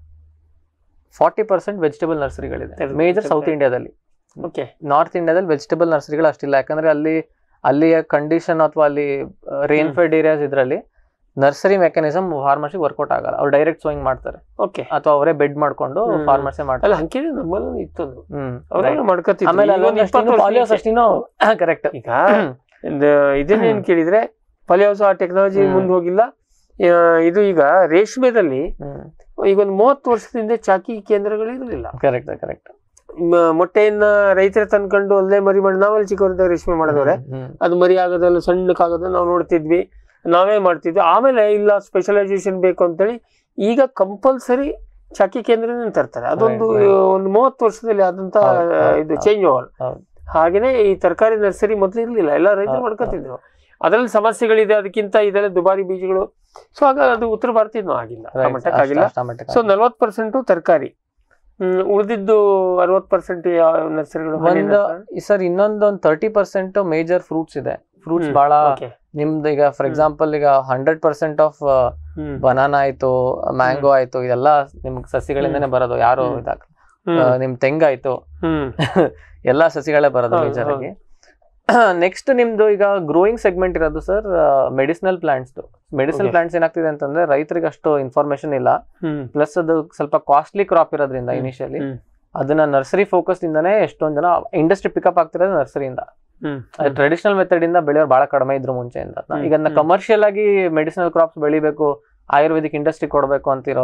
ಫಾರ್ಟಿ ಪರ್ಸೆಂಟ್ ವೆಜಿಟೇಬಲ್ ನರ್ಸರಿಗಳಿದೆ ಸರಿ, ಮೇಜರ್ ಸರಿ. ಸೌತ್ ಇಂಡಿಯಾದಲ್ಲಿ ಓಕೆ ನಾರ್ತ್ ಇಂಡಿಯಾದಲ್ಲಿ ವೆಜಿಟೇಬಲ್ ನರ್ಸರಿಗಳು ಅಷ್ಟಿಲ್ಲ ಯಾಕಂದ್ರೆ ಅಲ್ಲಿ ಅಲ್ಲಿಯ ಕಂಡೀಷನ್ ಅಥವಾ ಅಲ್ಲಿ ರೇನ್ಫೆಡ್ ಏರಿಯಾಸ್ ಇದರಲ್ಲಿ ನರ್ಸರಿ ಮೆಕ್ಯಾನಿಸಮ್ ಫಾರ್ಮರ್ಸಿ ವರ್ಕೌಟ್ ಆಗಲ್ಲ ಅವ್ರು ಡೈರೆಕ್ಟ್ ಸೋಯಿಂಗ್ ಮಾಡ್ತಾರೆ ಓಕೆ ಅಥವಾ ಅವರೇ ಬೆಡ್ ಮಾಡ್ಕೊಂಡು ಹ್ಮ್. ಫಾರ್ಮರ್ಸೇ ಅಲ್ಲ ಮಾಡ್ತಾರೆ ಹಂಗೇಳಿ ನಮ್ಮಲ್ಲೂ ಇತ್ತದು ಹ್ಮ್ ಅವರೆಲ್ಲ ಮಾಡ್ಕೊತಿದ್ರು ಆಮೇಲೆ ಈಗ ಒಂದು ಇಪ್ಪತ್ತು ವರ್ಷ ಪಾಲಿಯೋಸ್ ಹಿಂದೆ. ಅಷ್ಟಿನೂ ಕರೆಕ್ಟ್ ಈಗ ಇದು- ಇದನ್ನೇನ್ ಕೇಳಿದ್ರೆ ಪಲ್ಯಾವಸ ಆ ಟೆಕ್ನಾಲಜಿ ಹ್ಮ್. ಮುಂದೆ ಹೋಗಿಲ್ಲ ಆ, ಇದು ಈಗ ರೇಷ್ಮೆದಲ್ಲಿ ಈಗ ಒಂದು ಮೂವತ್ತು ವರ್ಷದಿಂದ ಚಾಕಿ ಕೇಂದ್ರಗಳು ಇರಲಿಲ್ಲ ಕರೆಕ್ಟ್ ಕರೆಕ್ಟ್ ಮ- ಮೊಟ್ಟೆಯನ್ನ ರೈತರ ತಂದ್ಕೊಂಡು ಅಲ್ಲೇ ಮರಿ ಮಾಡಿ ನಾವಲ್ಲಿ ಚಿಕ್ಕವರಿದ್ದಾಗ ರೇಷ್ಮೆ ಮಾಡಿದವ್ರೆ ಅದು ಮರಿ ಆಗೋದಲ್ಲ ಸಣ್ಣಕ್ಕಾಗೋದನ್ನ ನಾವು ನೋಡ್ತಿದ್ವಿ ನಾವೇ ಮಾಡ್ತಿದ್ವಿ ಆಮೇಲೆ ಇಲ್ಲ ಸ್ಪೆಷಲೈಸೇಷನ್ ಬೇಕು ಅಂತೇಳಿ ಈಗ ಕಂಪಲ್ಸರಿ ಚಾಕಿ ಕೇಂದ್ರನೇ ತರ್ತಾರೆ ಅದೊಂದು Right, right. ಒಂದು ಮೂವತ್ತು ವರ್ಷದಲ್ಲಿ ಆದಂತ ಹೌದು, ಹೌದು, ಇದು ಹೌದು. ಚೇಂಜ್ ಓವರ್ ಹೌದು. ಹಾಗೇನೆ ಈ ತರಕಾರಿ ನರ್ಸರಿ ಮೊದಲು ಇರ್ಲಿಲ್ಲ ಎಲ್ಲ ರೈತರು ಹೌದು, ಮಾಡ್ಕೊತಿದ್ರು ಅದ್ರಲ್ಲಿ ಸಮಸ್ಯೆಗಳಿದೆ ಅದಕ್ಕಿಂತ ಇದೆಲ್ಲ ದುಬಾರಿ ಬೀಜಗಳು ಸೊ ಆಗ ಅದು ಉತ್ತರ ಭಾರತ ಇನ್ನೂ ಆಗಿಲ್ಲ ಆ ಮಟ್ಟಕ್ಕೆ ಆಗಿಲ್ಲ ಸೊ ನಲ್ವತ್ ಪರ್ಸೆಂಟ್ ತರಕಾರಿ ಹ್ಮ್ ಉಳಿದಿದ್ದು ಅರವತ್ ಪರ್ಸೆಂಟ್ ಯಾವ ನರ್ಸರಿಗಳು ಒಂದು ಸರ್ ಇನ್ನೊಂದೊಂದು ತರ್ಟಿ ಪರ್ಸೆಂಟ್ ಮೇಜರ್ ಫ್ರೂಟ್ಸ್ ಇದೆ ಫ್ರೂಟ್ಸ್ ಬಹಳ ನಿಮ್ದು ಈಗ ಫಾರ್ ಎಕ್ಸಾಂಪಲ್ ಈಗ ಹಂಡ್ರೆಡ್ ಪರ್ಸೆಂಟ್ ಆಫ್ ಬನಾನಾ ಆಯ್ತು ಮ್ಯಾಂಗೋ ಆಯ್ತು ಇದೆಲ್ಲ ನಿಮ್ಗೆ ಸಸಿಗಳಿಂದನೇ ಬರೋದು ಯಾರು ಹ್ಮ್. ಇದಾಕ ನಿಮ್ ತೆಂಗಾಯ್ತು ಎಲ್ಲಾ ಸಸಿಗಳೇ ಬರೋದು ಹೌದು, ಮೇಜರ್ ಆಗಿ ನೆಕ್ಸ್ಟ್ ನಿಮ್ದು ಈಗ ಗ್ರೋಯಿಂಗ್ ಸೆಗ್ಮೆಂಟ್ ಇರೋದು sir medicinal plants medicinal Okay. Plants ಏನಾಗ್ತಿದೆ ಅಂತಂದ್ರೆ ರೈತರಿಗೆ ಅಷ್ಟು ಇನ್ಫಾರ್ಮೇಶನ್ ಇಲ್ಲ ಪ್ಲಸ್ ಅದು ಸ್ವಲ್ಪ ಕಾಸ್ಟ್ಲಿ ಕ್ರಾಪ್ ಇರೋದ್ರಿಂದ ಹ್ಮ್. ಇನಿಷಿಯಲಿ ಹ್ಮ್. ಅದನ್ನ ನರ್ಸರಿ ಫೋಕಸ್ ಇಂದಾನೆ ಎಷ್ಟೊಂದ್ ಜನ ಇಂಡಸ್ಟ್ರಿ ಪಿಕಪ್ ಆಗ್ತಿರೋದು ನರ್ಸರಿಯಿಂದ ಟ್ರೆಡಿಷನಲ್ ಮೆಥಡ್ ಇಂದ ಬೆಳೆಯೋರು ಬಹಳ ಕಡಿಮೆ ಇದ್ರು ಮುಂಚೆಯಿಂದ ಹ್ಮ್. ಈಗ ಹ್ಮ್. ಕಮರ್ಷಿಯಲ್ ಆಗಿ ಮೆಡಿಸಿನಲ್ ಕ್ರಾಪ್ಸ್ ಬೆಳಿಬೇಕು ಆಯುರ್ವೇದಿಕ್ ಇಂಡಸ್ಟ್ರಿ ಕೊಡಬೇಕು ಅಂತಿರೋರು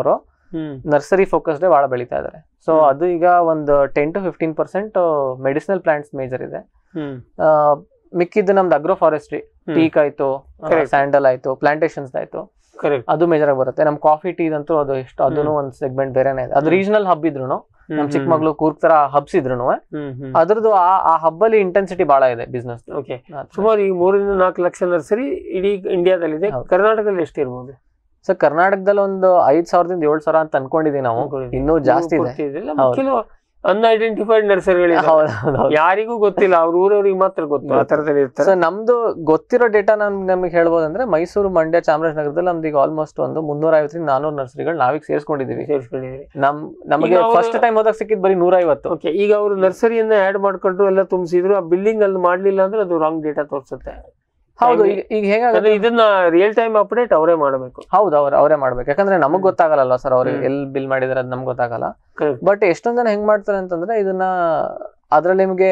ಹ್ಮ್ ನರ್ಸರಿ ಫೋಕಸ್ಡ್ ಬಹಳ ಬೆಳೀತಾ ಇದ್ದಾರೆ ಸೊ ಹ್ಮ್. ಅದು ಈಗ ಒಂದು ten to fifteen percent medicinal plants major ಇದೆ ಹ್ಮ್ ಆ, ಮಿಕ್ಕಿದ್ದು ನಮ್ದು ಅಗ್ರೋ ಫಾರೆಸ್ಟ್ರಿ ಹ್ಮ್. ಟೀಕ್ ಆಯ್ತು Correct. ಸ್ಯಾಂಡಲ್ ಆಯ್ತು ಪ್ಲಾಂಟೇಶನ್ಸ್ ಆಯ್ತು ಕರೆಕ್ಟ್ ಅದು ಮೇಜರ್ ಆಗಿ ಬರುತ್ತೆ ನಮ್ ಕಾಫಿ ಟೀ ಅಂತೂ ಅದು ಎಷ್ಟು ಅದನ್ನು ಒಂದು ಸೆಗ್ಮೆಂಟ್ ಬೇರೆನೇ ಇದೆ ಅದು ಹ್ಮ್. ರೀಜನಲ್ ಹಬ್ ಇದ್ರು ನಮ್ ಚಿಕ್ಕಮಗ್ಳು ಕೂರ್ಗ್ ತರ ಹಬ್ಸ್ ಇದ್ರು ಹ್ಮ್ ಹ್ಮ್ ಅದ್ರದ್ದು ಆ ಆ ಹಬ್ ಅಲ್ಲಿ ಇಂಟೆನ್ಸಿಟಿ ಬಹಳ ಇದೆ ಬಿಸ್ನೆಸ್ ಓಕೆ ಸುಮಾರು ಈಗ ಮೂರರಿಂದ ನಾಲ್ಕು ಲಕ್ಷ ನರ್ಸರಿ ಇಡೀ ಇಂಡಿಯಾದಲ್ಲಿದೆ ಹೌದು. ಕರ್ನಾಟಕದಲ್ಲಿ ಎಷ್ಟು ಇರ್ಬೋದು ಸೊ ಕರ್ನಾಟಕದಲ್ಲಿ ಒಂದು ಐದ್ ಸಾವಿರದಿಂದ ಏಳ್ ಸಾವಿರ ಅಂತ ಅನ್ಕೊಂಡಿದೀವಿ ನಾವು ಅನ್ಕೊಂಡಿದ್ದೀವಿ. ಇನ್ನೂ ಜಾಸ್ತಿ ಇದೆ ಪೂರ್ತಿ ಇದೆಯಲ್ಲ? ಹೌದು. ಕೆಲವು ಅನ್ಐಡೆಂಟಿಫೈಡ್ ನರ್ಸರಿಗಳಿದೆ ಹೌದು ಹೌದು, ಹೌದು ಯಾರಿಗೂ ಗೊತ್ತಿಲ್ಲ ಅವ್ರ ಊರವ್ರಿಗೆ ಮಾತ್ರ ಗೊತ್ತು ಆ ತರದಲ್ಲಿ ಸೊ ಇರ್ತಾರೆ ನಮ್ದು ಗೊತ್ತಿರೋ ಡೇಟಾ ನಮ್ ನಮಗೆ ಹೇಳ್ಬೋದಂದ್ರೆ ಮೈಸೂರು ಮಂಡ್ಯ ಚಾಮರಾಜನಗರದಲ್ಲಿ ನಮ್ದು ಈಗ ಆಲ್ಮೋಸ್ಟ್ ಒಂದು ಮುನ್ನೂರ ಐವತ್ತರಿಂದ ನಾನೂರು ನರ್ಸರಿಗಳು ನಾವೀಗ ಸೇರ್ಸ್ಕೊಂಡಿದೀವಿ ಸೇರಿಸ್ಕೊಂಡಿದ್ದೀರಿ ನಮ್ ನಮಗೆ ಈಗ ಅವ್ರು- ಫಸ್ಟ್ ಟೈಮ್ ಹೋದಾಗ ಸಿಕ್ಕಿದ್ ಬರೀ ನೂರ ಐವತ್ತು ಓಕೆ ಈಗ ಅವರು ನರ್ಸರಿಯನ್ನ ಆಡ್ ಮಾಡ್ಕೊಂಡ್ರು ಎಲ್ಲ ತುಂಬಿಸಿದ್ರು ಆ ಬಿಲ್ಡಿಂಗ್ ಅಲ್ಲಿ ಮಾಡ್ಲಿಲ್ಲ ಅಂದ್ರೆ ಅದು ರಾಂಗ್ ಡೇಟಾ ತೋರಿಸುತ್ತೆ ಹೌದು Time- ಈಗ ಈಗ ಹೇಗಾಗುತ್ತೆ ಅಂದ್ರೆ ಇದನ್ನ ರಿಯಲ್ ಟೈಮ್ ಅಪ್ಡೇಟ್ ಅವರೇ ಮಾಡಬೇಕು ಹೌದು ಅವ್ರ ಅವರೇ ಮಾಡ್ಬೇಕು ಯಾಕಂದ್ರೆ ನಮಗ್ ಹ್ಮ್. ಗೊತ್ತಾಗಲ್ಲ ಸರ್ ಅವ್ರಿಗೆ ಹ್ಮ್. ಎಲ್ಲಿ ಬಿಲ್ ಮಾಡಿದಾರೆ ಅದ್ ನಮ್ಗೆ ಗೊತ್ತಾಗಲ್ಲ Correct. ಬಟ್ ಎಷ್ಟೊಂದ್ ಜನ ಹೆಂಗ್ ಮಾಡ್ತಾರೆ ಅಂತಂದ್ರೆ ಇದನ್ನ ಅದ್ರಲ್ಲಿ ನಿಮ್ಗೆ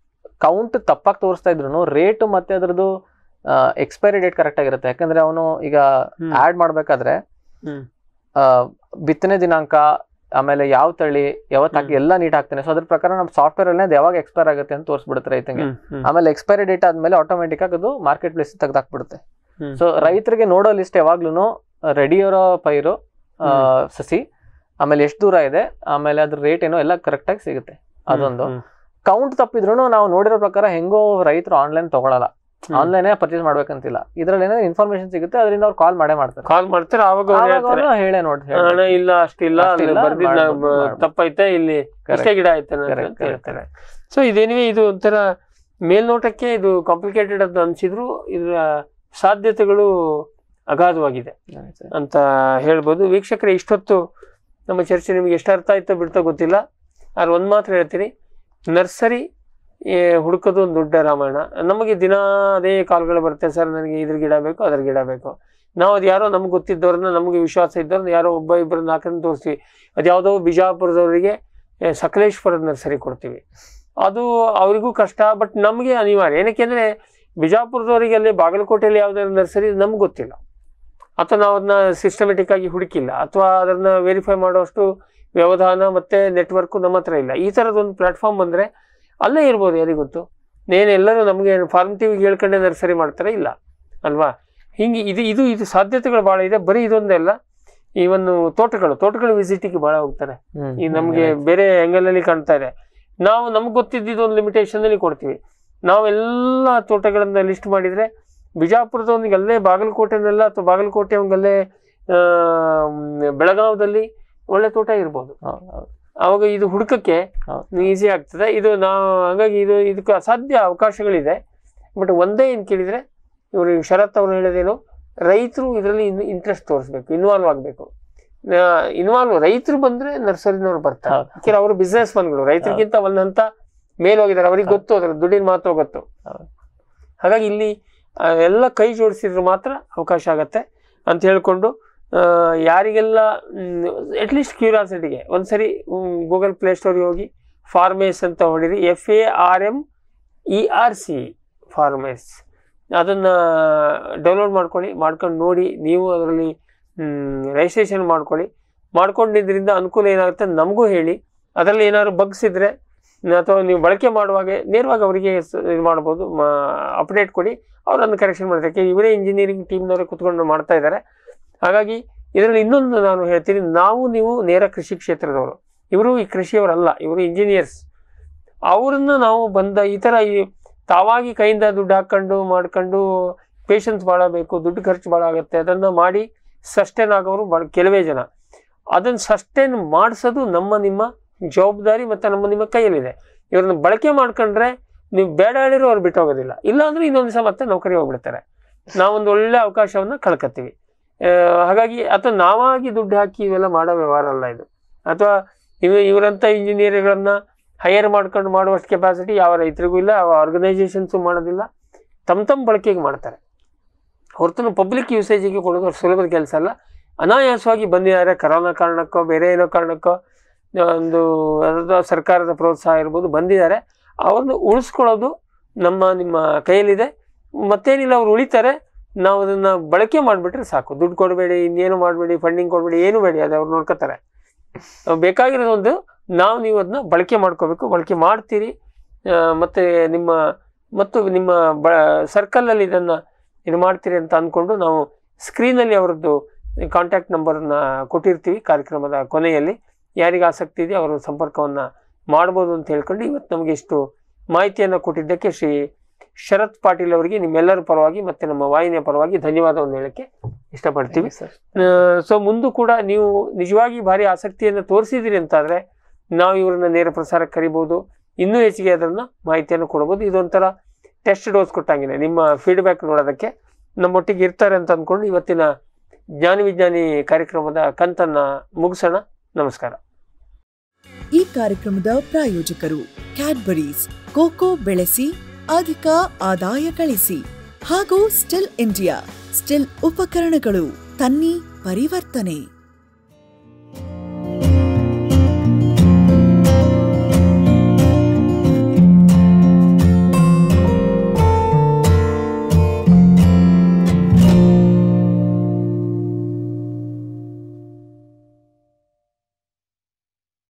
ಕೌಂಟ್ ತಪ್ಪಾಗಿ ತೋರಿಸ್ತಾ ಇದ್ರು ರೇಟ್ ಮತ್ತೆ ಅದ್ರದ್ದು ಎಕ್ಸ್ಪೈರಿ ಡೇಟ್ ಕರೆಕ್ಟ್ ಆಗಿರುತ್ತೆ ಯಾಕಂದ್ರೆ ಅವನು ಈಗ ಹ್ಮ್. ಆಡ್ ಮಾಡ್ಬೇಕಾದ್ರೆ ಹ್ಮ್. ಆ, ಬಿತ್ತನೆ ದಿನಾಂಕ ಆಮೇಲೆ ಯಾವ ತಳಿ ಯಾವತ್ತು ಹಾಕಿ ಹ್ಮ್. ಎಲ್ಲ ನೀಟ್ ಹಾಕ್ತಾನೆ ಸೊ ಅದ್ರ ಪ್ರಕಾರ ನಮ್ಮ ಸಾಫ್ಟ್ವೇರ್ ಅಲ್ಲಿ ಅದು ಯಾವಾಗ ಎಕ್ಸ್ಪೈರ್ ಆಗುತ್ತೆ ಅಂತ ತೋರಿಸ್ಬಿಡುತ್ತೆ ರೈತಂಗೆ ಹ್ಮ್, ಹ್ಮ್, ಆಮೇಲೆ ಎಕ್ಸ್ಪೈರಿ ಡೇಟ್ ಆದ್ಮೇಲೆ ಆಟೋಮೆಟಿಕ್ ಆಗಿ ಅದು ಮಾರ್ಕೆಟ್ ಪ್ಲೇಸ್ ತೆಗೆದಾಕ್ಬಿಡುತ್ತೆ ಹ್ಮ್. ಸೊ ರೈತರಿಗೆ ನೋಡೋ ಲಿಸ್ಟ್ ಯಾವಾಗ್ಲೂ ರೆಡಿ ಇರೋ ಪೈರು ಆ, ಸಸಿ ಆಮೇಲೆ ಎಷ್ಟು ದೂರ ಇದೆ ಆಮೇಲೆ ಅದ್ರ ರೇಟ್ ಏನೋ ಎಲ್ಲ ಕರೆಕ್ಟ್ ಆಗಿ ಸಿಗುತ್ತೆ ಅದೊಂದು ಹ್ಮ್, ಕೌಂಟ್ ತಪ್ಪಿದ್ರು ನಾವು ನೋಡಿರೋ ಪ್ರಕಾರ ಹೆಂಗೋ ರೈತರು ಆನ್ಲೈನ್ ತಗೊಳಲ್ಲ ಹ್ಮ್. ಆನ್ಲೈನ್ ಪರ್ಚೇಸ್ ಮಾಡ್ಬೇಕಂತಿಲ್ಲ ಇದ್ರಲ್ಲಿ ಏನಾದ್ರು ಇನ್ಫಾರ್ಮೇಶನ್ ಸಿಗುತ್ತೆ ಅದರಿಂದ ಅವ್ರು ಕಾಲ್ ಮಾಡೇ ಮಾಡ್ತಾರೆ ಕಾಲ್ ಮಾಡ್ತಾರೆ ಅವಾಗ ಅವ್ರು ಆವಾಗ ಹೇಳ್ತಾರೆ ಅವ್ರು ಹೇಳೇ ನೋಡಿ ಹಣ ಇಲ್ಲ ಅಷ್ಟಿಲ್ಲ ಅಲ್ಲಿ ಅಷ್ಟಿಲ್ಲ, ಬರ್ದಿದ್ದ ಮಾಡ್ಬೋದು, ಮಾಡ್ಬೋದು. ತಪ್ಪೈತೆ ಇಲ್ಲಿ ಇಷ್ಟೇ ಗಿಡ ಐತೆ ಅನ್ನೋದು Correct, ಅಂತ correct, ಹೇಳ್ತಾರೆ ಸೊ ಇದೇನಿವೆ ಇದು ಒಂಥರ ಮೇಲ್ನೋಟಕ್ಕೆ ಇದು ಕಾಂಪ್ಲಿಕೇಟೆಡ್ ಅಂತ ಅನ್ಸಿದ್ರು ಇದರ ಸಾಧ್ಯತೆಗಳು ಅಗಾಧವಾಗಿದೆ ಅಂತ ಹೇಳ್ಬೋದು ವೀಕ್ಷಕರೇ ಇಷ್ಟೊತ್ತು ನಮ್ಮ ಚರ್ಚೆ ನಿಮಗೆ ಎಷ್ಟು ಅರ್ಥ ಆಯ್ತೋ ಬಿಡ್ತೋ ಗೊತ್ತಿಲ್ಲ ಆದ್ರೆ ಒಂದು ಮಾತ್ರ ಹೇಳ್ತೀನಿ ನರ್ಸರಿ ಏ, ಹುಡುಕೋದು ಒಂದು ದೊಡ್ಡ ರಾಮಾಯಣ ನಮಗೆ ದಿನ ಅದೇ ಕಾಲ್ಗಳು ಬರುತ್ತೆ ಸರ್ ನನಗೆ ಇದ್ರ ಗಿಡ ಬೇಕು ಅದ್ರ ಗಿಡ ಬೇಕು ನಾವು ಅದು ಯಾರೋ ನಮ್ಗೆ ಗೊತ್ತಿದ್ದವ್ರನ್ನ ನಮಗೆ ವಿಶ್ವಾಸ ಇದ್ದವ್ರನ್ನ ಯಾರೋ ಒಬ್ಬ ಇಬ್ಬರು ನಾಲ್ಕನ್ನು ತೋರಿಸ್ತೀವಿ ಅದು ಯಾವುದೋ ಬಿಜಾಪುರದವರಿಗೆ ಏ, ಸಕಲೇಶ್ವರದ ನರ್ಸರಿ ಕೊಡ್ತೀವಿ ಅದು ಅವರಿಗೂ ಕಷ್ಟ ಬಟ್ ನಮಗೆ ಅನಿವಾರ್ಯ ಏನಕ್ಕೆ ಅಂದರೆ ಬಿಜಾಪುರದವರಿಗೆ ಅಲ್ಲಿ ಬಾಗಲಕೋಟೆಯಲ್ಲಿ ಯಾವುದಾದ್ರು ನರ್ಸರಿ ನಮ್ಗೆ ಗೊತ್ತಿಲ್ಲ ಅಥವಾ ನಾವು ಅದನ್ನ ಸಿಸ್ಟಮೆಟಿಕ್ ಆಗಿ ಹುಡುಕಿಲ್ಲ ಅಥವಾ ಅದನ್ನ ವೆರಿಫೈ ಮಾಡುವಷ್ಟು ವ್ಯವಧಾನ ಮತ್ತೆ ನೆಟ್ವರ್ಕು ನಮ್ಮ ಹತ್ರ ಇಲ್ಲ ಈ ಥರದೊಂದು ಪ್ಲಾಟ್ಫಾರ್ಮ್ ಬಂದರೆ ಅಲ್ಲೇ ಇರ್ಬೋದು ಯಾರಿಗ್ ಗೊತ್ತು ನೇನು ಎಲ್ಲರೂ ನಮಗೆ ಫಾರ್ಮ್ ಟಿವಿಗೆ ಹೇಳ್ಕೊಂಡೆ ನರ್ಸರಿ ಮಾಡ್ತಾರೆ ಇಲ್ಲ ಅಲ್ವಾ ಹಿಂಗೆ ಇದು ಇದು ಇದು ಸಾಧ್ಯತೆಗಳು ಭಾಳ ಇದೆ ಬರೀ ಇದೊಂದೇ ಅಲ್ಲ ಈವನ್ ತೋಟಗಳು ತೋಟಗಳು ವಿಸಿಟಿಗೆ ಭಾಳ ಹೋಗ್ತಾರೆ ಈ ನಮಗೆ ಬೇರೆ ಆ್ಯಂಗಲಲ್ಲಿ ಕಾಣ್ತಾ ಇದೆ ನಾವು ನಮ್ಗೆ ಗೊತ್ತಿದ್ದಿದ್ದು ಒಂದು ಲಿಮಿಟೇಷನಲ್ಲಿ ಕೊಡ್ತೀವಿ ನಾವೆಲ್ಲ ತೋಟಗಳನ್ನ ಲಿಸ್ಟ್ ಮಾಡಿದರೆ ಬಿಜಾಪುರದವನಿಗೆ ಅಲ್ಲೇ ಬಾಗಲಕೋಟೆನೆಲ್ಲ ಅಥವಾ ಬಾಗಲಕೋಟೆ ಅವನಿಗಲ್ಲೇ ಬೆಳಗಾವದಲ್ಲಿ ಒಳ್ಳೆ ತೋಟ ಇರ್ಬೋದು ಅವಾಗ ಇದು ಹುಡುಕಕ್ಕೆ ಹೌದು. ಈಸಿ ಆಗ್ತದೆ ಇದು ನಾವು ಹಾಗಾಗಿ ಇದು ಇದಕ್ಕೆ ಅಸಾಧ್ಯ ಅವಕಾಶಗಳಿದೆ ಬಟ್ ಒಂದೇ ಏನು ಕೇಳಿದರೆ ಇವರು ಶರತ್ ಅವರು ಹೇಳೋದೇನು ರೈತರು ಇದರಲ್ಲಿ ಇನ್ನು ಇಂಟ್ರೆಸ್ಟ್ ತೋರಿಸ್ಬೇಕು ಇನ್ವಾಲ್ವ್ ಆಗಬೇಕು ಇನ್ವಾಲ್ವ್ ರೈತರು ಬಂದ್ರೆ ನರ್ಸರಿನವ್ರು ಬರ್ತಾರೆ ಹೌದು. ಯಾಕೆಂದ್ರೆ ಅವರು ಬಿಸ್ನೆಸ್ ಮನ್ಗಳು ರೈತರಿಗಿಂತ ಒಂದ್ ಹಂತ ಮೇಲ್ ಹೋಗಿದ್ದಾರೆ ಅವ್ರಿಗೆ ಗೊತ್ತು ಅದ್ರ ದುಡ್ಡಿನ ಮಾತು ಗೊತ್ತು ಹೌದು. ಹಾಗಾಗಿ ಇಲ್ಲಿ ಆ, ಎಲ್ಲ ಕೈ ಜೋಡಿಸಿದ್ರೆ ಮಾತ್ರ ಅವಕಾಶ ಆಗತ್ತೆ ಅಂತ ಹೇಳ್ಕೊಂಡು ಆ, ಯಾರಿಗೆಲ್ಲ ಅಟ್ಲೀಸ್ಟ್ ಕ್ಯೂರಿಯಾಸಿಟಿಗೆ ಒಂದ್ಸರಿ ಗೂಗಲ್ ಪ್ಲೇಸ್ಟೋರ್ಗೆ ಹೋಗಿ ಫಾರ್ಮೇಸ್ ಅಂತ ಹೊಡಿರಿ F A R M E R C ಫಾರ್ಮೇಸ್ ಅದನ್ನು ಡೌನ್ಲೋಡ್ ಮಾಡ್ಕೊಳ್ಳಿ ಮಾಡ್ಕೊಂಡು ನೋಡಿ ನೀವು ಅದರಲ್ಲಿ ರಿಜಿಸ್ಟ್ರೇಷನ್ ಮಾಡ್ಕೊಳ್ಳಿ ಮಾಡ್ಕೊಂಡಿದ್ರಿಂದ ಅನುಕೂಲ ಏನಾಗುತ್ತೆ ನಮಗೂ ಹೇಳಿ ಅದರಲ್ಲಿ ಏನಾದ್ರು ಬಗ್ಸ್ ಇದ್ದರೆ ಅಥವಾ ನೀವು ಬಳಕೆ ಮಾಡುವಾಗ ನೇರವಾಗಿ ಅವರಿಗೆ ಇದು ಮಾಡ್ಬೋದು ಅಪ್ಡೇಟ್ ಕೊಡಿ ಅವ್ರು ಅದನ್ನು ಕರೆಕ್ಷನ್ ಮಾಡ್ತಾರೆ ಯಾಕೆ ಇವರೇ ಇಂಜಿನಿಯರಿಂಗ್ ಟೀಮ್ನವರೇ ಕುತ್ಕೊಂಡು ಮಾಡ್ತಾ ಇದ್ದಾರೆ ಹಾಗಾಗಿ ಇದರಲ್ಲಿ ಇನ್ನೊಂದು ನಾನು ಹೇಳ್ತೀನಿ ನಾವು ನೀವು ನೇರ ಕೃಷಿ ಕ್ಷೇತ್ರದವರು ಇವರು ಈ ಕೃಷಿಯವರಲ್ಲ ಇವರು ಇಂಜಿನಿಯರ್ಸ್ ಅವರನ್ನು ನಾವು ಬಂದ ಈ ಥರ ಈ ತಾವಾಗಿ ಕೈಯಿಂದ ದುಡ್ಡು ಹಾಕ್ಕೊಂಡು ಮಾಡ್ಕೊಂಡು ಪೇಷನ್ಸ್ ಭಾಳ ಬೇಕು ದುಡ್ಡು ಖರ್ಚು ಭಾಳ ಆಗುತ್ತೆ ಅದನ್ನು ಮಾಡಿ ಸಸ್ಟೈನ್ ಆಗೋರು ಭಾಳ ಕೆಲವೇ ಜನ ಅದನ್ನು ಸಸ್ಟೈನ್ ಮಾಡಿಸೋದು ನಮ್ಮ ನಿಮ್ಮ ಜವಾಬ್ದಾರಿ ಮತ್ತು ನಮ್ಮ ನಿಮ್ಮ ಕೈಯಲ್ಲಿದೆ ಇವ್ರನ್ನ ಬಳಕೆ ಮಾಡ್ಕೊಂಡ್ರೆ ನೀವು ಬೇಡ ಹೇಳಿರೋ ಅವ್ರು ಬಿಟ್ಟು ಹೋಗೋದಿಲ್ಲ ಇಲ್ಲಾಂದ್ರೆ ಇನ್ನೊಂದು ದಿವಸ ಮತ್ತೆ ನೌಕರಿ ಹೋಗ್ಬಿಡ್ತಾರೆ ನಾವೊಂದು ಒಳ್ಳೆ ಅವಕಾಶವನ್ನು ಕಳ್ಕೊತೀವಿ ಆ, ಹಾಗಾಗಿ ಅಥವಾ ನಾವಾಗಿ ದುಡ್ಡು ಹಾಕಿ ಇವೆಲ್ಲ ಮಾಡೋ ವ್ಯವಹಾರ ಅಲ್ಲ ಇದು ಅಥವಾ ಇವ ಇವರಂಥ ಇಂಜಿನಿಯರ್ಗಳನ್ನ ಹೈಯರ್ ಮಾಡ್ಕೊಂಡು ಮಾಡುವಷ್ಟು ಕೆಪಾಸಿಟಿ ಯಾವ ರೈತರಿಗೂ ಇಲ್ಲ ಯಾವ ಆರ್ಗನೈಸೇಷನ್ಸು ಮಾಡೋದಿಲ್ಲ ತಮ್ಮ ತಮ್ಮ ಬಳಕೆಗೆ ಮಾಡ್ತಾರೆ ಹೊರತು ಪಬ್ಲಿಕ್ ಯೂಸೇಜಿಗೆ ಕೊಡೋದು ಅಷ್ಟು ಸುಲಭದ ಕೆಲಸ ಅಲ್ಲ ಅನಾಯಾಸವಾಗಿ ಬಂದಿದ್ದಾರೆ ಕರೋನಾ ಕಾರಣಕ್ಕೋ ಬೇರೆ ಏನೋ ಕಾರಣಕ್ಕೋ ಒಂದು ಅಥವಾ ಸರ್ಕಾರದ ಪ್ರೋತ್ಸಾಹ ಇರ್ಬೋದು ಬಂದಿದ್ದಾರೆ ಅವ್ರನ್ನ ಉಳಿಸ್ಕೊಳ್ಳೋದು ನಮ್ಮ ನಿಮ್ಮ ಕೈಯಲ್ಲಿದೆ ಮತ್ತೇನಿಲ್ಲ ಅವ್ರು ಉಳಿತಾರೆ ನಾವು ಅದನ್ನ ಬಳಕೆ ಮಾಡಿಬಿಟ್ರೆ ಸಾಕು ದುಡ್ಡು ಕೊಡಬೇಡಿ ಇನ್ನೇನು ಮಾಡಬೇಡಿ ಫಂಡಿಂಗ್ ಕೊಡಬೇಡಿ ಏನು ಬೇಡಿ ಅದು ಅವ್ರು ನೋಡ್ಕೋತಾರೆ ಅಹ್ ಬೇಕಾಗಿರೋದೊಂದು ನಾವು ನೀವು ಅದನ್ನ ಬಳಕೆ ಮಾಡ್ಕೋಬೇಕು ಬಳಕೆ ಮಾಡ್ತೀರಿ ಆ, ಮತ್ತೆ ನಿಮ್ಮ ಮತ್ತು ನಿಮ್ಮ ಬ ಸರ್ಕಲಲ್ಲಿ ಇದನ್ನು ಇದು ಮಾಡ್ತೀರಿ ಅಂತ ಅಂದ್ಕೊಂಡು ನಾವು ಸ್ಕ್ರೀನಲ್ಲಿ ಅವರದ್ದು ಕಾಂಟ್ಯಾಕ್ಟ್ ನಂಬರನ್ನ ಕೊಟ್ಟಿರ್ತೀವಿ ಕಾರ್ಯಕ್ರಮದ ಕೊನೆಯಲ್ಲಿ ಯಾರಿಗೆ ಆಸಕ್ತಿ ಇದೆ ಅವರ ಸಂಪರ್ಕವನ್ನು ಮಾಡ್ಬೋದು ಅಂತ ಹೇಳ್ಕೊಂಡು ಇವತ್ತು ನಮಗೆ ಇಷ್ಟು ಮಾಹಿತಿಯನ್ನು ಕೊಟ್ಟಿದ್ದಕ್ಕೆ ಶ್ರೀ ಶರತ್ ಪಾಟೀಲ್ ಅವರಿಗೆ ನಿಮ್ಮೆಲ್ಲರ ಪರವಾಗಿ ಮತ್ತೆ ನಮ್ಮ ವಾಹಿನಿಯ ಪರವಾಗಿ ಧನ್ಯವಾದವನ್ನು ಹೇಳಕ್ಕೆ ಇಷ್ಟಪಡ್ತೀವಿ ಸರ್ ಸೊ ಮುಂದೂ ಕೂಡ ನೀವು ನಿಜವಾಗಿ ಭಾರಿ ಆಸಕ್ತಿಯನ್ನು ತೋರಿಸಿದಿರಿ ಅಂತಾದರೆ ನಾವು ಇವ್ರನ್ನ ನೇರ ಪ್ರಸಾರಕ್ಕೆ ಕರಿಬೋದು ಇನ್ನೂ ಹೆಚ್ಚಿಗೆ ಅದನ್ನು ಮಾಹಿತಿಯನ್ನು ಕೊಡ್ಬೋದು ಇದೊಂಥರ ಟೆಸ್ಟ್ ಡೋಸ್ ಕೊಟ್ಟಂಗಿದೆ ನಿಮ್ಮ ಫೀಡ್ಬ್ಯಾಕ್ ನೋಡೋದಕ್ಕೆ ನಮ್ಮೊಟ್ಟಿಗೆ ಇರ್ತಾರೆ ಅಂತ ಅಂದ್ಕೊಂಡು ಇವತ್ತಿನ ಜ್ಞಾನ ವಿಜ್ಞಾನಿ ಕಾರ್ಯಕ್ರಮದ ಕಂತನ್ನು ಮುಗಿಸೋಣ ನಮಸ್ಕಾರ ಈ ಕಾರ್ಯಕ್ರಮದ ಪ್ರಾಯೋಜಕರು ಕ್ಯಾಡ್ಬರೀಸ್ ಕೋಕೋ ಬೆಳೆಸಿ ಅಧಿಕ ಆದಾಯ ಗಳಿಸಿ ಹಾಗೂ ಸ್ಟಿಲ್ ಇಂಡಿಯಾ ಸ್ಟಿಲ್ ಉಪಕರಣಗಳು ತನ್ನಿ ಪರಿವರ್ತನೆ